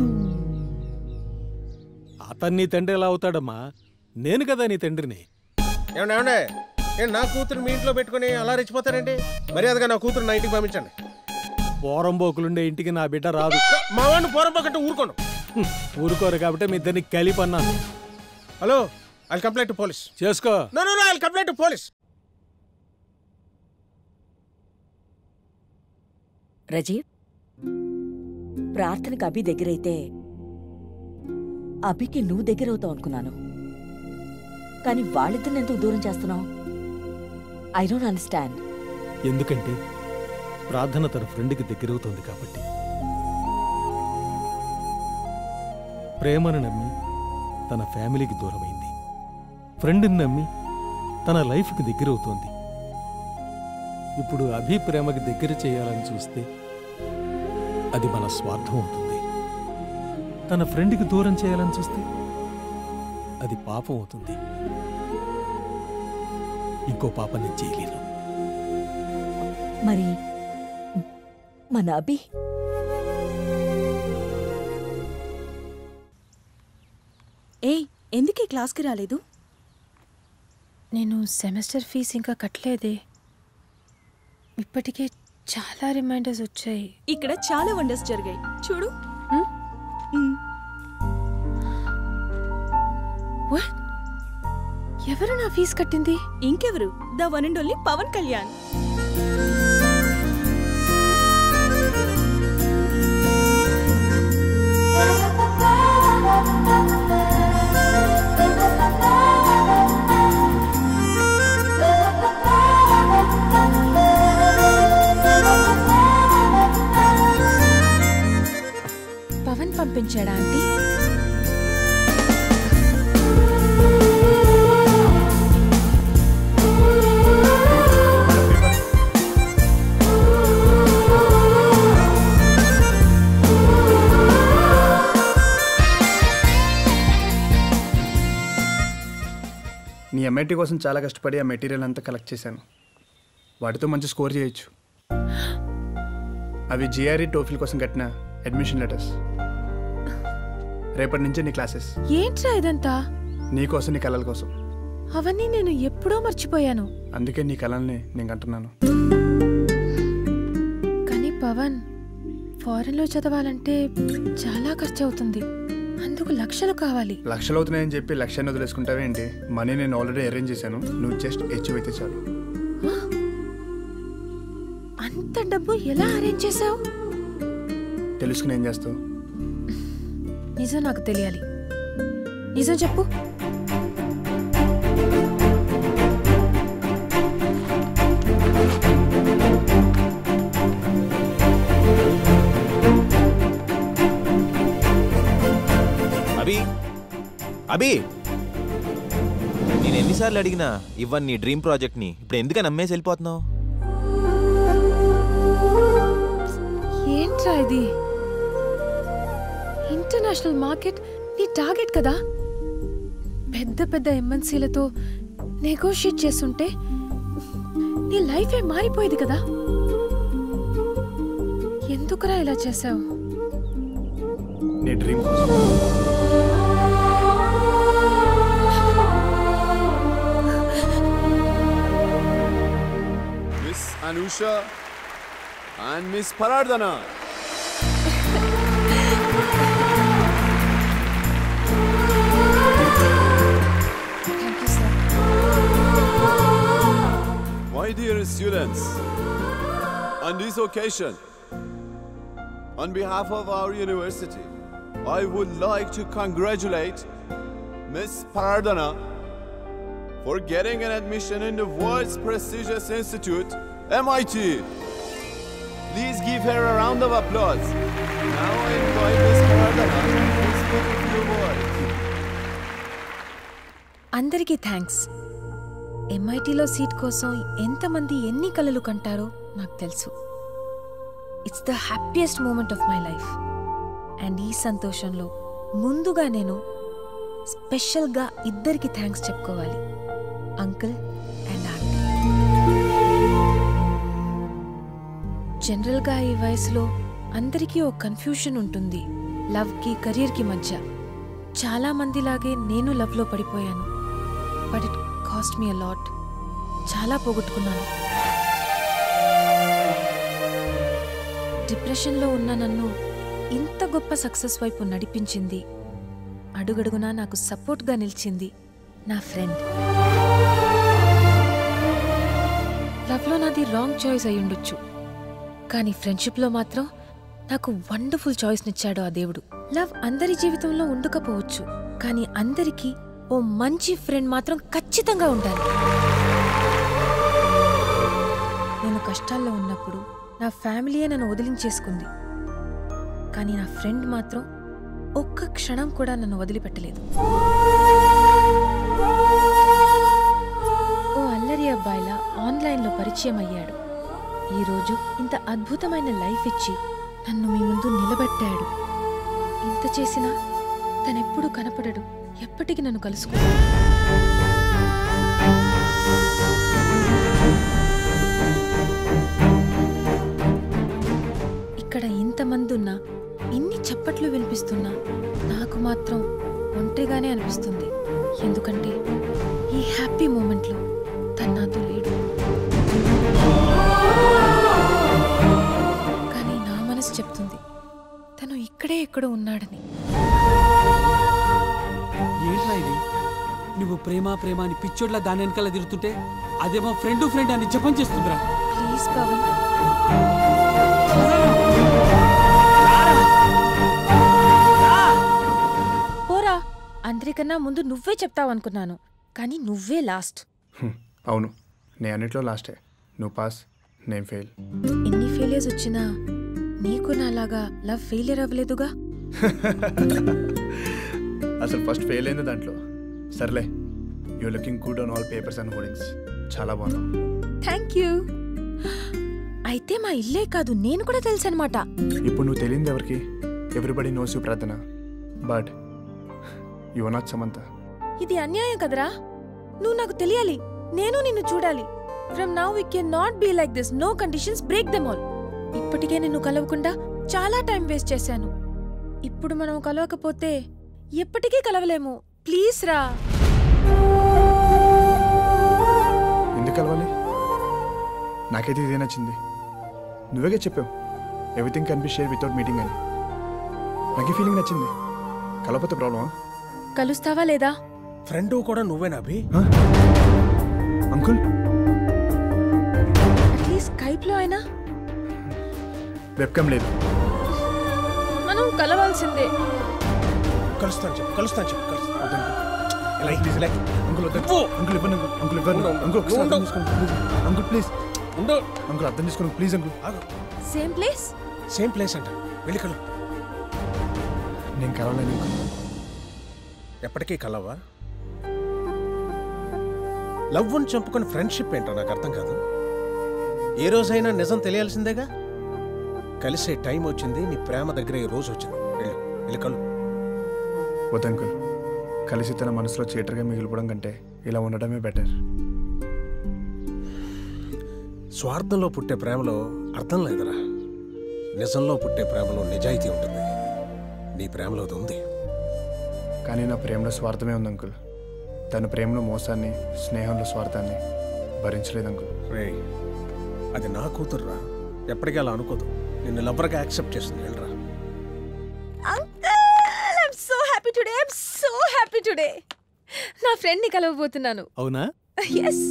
అతన్ని నీ తండ్రి ఎలా అవుతాడమ్మా నేను కదా నీ తండ్రిని ఏమండి ఏమండి నేను నా కూతురు మీ ఇంట్లో పెట్టుకుని అలా రెచ్చిపోతారండి మర్యాదగా నా కూతురు నా ఇంటికి పంపించండి పోరంబోకులుండే ఇంటికి నా బిడ్డ రాదు మా వాడిని పోరంపకంటే ఊరుకోను హ్మ్, ఊరుకోరు కాబట్టి మీ ఇద్దరిని కలిపన్నాను hello I complaint to police చేసుకో no no no I complaint to police Rajeev ప్రార్థనకు అభి దగ్గరైతే అభికి నువ్వు దగ్గరవుతావు అనుకున్నాను కానీ వాళ్ళిద్దరిని ఎందుకు దూరం చేస్తున్నావు ఐ డోంట్ అండర్స్టాండ్ ఎందుకంటే ప్రార్థన తన ఫ్రెండ్కి దగ్గరవుతోంది కాబట్టి ప్రేమను నమ్మి తన ఫ్యామిలీకి దూరమైంది ఫ్రెండ్ని నమ్మి తన లైఫ్కి దగ్గరవుతోంది ఇప్పుడు అభి ప్రేమకి దగ్గర చేయాలని చూస్తే అది మన స్వార్థం అవుతుంది తన ఫ్రెండ్కి దూరం చేయాలని చూస్తే అది పాపం అవుతుంది ఇంకో పాపం నేను చేయలేను మరి మన అభి ఏయ్ ఎందుకు ఈ క్లాస్కి రాలేదు నేను సెమిస్టర్ ఫీజు ఇంకా కట్టలేదే ఇప్పటికే చాలా రిమైండర్స్ వచ్చాయి ఇక్కడ చాలా వండర్స్ జరిగాయి చూడు What? ఎవరు నా ఫీజు కట్టింది ఇంకెవరు the one and only Pawan Kalyan Pawan పంపించాడా ఆంటీ నీ ఎంఐటీ కోసం చాలా కష్టపడి ఆ మెటీరియల్ అంతా కలెక్ట్ చేశాను వాటితో మంచి స్కోర్ చేయొచ్చు అవి జిఆర్ఈ టోఫిల్ కోసం కట్టిన అడ్మిషన్ లెటర్స్ రేపటి నుంచి నీ క్లాసెస్ ఏంట్రా ఇదంతా నీ కోసం నీ కళల కోసం అవన్నీ నేను ఎప్పుడో మర్చిపోయాను అందుకే నీ కళల్ని నేను కంటున్నాను కానీ పవన్ ఫారెన్లో చదవాలంటే చాలా ఖర్చు అవుతుంది అందుకు లక్షలు కావాలి లక్షలు అవుతున్నాయని చెప్పి లక్ష్యాన్ని వదిలేసుకుంటావే ఏంటి మనీ నేను ఆల్రెడీ అరేంజ్ చేశాను నువ్వు జస్ట్ అచీవ్ అయితే చాలు అంత డబ్బు ఎలా అరేంజ్ చేసావు తెలుసుకుని ఏం చేస్తావు నిజం నాకు తెలియాలి నిజం చెప్పు అభి అభి నేను ఎన్నిసార్లు అడిగినా ఇవ్వని నీ డ్రీమ్ ప్రాజెక్ట్ని ఇప్పుడు ఎందుకని నమ్మేసి వెళ్ళిపోతున్నావు ఏంట్రా ఇది ఇంటర్నేషనల్ మార్కెట్ నీ టార్గెట్ కదా పెద్ద పెద్ద ఎంఎన్సీలతో నెగోషియేట్ చేస్తుంటే నీ లైఫే మారిపోయేది కదా ఎందుకురా ఇలా చేసావు నీ డ్రీమ్ కోసం Miss Anusha and Miss Parardhana. My dear students, on this occasion, on behalf of our university, I would like to congratulate Miss Parardhana for getting an admission in the world's prestigious institute, MIT. Please give her a round of applause. Now I invite Miss Parardhana to speak a few words. అందరికీ thanks ఎంఐటీలో seat కోసం ఎంతమంది ఎన్ని కలలు కంటారో నాకు తెలుసు it's the happiest moment of my life and ఈ సంతోషంలో ముందుగా నేను స్పెషల్గా ఇద్దరికి థ్యాంక్స్ చెప్పుకోవాలి అంకుల్ అండ్ ఆంటీ జనరల్గా ఈ వయసులో అందరికీ ఓ కన్ఫ్యూషన్ ఉంటుంది లవ్కి కెరీర్కి మధ్య చాలా మందిలాగే నేను లవ్లో పడిపోయాను but it cost me a lot చాలా పోగొట్టుకున్నాను డిప్రెషన్లో ఉన్న నన్ను ఇంత గొప్ప సక్సెస్ వైపు నడిపించింది అడుగడుగునా నాకు సపోర్ట్గా నిలిచింది నా ఫ్రెండ్ లవ్లో నాది రాంగ్ చాయిస్ అయి ఉండొచ్చు కానీ ఫ్రెండ్షిప్లో మాత్రం నాకు వండర్ఫుల్ చాయిస్నిచ్చాడు ఆ దేవుడు లవ్ అందరి జీవితంలో ఉండకపోవచ్చు కానీ అందరికీ ఓ మంచి ఫ్రెండ్ మాత్రం ఖచ్చితంగా ఉండాలి నేను కష్టాల్లో ఉన్నప్పుడు నా ఫ్యామిలీయే నన్ను వదిలించేసుకుంది కానీ నా ఫ్రెండ్ మాత్రం ఒక్క క్షణం కూడా నన్ను వదిలిపెట్టలేదు ఓ అల్లరి అబ్బాయిలా ఆన్లైన్లో పరిచయం అయ్యాడు ఈరోజు ఇంత అద్భుతమైన లైఫ్ ఇచ్చి నన్ను మీ ముందు నిలబెట్టాడు ఇంత చేసినా తనెప్పుడు కనపడడు ఎప్పటికీ నన్ను కలుసుకోడు ఇక్కడ ఇంతమంది ఉన్నా ఇన్ని చప్పట్లు వినిపిస్తున్నా నాకు మాత్రం ఒంటరిగానే అనిపిస్తుంది ఎందుకంటే ఈ హ్యాపీ మూమెంట్లో తను నాతో లేడు ఎక్కడో ఉన్నాడని ఏంట్రా ఇది నువ్వు ప్రేమ ప్రేమ అని పిచ్చోడ్లా దాని వెనకాల తిరుగుతుంటే అదేమో ఫ్రెండ్ ఫ్రెండ్ అని జపం చేస్తుందిరా ప్లీజ్ పవన్ పోరా అందరికన్నా ముందు నువ్వే చెప్తావనుకున్నాను కానీ నువ్వే లాస్ట్ హ్మ్, అవును నేను అన్నిట్లో లాస్టే నువ్వు పాస్ నేను ఫెయిల్ ఎన్ని ఫెయిలియర్స్ వచ్చినా నీకు నాలాగా లవ్ ఫెయిలియర్ అవ్వలేదుగా అసలు ఫస్ట్ ఫెయిల్ అయింది దాంట్లో సర్లే you looking good on all papers and hoardings చాలా బాగున్నావు థ్యాంక్ యూ అయితే మా ఇల్లే కాదు నేను కూడా తెలుసు అనమాట ఇప్పుడు నువ్వు తెలియదు ఎవరికి everybody knows you Prarthana but you not Samantha ఇది అన్యాయం కదరా నువ్వు నాకు తెలియాలి నేను నిన్ను చూడాలి from now we can not be like this no conditions break them all ఇప్పటికే నిన్ను కలవకుండా చాలా టైం వేస్ట్ చేశాను ఇప్పుడు మనం కలవకపోతే ఎప్పటికీ కలవలేము ప్లీజ్ రా ఎందుకు కలవాలి నాకైతే ఇదే నచ్చింది నువ్వేగా చెప్పావు ఎవ్రీథింగ్ కన్ బి షేర్ వితౌట్ మీటింగ్ అని నాకు ఈ ఫీలింగ్ నచ్చింది కలవకపోతే ప్రాబ్లమా కలుస్తావా లేదా ఫ్రెండ్ కూడా నువ్వేనా అభి అంకుల్ అట్లీస్ట్ స్కైప్ లో అయినా వెబ్కమ్ లేదు మనం కలవాల్సిందే కలుస్తాను చెప్పు కలుస్తాను చెప్పు కలుస్తాను ప్లీజ్ లైక్ అంకుల్ వద్దు అంకుల్ ఇవ్వండి అంకుల్ అంకుల్ ఇవ్వండి అంకుల్ ఒకసారి అర్థం చేసుకోండి ప్లీజ్ అంకుల్ ప్లీజ్ ఉండు అంకుల్ అర్థం చేసుకోండి please uncle same place same place అంట వెళ్ళి కలు నేను కలవలేను అంకుల్ ఎప్పటికీ కలవా లవ్ అని చంపుకొని ఫ్రెండ్షిప్ ఏంటో నాకు అర్థం కాదు ఏ రోజైనా నిజం తెలియాల్సిందేగా కలిసే టైం వచ్చింది నీ ప్రేమ దగ్గర ఈ రోజు వచ్చింది వెళ్ళు వెళ్ళి కలు వద్దు అంకుల్ కలిసి తన మనసులో చీటర్గా మిగిలిపోవడం కంటే ఇలా ఉండడమే బెటర్ స్వార్థంలో పుట్టే ప్రేమలో అర్థం లేదురా నిజంలో పుట్టే ప్రేమలో నిజాయితీ ఉంటుంది నీ ప్రేమలో అది ఉంది కానీ నా ప్రేమలో స్వార్థమే ఉంది అంకుల్ తన ప్రేమలో మోసాన్ని స్నేహంలో స్వార్థాన్ని భరించలేదు అంకుల్ రే అది నా కూతురురా ఎప్పటికీ అలా అనుకోదు నిన్ను లవ్వర్గా యాక్సెప్ట్ చేస్తుంది వెళ్ళరా uncle I'm so happy today I'm so happy today నా ఫ్రెండ్ ని కలవబోతున్నాను అవునా ఎస్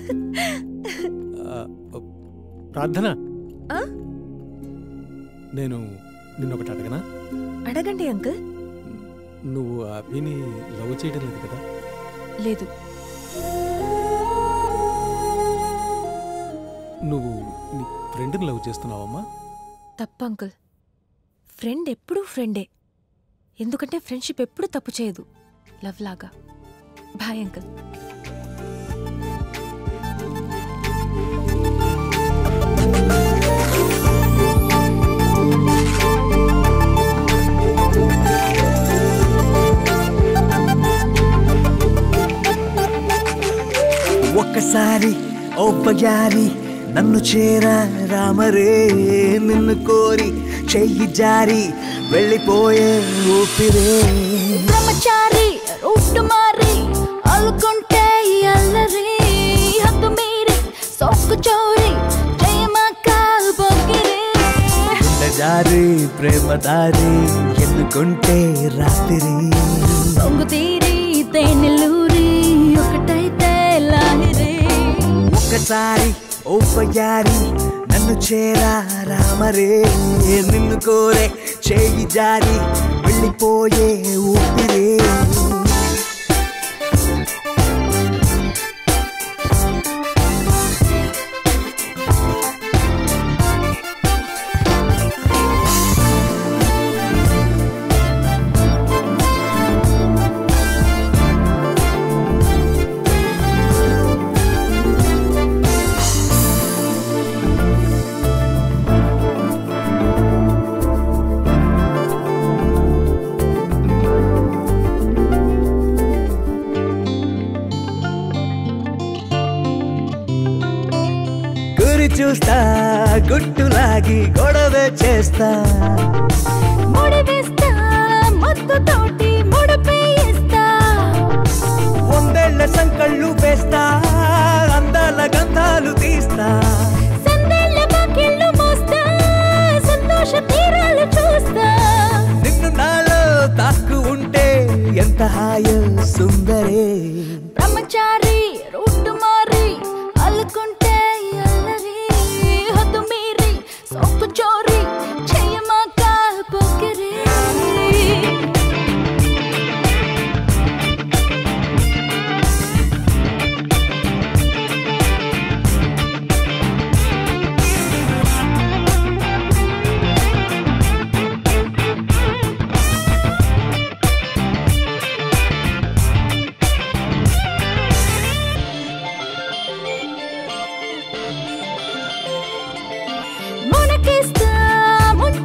ఆ, ప్రార్థన ఆ? నేను నిన్నొకటి అడగనా అడగండి అంకుల్ నువ్వు అభిని లవ్ చేయడం లేదు కదా లేదు నువ్వు నీ ఫ్రెండ్ని లవ్ చేస్తున్నావమ్మా తప్పు అంకుల్ ఫ్రెండ్ ఎప్పుడూ ఫ్రెండే ఎందుకంటే ఫ్రెండ్షిప్ ఎప్పుడు తప్పు చేయదు లవ్ లాగా బాయ్ అంకుల్ ఒక్కసారి ఓ పయారి నన్ను చేరా రామరే నిన్ను కోరి చెయ్యి జారి వెళ్ళిపోయే ఊపిరే బ్రహ్మచారి రూట్ మారి అల్లుకుంటే అల్లరి హద్దు మీరి సొక్కు చోరి ప్రేమ కాల్పొగిరి జారి ప్రేమ దారి ఎన్నుకుంటే రాత్రి సొంగు తీరి తేనెలూరి ఒకటైతే లాహిరి ఒక్కసారి ఓ పయారి నన్ను చేరా రామరే నిన్ను కోరే చేయి జారి వెళ్ళిపోయే ఊపిరే గురి చూస్తా గుట్టులాగి గొడవ చేస్తా ముడివేస్తా ముద్దుతోటి ముడిపేయిస్తా వందేళ్ల సంకళ్ళు వేస్తా అందాల గంధాలు తీస్తా సందేళ్ళ బాకిళ్ళు మోస్తా సంతోష తీరాలు చూస్తా నిన్ను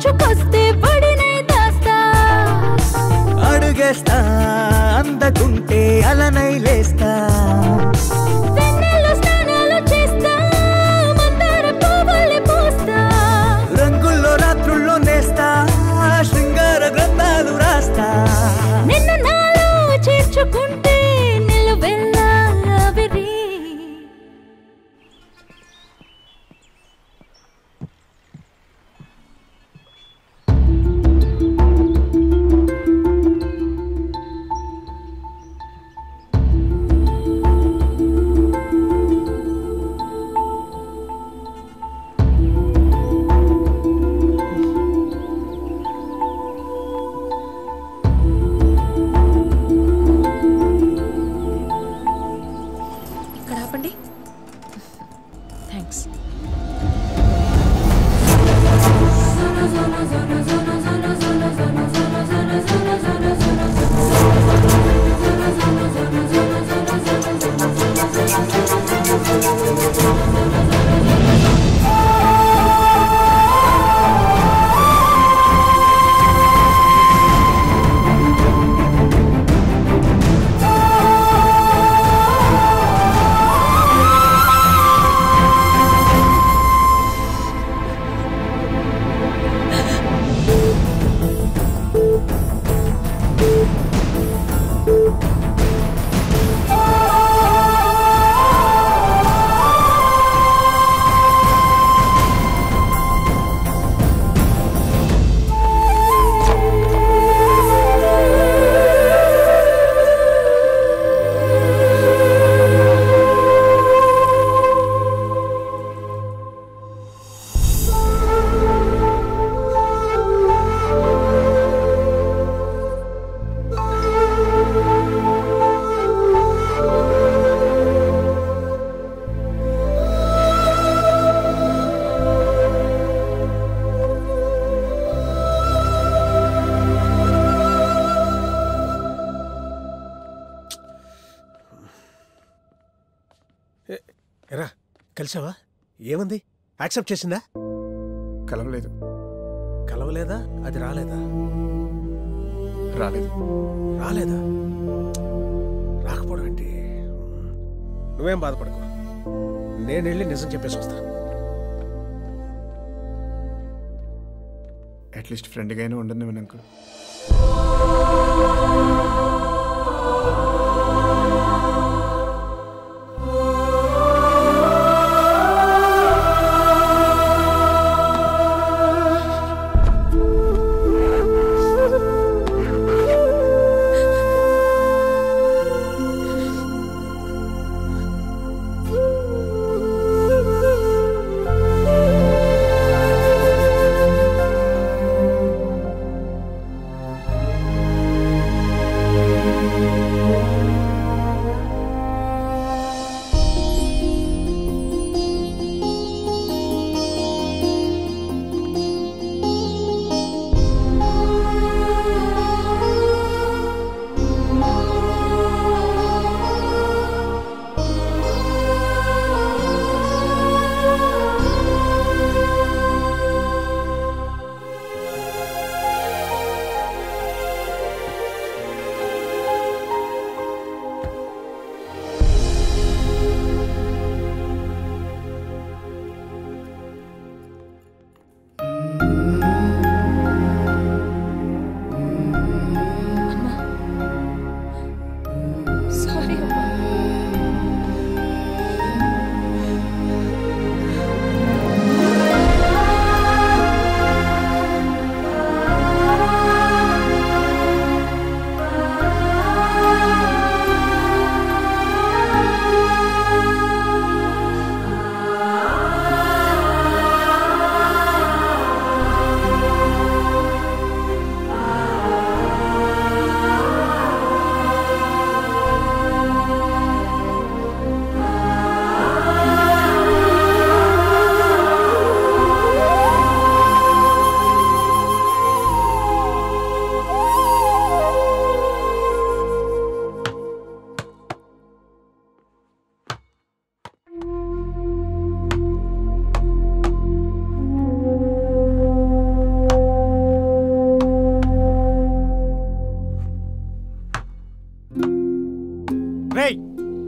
ముంచుకొస్తే పడినై దాస్తా అడుగేస్తా అందకుంటే అలనై లేస్తా వెన్నెల్లో స్నానాలు చేస్తా మందార పువ్వుల్ని పూస్తా రంగుల్లో రాత్రుల్లో నేస్తా శృంగార గ్రంథాలు రాస్తా నిన్ను నాలో చేర్చుకుంటే నిలువెల్లా ఆవిరి ఇక్కడ ఆపండి థ్యాంక్స్ ఎరా కలిసావా ఏముంది యాక్సెప్ట్ చేసిందా కలవలేదు కలవలేదా అది రాలేదా రాలేదు రాలేదా రాకపోవడం ఏంటి నువ్వేం బాధపడకు నేను వెళ్ళి నిజం చెప్పేసి వస్తా అట్లీస్ట్ ఫ్రెండ్గా అయినా ఉండను వినంకు ఆ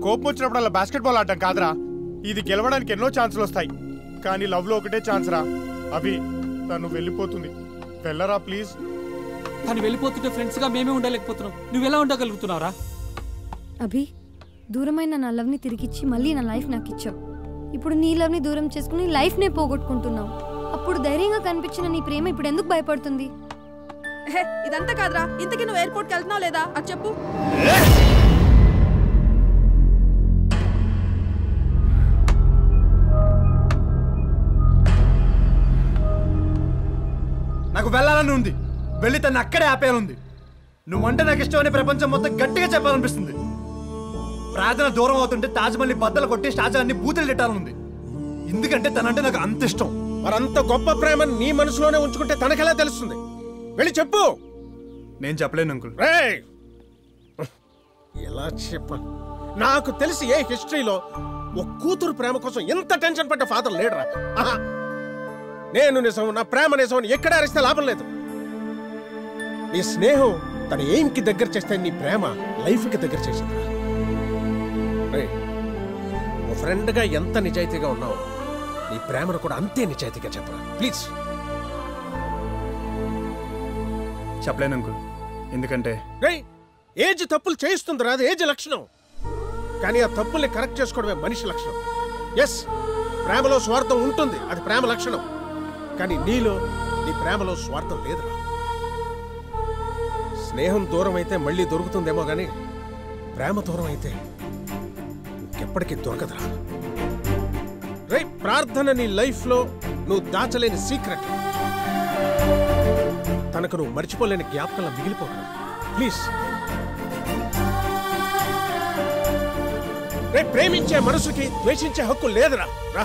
కోపం వచ్చినప్పుడు అలా బాస్కెట్బాల్ ఆడటం కాదురా ఇది గెలవడానికి ఎన్నో ఛాన్సులు వస్తాయి కానీ లవ్ లో ఒకటే ఛాన్స్ రా అభి తను వెళ్ళిపోతుంది వెళ్ళరా ప్లీజ్ తను వెళ్ళిపోతుంటే ఫ్రెండ్స్ గా మేమే ఉండలేకపోతున్నాం నువ్వు ఎలా ఉండగలుగుతున్నావురా అభి దూరమైన నా లవ్ని తిరిగిచ్చి మళ్ళీ నా లైఫ్ నాకు ఇచ్చావు ఇప్పుడు నీ లవ్ని దూరం చేసుకుని లైఫ్నే పోగొట్టుకుంటున్నావు అప్పుడు ధైర్యంగా కనిపించిన నీ ప్రేమ ఇప్పుడు ఎందుకు భయపడుతుంది హే ఇదంతా కాదురా ఇంతకీ నువ్వు ఎయిర్పోర్ట్కి వెళ్తున్నావు లేదా అది చెప్పు నాకు వెళ్ళాలని ఉంది వెళ్ళి తను అక్కడే ఆపేయాలంది నువ్వంటే నాకు ఇష్టమని ప్రపంచం మొత్తం గట్టిగా చెప్పాలనిపిస్తుంది ప్రార్థన దూరం అవుతుంటే తాజ్మహల్ని బద్దలు కొట్టి షాజహాన్ని బూతులు తిట్టాలనుంది ఎందుకంటే తనంటే నాకు అంత ఇష్టం మరంత గొప్ప ప్రేమ నీ మనసులోనే ఉంచుకుంటే తనకెలా తెలుస్తుంది వెళ్ళి చెప్పు నేను చెప్పలేను అంకుల్ రేయ్! ఎలా చెప్ప నాకు తెలిసి ఏ హిస్టరీలో ఓ కూతురు ప్రేమ కోసం ఎంత టెన్షన్ పడ్డ ఫాదర్ లేడరా ఆహా! నేను నిజం నా ప్రేమ నిజం అని ఎక్కడ అరిస్తే లాభం లేదు నీ స్నేహం తన ఎయిమ్కి దగ్గర చేస్తే నీ ప్రేమ లైఫ్కి దగ్గర చేసిందిరా రేయ్, ఓ ఫ్రెండ్గా ఎంత నిజాయితీగా ఉన్నావు నీ ప్రేమను కూడా అంతే నిజాయితీగా చెప్పరా ప్లీజ్ చెప్పలేను అంకుల్ ఎందుకంటే రేయ్ ఏజ్ తప్పులు చేయిస్తుందిరా అది ఏజ్ లక్షణం కానీ ఆ తప్పుల్ని కరెక్ట్ చేసుకోవడమే మనిషి లక్షణం ఎస్ ప్రేమలో స్వార్థం ఉంటుంది అది ప్రేమ లక్షణం కానీ నీలో నీ ప్రేమలో స్వార్థం లేదురా స్నేహం దూరం అయితే మళ్ళీ దొరుకుతుందేమో కానీ ప్రేమ దూరం అయితే ఇంకెప్పటికీ దొరకదురా రే ప్రార్థన నీ లైఫ్లో నువ్వు దాచలేని సీక్రెట్ తనకు నువ్వు మర్చిపోలేని జ్ఞాపకాల మిగిలిపోకరా ప్లీజ్ రే ప్రేమించే మనసుకి ద్వేషించే హక్కు లేదురా రా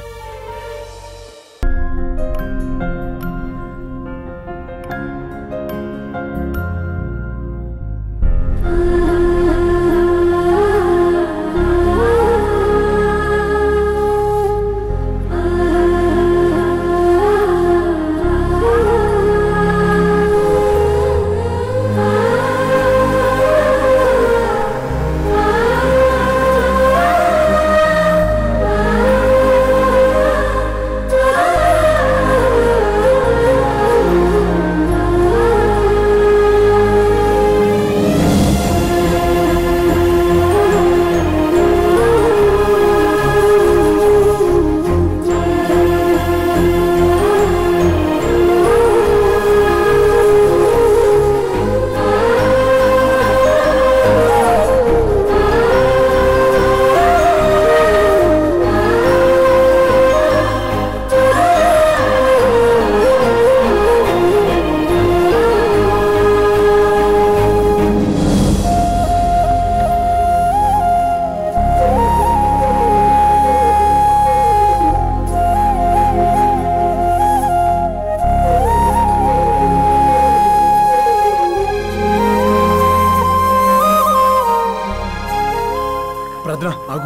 ప్రార్థన ఆగు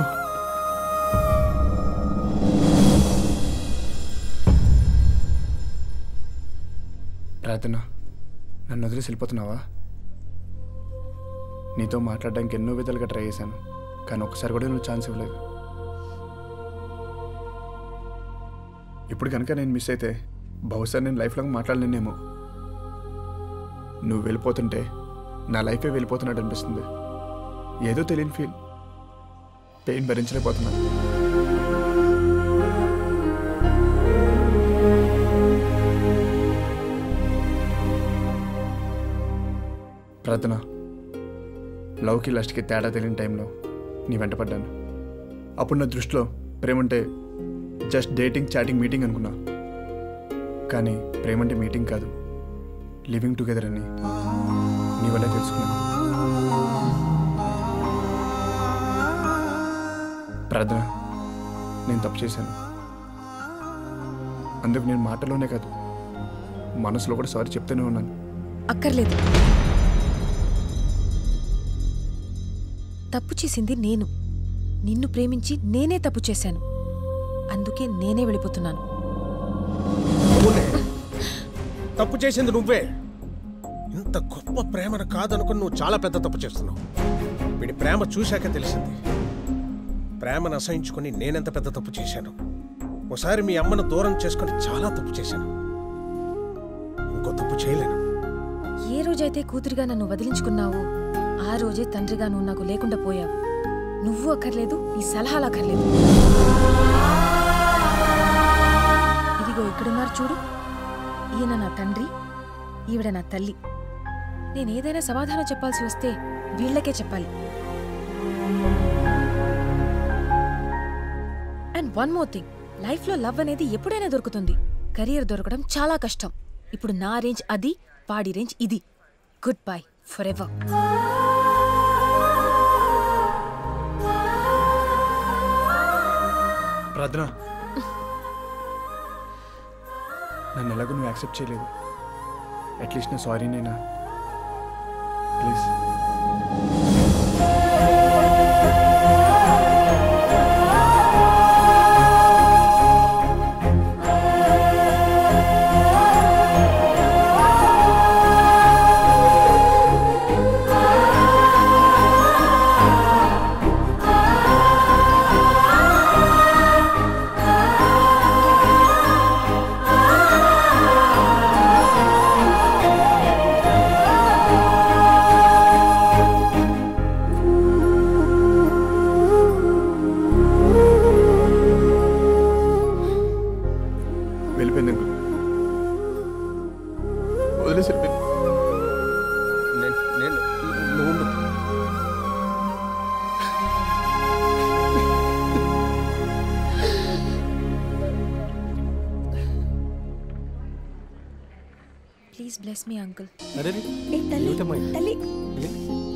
ప్రార్థన నన్ను వదిలేసి వెళ్ళిపోతున్నావా నీతో మాట్లాడడానికి ఎన్నో విధాలుగా ట్రై చేశాను కానీ ఒక్కసారి కూడా నువ్వు ఛాన్స్ ఇవ్వలేదు ఇప్పుడు కనుక నేను మిస్ అయితే బహుశా నేను లైఫ్ లాంగ్ మాట్లాడలేనేమో నువ్వు వెళ్ళిపోతుంటే నా లైఫే వెళ్ళిపోతున్నట్టు అనిపిస్తుంది ఏదో తెలియని ఫీల్ పెయిన్ భరించలేకపోతున్నాను ప్రార్థన లవ్కి లస్ట్కి తేడా తెలియని టైంలో నీ వెంట పడ్డాను అప్పుడు నా దృష్టిలో ప్రేమంటే జస్ట్ డేటింగ్ చాటింగ్ మీటింగ్ అనుకున్నా కానీ ప్రేమంటే మీటింగ్ కాదు లివింగ్ టుగెదర్ అని నీ వల్లే తెలుసుకున్నాను ప్రార్థన నేను తప్పు చేశాను అందుకు నేను మాటలోనే కాదు మనసులో కూడా సారీ చెప్తూనే ఉన్నాను అక్కర్లేదు తప్పు చేసింది నేను నిన్ను ప్రేమించి నేనే తప్పు చేశాను అందుకే నేనే వెళ్ళిపోతున్నాను అవునే తప్పు చేసింది నువ్వే ఇంత గొప్ప ప్రేమను కాదనుకుని నువ్వు చాలా పెద్ద తప్పు చేస్తున్నావు వీడి ప్రేమ చూశాక తెలిసింది ప్రేమను అసహించుకొని నేనెంత పెద్ద తప్పు చేశాను ఒకసారి మీ అమ్మను దూరం చేసుకొని చాలా తప్పు చేశాను ఇంకో తప్పు చేయలేను ఏ రోజైతే కూతురిగా నన్ను వదిలించుకున్నావో ఆ రోజే తండ్రిగా నువ్వు నాకు లేకుండా పోయావు నువ్వు అక్కర్లేదు నీ సలహాలు అక్కర్లేదు ఇదిగో ఇక్కడున్నారు చూడు ఈయన నా తండ్రి ఈవిడ నా తల్లి నేనేదైనా సమాధానం చెప్పాల్సి వస్తే వీళ్ళకే చెప్పాలి అండ్ వన్ మోర్ థింగ్ లైఫ్లో లవ్ అనేది ఎప్పుడైనా దొరుకుతుంది కెరియర్ దొరకడం చాలా కష్టం ఇప్పుడు నా రేంజ్ అది వాడి రేంజ్ ఇది గుడ్ బై ఫర్ ఎవర్ ప్రార్థన నన్ను ఎలాగో నువ్వు యాక్సెప్ట్ చేయలేదు అట్లీస్ట్ నా సారీ నేనా ప్లీజ్ వెళ్ళిపోయింది అంకుల్ వదిలేసి వెళ్ళిపోయింది నేను నేను నువ్వు ఉండు. ప్లీజ్ బ్లెస్ మీ అంకుల్ అరే ఏమిటమ్మా ఇది?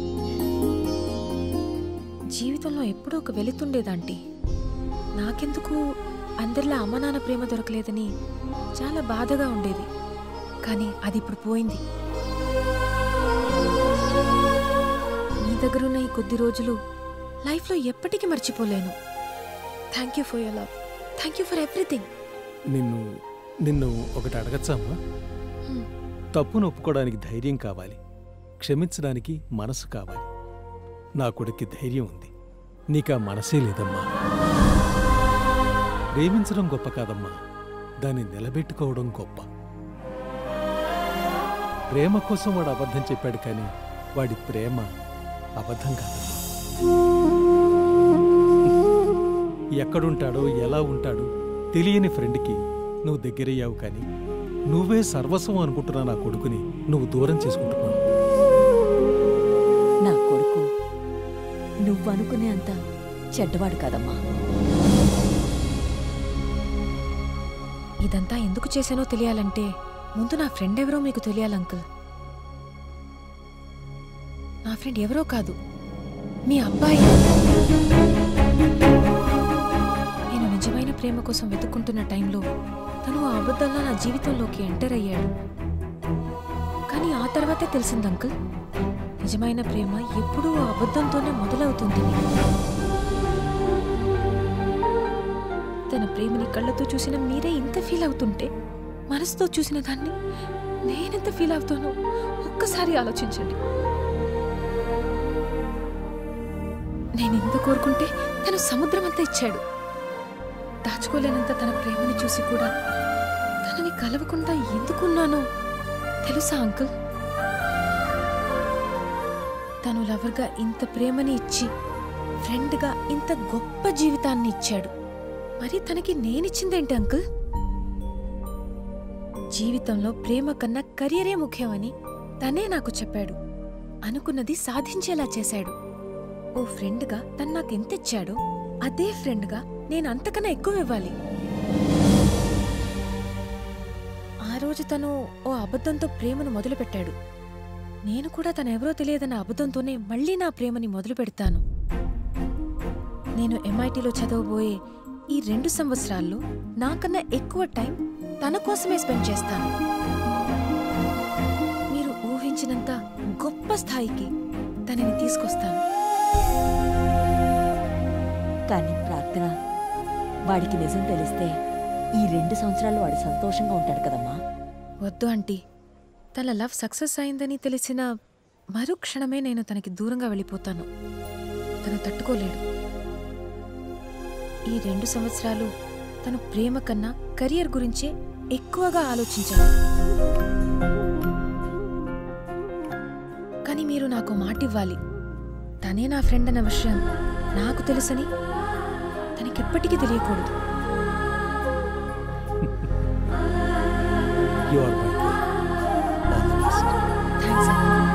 జీవితంలో ఎప్పుడూ ఒక వెళుతుండేదాంటి నాకెందుకు అందరిలా అమ్మ నాన్న ప్రేమ దొరకలేదని చాలా బాధగా ఉండేది కానీ అది ఇప్పుడు పోయింది మీ దగ్గరున్న ఈ కొద్ది రోజులు లైఫ్లో ఎప్పటికీ మర్చిపోలేను thank you for your love thank you for everything నిన్ను నిన్ను ఒకటి అడగచ్చమ్మా Hmm. తప్పును ఒప్పుకోవడానికి ధైర్యం కావాలి క్షమించడానికి మనసు కావాలి నా కొడుక్కి ధైర్యం ఉంది నీకా మనసే లేదమ్మా ప్రేమించడం గొప్ప కాదమ్మా దాన్ని నిలబెట్టుకోవడం గొప్ప ప్రేమ కోసం వాడు అబద్ధం చెప్పాడు కానీ వాడి ప్రేమ అబద్ధం కాదమ్మా ఎక్కడుంటాడో ఎలా ఉంటాడో తెలియని ఫ్రెండ్కి నువ్వు దగ్గరయ్యావు కానీ నువ్వే సర్వస్వం అనుకుంటున్నా నా కొడుకుని నువ్వు దూరం చేసుకుంటున్నావు నా కొడుకు నువ్వనుకునే అంత చెడ్డవాడు కాదమ్మా ఇదంతా ఎందుకు చేశానో తెలియాలంటే ముందు నా ఫ్రెండ్ ఎవరో మీకు తెలియాలి అంకుల్ నా ఫ్రెండ్ ఎవరో కాదు మీ అబ్బాయి నేను నిజమైన ప్రేమ కోసం వెతుక్కుంటున్న టైంలో తను ఆ అబద్ధంలో నా జీవితంలోకి ఎంటర్ అయ్యాడు కానీ ఆ తర్వాతే తెలిసింది అంకుల్ నిజమైన ప్రేమ ఎప్పుడూ ఆ అబద్ధంతోనే మొదలవుతుంది తన ప్రేమని కళ్ళతో చూసిన మీరే ఇంత ఫీల్ అవుతుంటే మనసుతో చూసిన దాన్ని నేనెంత ఫీల్ అవుతానో ఒక్కసారి ఆలోచించండి నేను ఇంత కోరుకుంటే తను సముద్రం అంతా ఇచ్చాడు దాచుకోలేనంత తన ప్రేమని చూసి కూడా తనని కలవకుండా ఎందుకున్నానో తెలుసా అంకుల్ తను లవర్గా ఇంత ప్రేమని ఇచ్చి ఫ్రెండ్గా ఇంత గొప్ప జీవితాన్ని ఇచ్చాడు మరి తనకి నేనిచ్చిందేంటి అంకుల్ జీవితంలో ప్రేమ కన్నా కెరియరే ముఖ్యమని తనే నాకు చెప్పాడు అనుకున్నది సాధించేలా చేశాడు ఓ ఫ్రెండ్గా తను నాకు ఎంత ఇచ్చాడో అదే ఫ్రెండ్గా నేను అంతకన్నా ఎక్కువ ఇవ్వాలి ఆ రోజు తను ఓ అబద్ధంతో ప్రేమను మొదలుపెట్టాడు నేను కూడా తను ఎవరో తెలియదన్న అబద్ధంతోనే మళ్ళీ నా ప్రేమని మొదలు పెడతాను నేను ఎంఐటీలో చదవబోయే ఈ రెండు సంవత్సరాల్లో నాకన్నా ఎక్కువ టైం తన కోసమే స్పెండ్ చేస్తాను మీరు ఊహించినంత గొప్ప స్థాయికి తనని తీసుకొస్తాను కానీ ప్రార్థన వాడికి నిజం తెలిస్తే ఈ రెండు సంవత్సరాలు వాడు సంతోషంగా ఉంటాడు కదమ్మా వద్దు ఆంటీ తన లవ్ సక్సెస్ అయిందని తెలిసిన మరు క్షణమే నేను తనకి దూరంగా వెళ్ళిపోతాను తను తట్టుకోలేడు ఈ రెండు సంవత్సరాలు తను ప్రేమ కన్నా కెరియర్ గురించే ఎక్కువగా ఆలోచించాడు కానీ మీరు నాకు మాట ఇవ్వాలి తనే నా ఫ్రెండ్ అన్న విషయం నాకు తెలుసని తనకెప్పటికీ తెలియకూడదు యు ఆర్ మై థ్యాంక్స్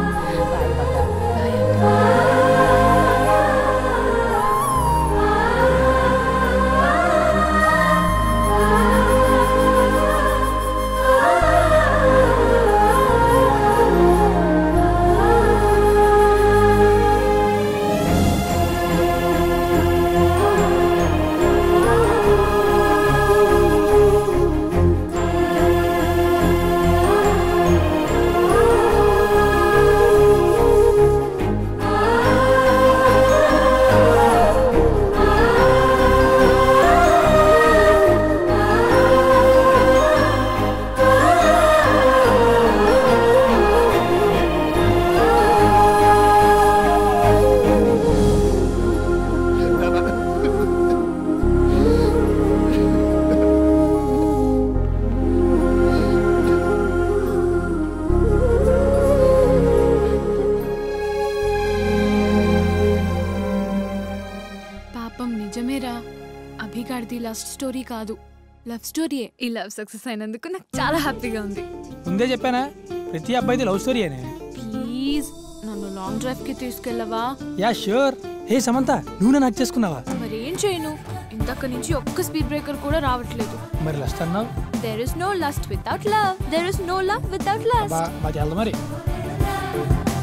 పాపం నిజమేరా అభిగాడిది లవ్ స్టోరీ కాదు లవ్ స్టోరీయే ఈ లవ్ సక్సెస్ అయినందుకు నాకు చాలా హ్యాపీగా ఉంది ముందే చెప్పానా ప్రతి అబ్బాయిది లవ్ స్టోరీ అనే ప్లీజ్ నన్ను లాంగ్ డ్రైవ్ కి తీసుకెళ్ళవా యా ష్యూర్ హే సమంత నువ్వు నాకు చేసుకున్నావా మరేం చేయను ఇంతక నుంచి ఒక్క స్పీడ్ బ్రేకర్ కూడా రావట్లేదు మరి లస్ట్ అన్నావు there is no lust without love there is no love without lust బా మాకు వెళ్దాం మరి